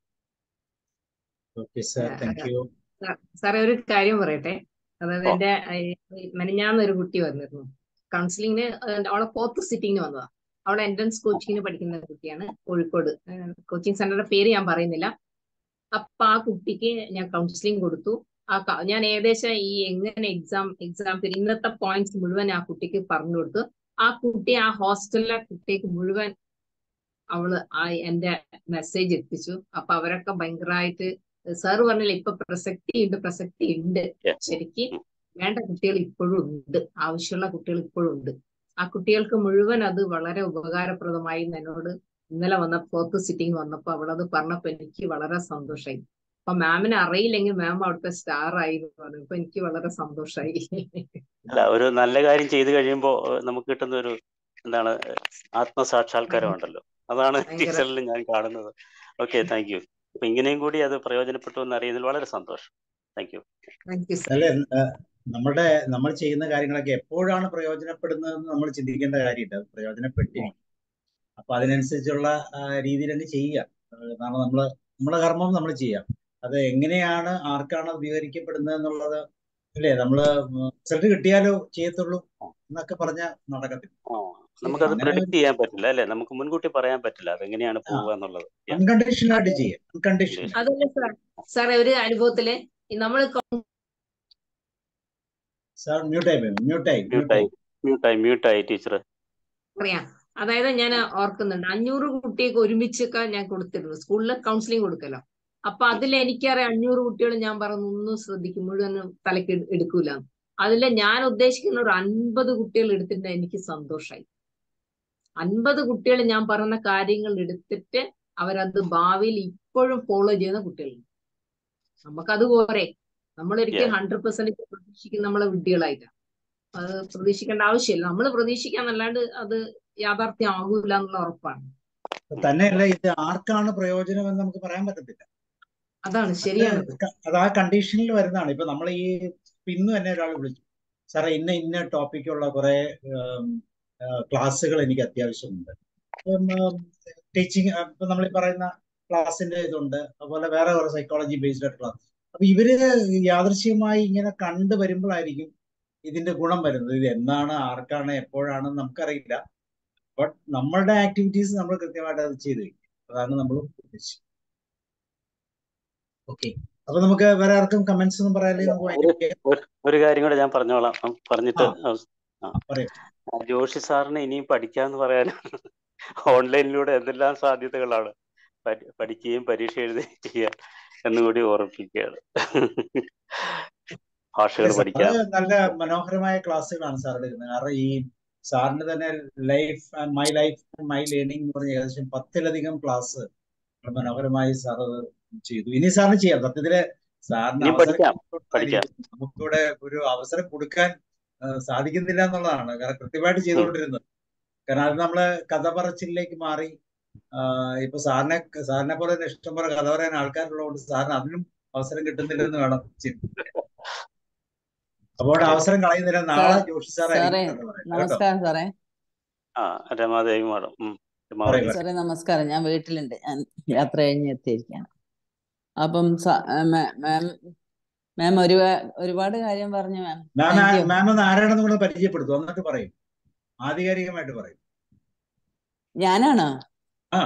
Speaker 1: okay sir thank you
Speaker 2: സാറേ ഒരു കാര്യം പറയട്ടെ അതായത്
Speaker 11: ഓ.
Speaker 2: എന്റെ മെനഞ്ഞാന്ന് ഒരു കുട്ടി വന്നിരുന്നു കൗൺസിലിങ്ങിന് അവളെ ഫോർത്ത് സിറ്റിങ്ങിന് വന്നതാ അവളെ എൻട്രൻസ് കോച്ചിങ്ങിന് പഠിക്കുന്ന കുട്ടിയാണ് കോഴിക്കോട് കോച്ചിങ് സെന്ററിന്റെ പേര് ഞാൻ പറയുന്നില്ല അപ്പൊ ആ കുട്ടിക്ക് ഞാൻ കൗൺസിലിംഗ് കൊടുത്തു ആ ക- ഞാൻ ഏകദേശം ഈ എങ്ങനെ എക്സാം എക്സാം ഇന്നത്തെ പോയിന്റ്സ് മുഴുവൻ ആ കുട്ടിക്ക് പറഞ്ഞു കൊടുത്തു ആ കുട്ടി ആ ഹോസ്റ്റലിലെ കുട്ടിക്ക് മുഴുവൻ അവള് ആ എന്റെ മെസ്സേജ് എത്തിച്ചു അപ്പൊ അവരൊക്കെ ഭയങ്കരമായിട്ട് സാറ് പറഞ്ഞില്ല ഇപ്പൊ പ്രസക്തി ഉണ്ട് പ്രസക്തി ഉണ്ട് ശരിക്ക് വേണ്ട കുട്ടികൾ ഇപ്പോഴും ഉണ്ട് ആവശ്യമുള്ള കുട്ടികൾ ഇപ്പോഴും ഉണ്ട് ആ കുട്ടികൾക്ക് മുഴുവൻ അത് വളരെ ഉപകാരപ്രദമായി എന്ന് എന്നോട് ഇന്നലെ വന്ന ഫോർത്ത് സിറ്റിംഗ് വന്നപ്പോ അവളത് പറഞ്ഞപ്പോ എനിക്ക് വളരെ സന്തോഷമായി അപ്പൊ മാമിന് അറിയില്ലെങ്കിൽ മാം അവിടുത്തെ സ്റ്റാർ ആയി എന്ന് പറഞ്ഞു അപ്പൊ എനിക്ക് വളരെ സന്തോഷമായി
Speaker 11: അല്ല ഒരു നല്ല കാര്യം ചെയ്തു കഴിയുമ്പോൾ നമുക്ക് കിട്ടുന്ന ഒരു എന്താണ് ആത്മസാക്ഷാത്കാരം ഉണ്ടല്ലോ അതാണ്
Speaker 2: ഭയങ്കര
Speaker 11: ടീച്ചറിൽ ഞാൻ കാണുന്നത് ഓക്കെ താങ്ക് യു അപ്പൊ ഇങ്ങനെയും കൂടി അത് പ്രയോജനപ്പെട്ടു എന്ന് അറിയുന്നതിൽ വളരെ സന്തോഷം താങ്ക് യു
Speaker 2: താങ്ക് യു
Speaker 1: അല്ലെ നമ്മുടെ നമ്മൾ ചെയ്യുന്ന കാര്യങ്ങളൊക്കെ എപ്പോഴാണ് പ്രയോജനപ്പെടുന്നതെന്ന് നമ്മൾ ചിന്തിക്കേണ്ട കാര്യമില്ല അത് പ്രയോജനപ്പെട്ടിരിക്കും അപ്പൊ അതിനനുസരിച്ചുള്ള ആ, രീതിയിൽ അങ്ങ് ചെയ്യുക ആ, കാരണം നമ്മള് നമ്മുടെ കർമ്മം നമ്മൾ ചെയ്യാം അത് എങ്ങനെയാണ് ആർക്കാണ് ഉപകരിക്കപ്പെടുന്നത് എന്നുള്ളത് അല്ലേ നമ്മള് റിസൾട്ട് കിട്ടിയാലോ ചെയ്യത്തുള്ളൂ എന്നൊക്കെ പറഞ്ഞ നടക്കത്തില്ല
Speaker 11: ആ നമുക്കത്
Speaker 1: അങ്ങനെ
Speaker 11: പ്രെഡിക്റ്റ് ചെയ്യാൻ പറ്റില്ല അല്ലെ നമുക്ക് മുൻകൂട്ടി പറയാൻ പറ്റില്ല അതെങ്ങനെയാണ്
Speaker 1: ആ
Speaker 11: പോവുക എന്നുള്ളത് Yeah.
Speaker 1: അൺകണ്ടീഷണൽ ആയിട്ട് ചെയ്യാം അൺകണ്ടീഷണൽ
Speaker 2: അതല്ല സാർ സാറേ ഒരു അനുഭവത്തില് നമ്മൾ
Speaker 1: സാർ മ്യൂട്ടായി മ്യൂട്ടായി
Speaker 11: മ്യൂട്ടായി മ്യൂട്ടായി മ്യൂട്ടായി ടീച്ചർ
Speaker 2: പറയാം അതായത് ഞാൻ ഓർക്കുന്നുണ്ട് അഞ്ഞൂറ് കുട്ടിയൊക്കെ ഒരുമിച്ചൊക്കെ ഞാൻ കൊടുത്തിരുന്നു സ്കൂളിൽ കൗൺസിലിംഗ് കൊടുക്കലോ അപ്പൊ അതിൽ എനിക്കറിയാം അഞ്ഞൂറ് കുട്ടികൾ ഞാൻ പറഞ്ഞു ഒന്നും ശ്രദ്ധിക്കും മുഴുവൻ തലക്ക് എടു- എടുക്കൂല അതിൽ ഞാൻ ഉദ്ദേശിക്കുന്ന ഒരു അൻപത് കുട്ടികൾ എടുത്തിട്ട് എനിക്ക് സന്തോഷമായി അൻപത് കുട്ടികൾ ഞാൻ പറഞ്ഞ കാര്യങ്ങൾ എടുത്തിട്ട് അവരത് ഭാവിയിൽ ഇപ്പോഴും ഫോളോ ചെയ്യുന്ന കുട്ടികളുണ്ട് നമുക്കത് പോരെ നമ്മളൊരിക്കലും
Speaker 11: Yeah.
Speaker 2: ഹൺഡ്രഡ് പെർസെന്റ് പ്രതീക്ഷിക്കുന്ന നമ്മളെ വിഡ്ഢികളായിട്ടാണ് അത് പ്രതീക്ഷിക്കേണ്ട ആവശ്യമില്ല നമ്മൾ പ്രതീക്ഷിക്കാന്നല്ലാണ്ട് അത് യാഥാർത്ഥ്യം ആകൂല എന്നുള്ള ഉറപ്പാണ്
Speaker 1: തന്നെയല്ല ഇത് ആർക്കാണ് പ്രയോജനം എന്ന് നമുക്ക് പറയാൻ പറ്റത്തില്ല
Speaker 2: അതാണ്
Speaker 1: അത്
Speaker 2: ശരിയാണ്
Speaker 1: ക- അത് ആ കണ്ടീഷനിൽ വരുന്നതാണ് ഇപ്പൊ നമ്മൾ ഈ ഇപ്പൊ ഇന്ന് തന്നെ ഒരാൾ വിളിച്ചു സാറേ ഇന്ന ഇന്ന ടോപ്പിക്കുള്ള കുറെ ക്ലാസ്സുകൾ എനിക്ക് അത്യാവശ്യമുണ്ട് ടീച്ചിങ് ഇപ്പൊ നമ്മൾ ഈ പറയുന്ന ക്ലാസ്സിന്റെ ഇതുണ്ട് അതുപോലെ വേറെ കുറെ സൈക്കോളജി ബേസ്ഡ് ആയിട്ട് ക്ലാസ് അപ്പൊ ഇവര് യാദൃശ്യമായി ഇങ്ങനെ കണ്ടു വരുമ്പോഴായിരിക്കും ഇതിന്റെ ഗുണം വരുന്നത് ഇത് എന്നാണ് ആർക്കാണ് എപ്പോഴാണെന്ന് നമുക്കറിയില്ല ബട്ട് നമ്മളുടെ ആക്ടിവിറ്റീസ് നമ്മൾ കൃത്യമായിട്ട് അത് ചെയ്തു കഴിഞ്ഞു അതാണ് നമ്മൾ ഉദ്ദേശിച്ചത് ഓക്കെ അപ്പൊ നമുക്ക് വേറെ ആർക്കും കമന്റ്സ് ഒന്നും പറയാനില്ലേ നമുക്ക്
Speaker 11: ഒരു
Speaker 1: വൈൻഡപ്പ് ചെയ്യാം
Speaker 11: ഒരു- ഒരു കാര്യം കൂടെ ഞാൻ പറഞ്ഞോളാം ഉം, പറഞ്ഞിട്ട്
Speaker 1: ആ
Speaker 11: അവസ്- ആ.
Speaker 1: പറയൂ
Speaker 11: ആ, ജോഷി സാറിന് ഇനിയും പഠിക്കാന്ന് പറയാൻ ഓൺലൈനിലൂടെ എന്തെല്ലാം സാധ്യതകളാണ് പഠി- പഠിക്കുകയും പരീക്ഷ എഴുതുകയും ചെയ്യാൻ എന്നുകൂടി ഓർമ്മിപ്പിക്കുകയാണ് ഭാഷകൾ
Speaker 1: അതെ സാർ
Speaker 11: പഠിക്കാം
Speaker 1: അത് നല്ല മനോഹരമായ ക്ലാസ്സുകളാണ് സാർ എടുക്കുന്നത് കാരണം ഈ സാറിന് തന്നെ life my life my learning എന്ന് പറഞ്ഞ ഏകദേശം പത്തിലധികം ക്ലാസ് മനോഹരമായി സാർ അത് ചെയ്തു ഇനി സാറിന് ചെയ്യാം സത്യത്തില് സാറിന്
Speaker 11: ഇനിയും
Speaker 1: അവസരം
Speaker 11: പഠിക്കാം
Speaker 1: കിട്ടുമ്പോൾ
Speaker 11: പഠിക്കാം
Speaker 1: എനിക്ക് നമുക്കിവിടെ ഒരു അവസരം കൊടുക്കാൻ ആ, സാധിക്കുന്നില്ല എന്നുള്ളതാണ് കാരണം കൃത്യമായിട്ട്
Speaker 11: ഉം.
Speaker 1: ചെയ്തുകൊണ്ടിരുന്നത് കാരണം അത് നമ്മള് കഥ പറച്ചിലേക്ക് മാറി ആ, ഇപ്പൊ സാറിനെ സാറിനെ പോലെ തന്നെ ഇഷ്ടംപോലെ കഥ പറയാൻ ആൾക്കാരുള്ളതുകൊണ്ട് സാറിന് അതിനും അവസരം കിട്ടുന്നില്ലെന്ന് വേണം ചിന്തിക്കാൻ അപ്പോൾ അവസരം കളയുന്നില്ല നാളെ
Speaker 3: സാർ
Speaker 1: ജോഷി
Speaker 3: സാറേ
Speaker 1: സാറായിരിക്കും കഥ പറയുന്നത് കേട്ടോ
Speaker 3: നമസ്കാരം സാറേ
Speaker 11: ആ രമാദേവി മാഡം ഉം രമാവതി
Speaker 1: പറയൂ
Speaker 3: സാറേ നമസ്കാരം ഞാൻ വീട്ടിലുണ്ട് ഞാൻ യാത്ര കഴിഞ്ഞ് എത്തിയിരിക്കുകയാണ് അപ്പം സ- ആ, മാ- മാം മാം ഒരു ഒരുപാട് കാര്യം പറഞ്ഞു മാം
Speaker 1: മാം
Speaker 3: താങ്ക് യു
Speaker 1: മാം ഒന്ന് ആരാണെന്ന് കൂടെ പരിചയപ്പെടുത്തും എന്നിട്ട് പറയും ആധികാരികമായിട്ട് പറയും
Speaker 3: ഞാനാണോ
Speaker 1: ആ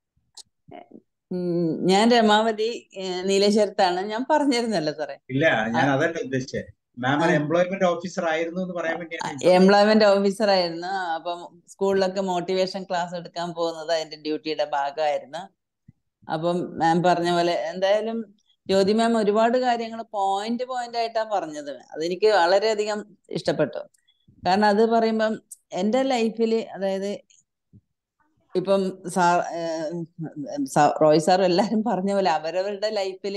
Speaker 3: ഉം, ഞാൻ രമാവതി ഏഹ്, നീലേശ്വരത്താണ് ഞാൻ പറഞ്ഞിരുന്നല്ലോ സാറേ
Speaker 1: ഇല്ല
Speaker 3: ആ,
Speaker 1: ഞാൻ അതല്ല ഉദ്ദേശിച്ചത് മാം
Speaker 3: ആ,
Speaker 1: ഒരു എംപ്ലോയ്മെന്റ് ഓഫീസർ ആയിരുന്നു എന്ന് പറയാൻ വേണ്ടിയാണ് ഞാൻ ചോദിച്ചത്
Speaker 3: എംപ്ലോയ്മെന്റ് ഓഫീസർ ആയിരുന്നു അപ്പം സ്കൂളിലൊക്കെ മോട്ടിവേഷൻ ക്ലാസ് എടുക്കാൻ പോകുന്നത് അതിന്റെ ഡ്യൂട്ടിയുടെ ഭാഗമായിരുന്നു അപ്പം മാം പറഞ്ഞ പോലെ എന്തായാലും ജ്യോതി മാം ഒരുപാട് കാര്യങ്ങൾ പോയിന്റ് പോയിന്റ് ആയിട്ടാണ് പറഞ്ഞത് അതെനിക്ക് വളരെയധികം ഇഷ്ടപ്പെട്ടു കാരണം അത് പറയുമ്പം എൻ്റെ ലൈഫിൽ അതായത് ഇപ്പം സാർ ഏഹ്, സാ- റോയ് സാർ എല്ലാരും പറഞ്ഞ പോലെ അവരവരുടെ ലൈഫിൽ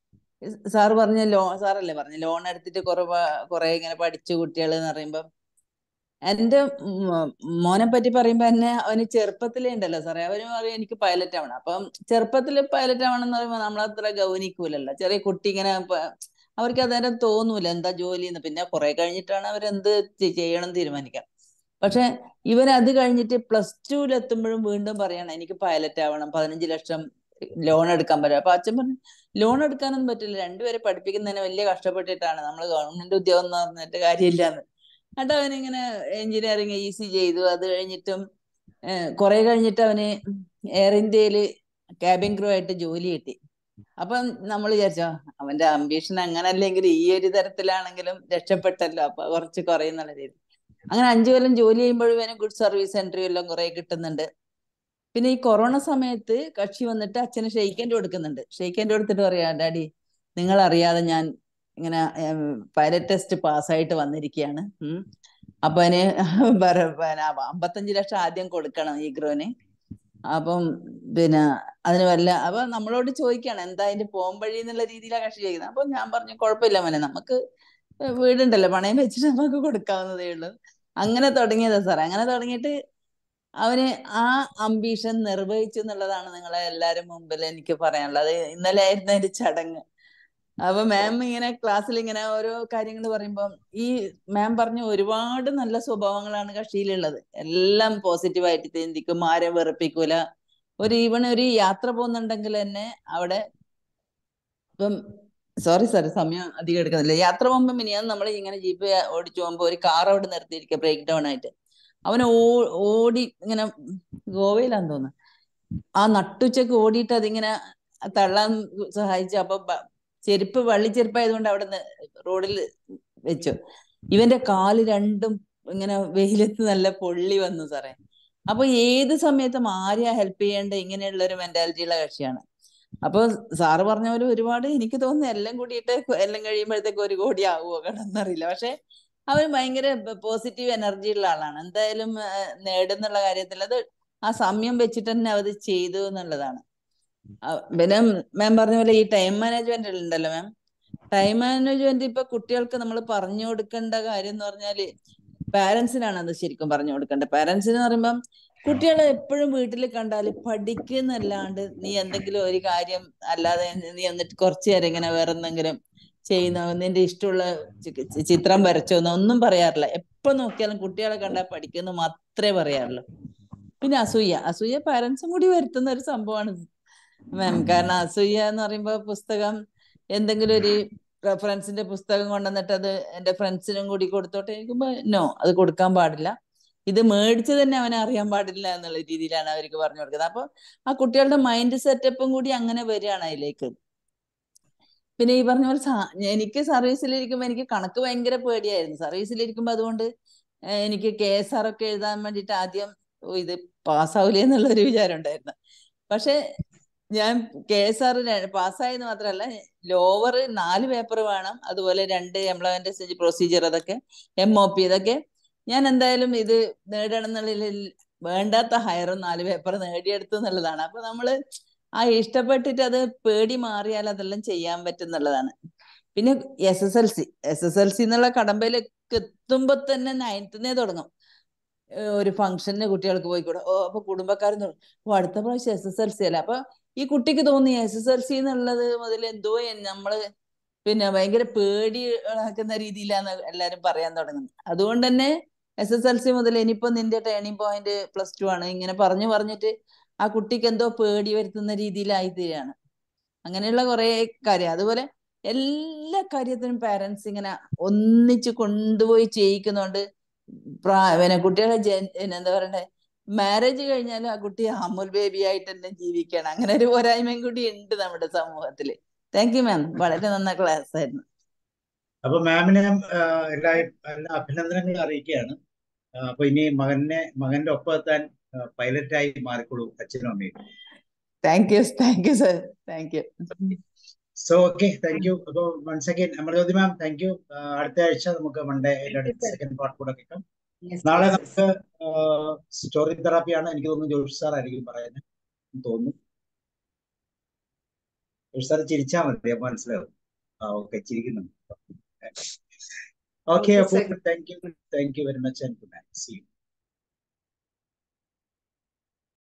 Speaker 3: സാർ പറഞ്ഞ ലോ സാറല്ലേ പറഞ്ഞ ലോൺ എടുത്തിട്ട് കുറെ കുറെ ഇങ്ങനെ പഠിച്ച കുട്ടികൾ എന്ന് പറയുമ്പം എന്റെ മോ- മോനെ പറ്റി പറയുമ്പോ എന്നെ അവന് ചെറുപ്പത്തിലേ ഉണ്ടല്ലോ സാറേ അവന് പറയും എനിക്ക് പൈലറ്റ് ആവണം അപ്പം ചെറുപ്പത്തിൽ പൈലറ്റ് ആവണം എന്ന് പറയുമ്പോൾ നമ്മളത്ര ഗൗനിക്കൂലല്ലോ ചെറിയ കുട്ടി ഇങ്ങനെ പ- അവർക്ക് അന്നേരം തോന്നൂല എന്താ ജോലി എന്ന് പിന്നെ കുറെ കഴിഞ്ഞിട്ടാണ് അവരെന്ത് ചെ- ചെയ്യണം എന്ന് തീരുമാനിക്കുക പക്ഷെ ഇവൻ അത് കഴിഞ്ഞിട്ട് പ്ലസ് ടുവിൽ എത്തുമ്പോഴും വീണ്ടും പറയണം എനിക്ക് പൈലറ്റ് ആവണം പതിനഞ്ച് ലക്ഷം ലോൺ എടുക്കാൻ പറ്റും അപ്പൊ അച്ഛൻ പറഞ്ഞു ലോൺ എടുക്കാനൊന്നും പറ്റില്ല രണ്ടുപേരെ പഠിപ്പിക്കുന്നതിന് വലിയ കഷ്ടപ്പെട്ടിട്ടാണ് നമ്മൾ ഗവൺമെന്റ് ഉദ്യോഗം എന്ന് പറഞ്ഞിട്ട് കാര്യമില്ലാന്ന് എന്നിട്ട് അവനിങ്ങനെ എഞ്ചിനീയറിങ് ഈസി ചെയ്തു അത് കഴിഞ്ഞിട്ടും കുറെ കഴിഞ്ഞിട്ട് അവന് എയർ ഇന്ത്യയിൽ ക്യാബിൻ ക്രൂ ആയിട്ട് ജോലി കിട്ടി അപ്പം നമ്മൾ വിചാരിച്ചോ അവന്റെ അംബീഷൻ അങ്ങനെ അല്ലെങ്കിൽ ഈ ഒരു തരത്തിലാണെങ്കിലും രക്ഷപ്പെട്ടല്ലോ അപ്പൊ കുറച്ച് കുറയുന്നുള്ള രീതി അങ്ങനെ അഞ്ചു കൊല്ലം ജോലി ചെയ്യുമ്പോഴും ഇവന് ഗുഡ് സർവീസ് എൻട്രി എല്ലാം കുറെ കിട്ടുന്നുണ്ട് പിന്നെ ഈ കൊറോണ സമയത്ത് കക്ഷി വന്നിട്ട് അച്ഛന് ഷെയ്ക്കൻഡ് കൊടുക്കുന്നുണ്ട് ഷെയ്ക്കൻഡ് കൊടുത്തിട്ട് പറയാ ഡാഡി നിങ്ങൾ അറിയാതെ ഞാൻ ഇങ്ങനെ പൈലറ്റ് ടെസ്റ്റ് പാസ്സായിട്ട് വന്നിരിക്കുകയാണ് ഉം. അപ്പൊ അതിന് ബര- പിന്നെ അമ്പത്തഞ്ച് ലക്ഷം ആദ്യം കൊടുക്കണം ഈ ഗ്രോന് അപ്പം പിന്നെ അതിന് വല്ല അപ്പൊ നമ്മളോട് ചോദിക്കാണ് എന്താ അതിന്റെ പോംവഴി എന്നുള്ള രീതിയിലാണ് കക്ഷി ചെയ്യുന്നത് അപ്പൊ ഞാൻ പറഞ്ഞു കുഴപ്പമില്ല മോനെ നമുക്ക് വീടുണ്ടല്ലോ പണയം വെച്ചിട്ട് നമുക്ക് കൊടുക്കാവുന്നതേ ഉള്ളൂ അങ്ങനെ തുടങ്ങിയതാ സാറേ അങ്ങനെ തുടങ്ങിയിട്ട് അവന് ആ അംബീഷൻ നിർവഹിച്ചു എന്നുള്ളതാണ് നിങ്ങളെ എല്ലാരും മുമ്പിൽ എനിക്ക് പറയാനുള്ളത് അത് ഇന്നലെ ആയിരുന്നു അതിന്റെ ചടങ്ങ് അപ്പൊ മാം ഇങ്ങനെ ക്ലാസ്സിൽ ഇങ്ങനെ ഓരോ കാര്യങ്ങൾ പറയുമ്പോൾ ഈ മാം പറഞ്ഞ ഒരുപാട് നല്ല സ്വഭാവങ്ങളാണ് കക്ഷിയിലുള്ളത് എല്ലാം പോസിറ്റീവായിട്ട് ചിന്തിക്കും ആരെ വെറുപ്പിക്കൂല ഒരു ഈവൺ ഒരു യാത്ര പോകുന്നുണ്ടെങ്കിൽ തന്നെ അവിടെ ഇപ്പം സോറി സാർ സമയം അധികം എടുക്കുന്നില്ല യാത്ര പോകുമ്പോൾ മിനിയാന്ന് നമ്മൾ ഇങ്ങനെ ജീപ്പ് ഓടിച്ചു പോകുമ്പോൾ ഒരു കാർ അവിടെ നിർത്തിയിരിക്കുക ബ്രേക്ക് ഡൗൺ ആയിട്ട് അവന് ഓ- ഓടി ഇങ്ങനെ ഗോവയിലാന്ന് തോന്നുന്നു ആ നട്ടുച്ചക്ക് ഓടിയിട്ട് അതിങ്ങനെ തള്ളാൻ സഹായിച്ചു അപ്പൊ ബ- ചെരുപ്പ് വള്ളിച്ചെരുപ്പായതുകൊണ്ട് അവിടെ റോഡിൽ വെച്ചു ഇവന്റെ കാല് രണ്ടും ഇങ്ങനെ വെയിലത്ത് നല്ല പൊള്ളി വന്നു സാറേ അപ്പൊ ഏത് സമയത്തും ആരെയാ ഹെൽപ്പ് ചെയ്യേണ്ട ഇങ്ങനെയുള്ള ഒരു മെന്റാലിറ്റിയുള്ള കക്ഷിയാണ് അപ്പൊ സാറ് പറഞ്ഞ പോലെ ഒരുപാട് എനിക്ക് തോന്നുന്നു എല്ലാം കൂടിയിട്ട് എല്ലാം കഴിയുമ്പോഴത്തേക്ക് ഒരു കോടി ആവുമോ കടന്നറിയില്ല പക്ഷെ അവൻ ഭയങ്കര പോസിറ്റീവ് എനർജി ഉള്ള ആളാണ് എന്തായാലും ആ, നേടുന്നുള്ള കാര്യത്തിൽ അത് ആ സമയം വെച്ചിട്ട് തന്നെ അത് ചെയ്തു എന്നുള്ളതാണ് ആ, പിന്നെ മാം പറഞ്ഞ പോലെ ഈ ടൈം മാനേജ്മെന്റ് ഉണ്ടല്ലോ മാം ടൈം മാനേജ്മെന്റ് ഇപ്പൊ കുട്ടികൾക്ക് നമ്മൾ പറഞ്ഞു കൊടുക്കേണ്ട കാര്യം എന്ന് പറഞ്ഞാല് പാരന്റ്സിനാണ് അത് ശരിക്കും പറഞ്ഞു കൊടുക്കേണ്ടത് പാരന്റ്സിന് പറയുമ്പം കുട്ടികളെ എപ്പോഴും വീട്ടിൽ കണ്ടാൽ പഠിക്കുന്നല്ലാണ്ട് നീ എന്തെങ്കിലും ഒരു കാര്യം അല്ലാതെ നീ എന്നിട്ട് കുറച്ചു നേരം ഇങ്ങനെ വേറെ എന്തെങ്കിലും ചെയ്യുന്ന നിന്റെ ഇഷ്ടമുള്ള ചി- ചി- ചിത്രം വരച്ചോന്ന് ഒന്നും പറയാറില്ല എപ്പോ നോക്കിയാലും കുട്ടികളെ കണ്ടാൽ പഠിക്കുന്നു മാത്രമേ പറയാറുള്ളൂ പിന്നെ അസൂയ അസൂയ പാരന്റ്സും കൂടി വരുത്തുന്ന ഒരു സംഭവമാണ് മാം കാരണം അസൂയ എന്ന് പറയുമ്പോ പുസ്തകം എന്തെങ്കിലും ഒരു ഫ്രണ്ട്സിന്റെ പുസ്തകം കൊണ്ടുവന്നിട്ട് അത് എന്റെ ഫ്രണ്ട്സിനും കൂടി കൊടുത്തോട്ടെ എനിക്കുമ്പോ നോ അത് കൊടുക്കാൻ പാടില്ല ഇത് മേടിച്ച് തന്നെ അവനെ അറിയാൻ പാടില്ല എന്നുള്ള രീതിയിലാണ് അവർക്ക് പറഞ്ഞു കൊടുക്കുന്നത് അപ്പൊ ആ കുട്ടികളുടെ മൈൻഡ് സെറ്റപ്പും കൂടി അങ്ങനെ വരികയാണ് അതിലേക്ക് പിന്നെ ഈ പറഞ്ഞ പോലെ സാ- എനിക്ക് സർവീസിലിരിക്കുമ്പോൾ എനിക്ക് കണക്ക് ഭയങ്കര പേടിയായിരുന്നു സർവീസിലിരിക്കുമ്പോൾ അതുകൊണ്ട് ഏഹ് എനിക്ക് കെ എസ് ആർ ഒക്കെ എഴുതാൻ വേണ്ടിയിട്ട് ആദ്യം ഓ, ഇത് പാസ്സാവില്ലേ എന്നുള്ളൊരു വിചാരം ഉണ്ടായിരുന്നു പക്ഷെ ഞാൻ കെ എസ് ആർ പാസ്സായെന്ന് മാത്രമല്ല ലോവർ നാല് പേപ്പർ വേണം അതുപോലെ രണ്ട് എംപ്ലോയ്മെന്റ് പ്രൊസീജിയർ അതൊക്കെ എം ഒ പി ഇതൊക്കെ ഞാൻ എന്തായാലും ഇത് നേടണം എന്നുള്ളതിൽ വേണ്ടാത്ത ഹയറും നാല് പേപ്പർ നേടിയെടുത്തു എന്നുള്ളതാണ് അപ്പൊ നമ്മള് ആ ഇഷ്ടപ്പെട്ടിട്ട് അത് പേടി മാറിയാൽ അതെല്ലാം ചെയ്യാൻ പറ്റുന്നുള്ളതാണ് പിന്നെ S S L C S S L C എന്നുള്ള കടമ്പയിലേക്ക് എത്തുമ്പോ തന്നെ നയൻത്തിന്നേ തുടങ്ങും ഏഹ് ഒരു ഫംഗ്ഷന് കുട്ടികൾക്ക് പോയിക്കൂടെ ഓ അപ്പൊ കുടുംബക്കാരും തുടങ്ങും ഓ അടുത്ത പ്രാവശ്യം എസ് എസ് എൽ സി അല്ല അപ്പൊ ഈ കുട്ടിക്ക് തോന്നി എസ് എസ് എൽ സി എന്നുള്ളത് മുതൽ എന്തോ എൻ- നമ്മള് പിന്നെ ഭയങ്കര പേടി ആക്കുന്ന രീതിയിലാണ് എല്ലാരും പറയാൻ തുടങ്ങുന്നത് അതുകൊണ്ട് തന്നെ എസ് എസ് എൽ സി മുതൽ ഇനിയിപ്പോ നിന്റെ ടേണിംഗ് പോയിന്റ് പ്ലസ് ടു ആണ് ഇങ്ങനെ പറഞ്ഞു പറഞ്ഞിട്ട് ആ കുട്ടിക്ക് എന്തോ പേടി വരുത്തുന്ന രീതിയിലായി തീരാണ് അങ്ങനെയുള്ള കുറെ കാര്യം അതുപോലെ എല്ലാ കാര്യത്തിനും പാരന്റ്സ് ഇങ്ങനെ ഒന്നിച്ച് കൊണ്ടുപോയി ചെയ്യിക്കുന്നോണ്ട് പ്രാ പിന്നെ കുട്ടികളെ ജൻ പിന്നെ എന്താ പറയണ്ടേ മാരേജ് കഴിഞ്ഞാലും ആ കുട്ടി അമുൽ ബേബി ആയിട്ട് തന്നെ ജീവിക്കണം അങ്ങനെ ഒരു പോരായ്മയും കൂടി ഉണ്ട് നമ്മുടെ സമൂഹത്തില് താങ്ക് യു മാം വളരെ നന്ന ക്ലാസ് ആയിരുന്നു
Speaker 1: അപ്പൊ മാമിനെ എല്ലാ എല്ലാ അഭിനന്ദനങ്ങൾ അറിയിക്കുകയാണ് ആ, അപ്പൊ ഇനി മകനെ മകന്റെ ഒപ്പം എത്താൻ പൈലറ്റായി മാറിക്കൊള്ളൂ അച്ഛനും അമ്മയും
Speaker 3: thank you thank you sir thank you
Speaker 1: so okay thank you അപ്പൊ once again Amritavati ma'am thank you അടുത്ത ആഴ്ച നമുക്ക് മൺഡേ സെക്കൻഡ് പാർട്ട് കൂടെ കേൾക്കാം നാളെ നമുക്ക് സ്റ്റോറി തെറാപ്പിയാണ് എനിക്ക് തോന്നുന്നു ജോഷ് സാർ ആയിരിക്കും പറയുന്നത് എന്ന് തോന്നുന്നു ജോഷ് സാർ ചിരിച്ചാൽ മതി അപ്പൊ മനസ്സിലാവും ആ ഓക്കെ ചിരിക്കുന്നുണ്ട് ഓക്കെ
Speaker 2: Thank you,
Speaker 1: അപ്പോൾ
Speaker 2: sir.
Speaker 1: Thank you thank you very much and good night see U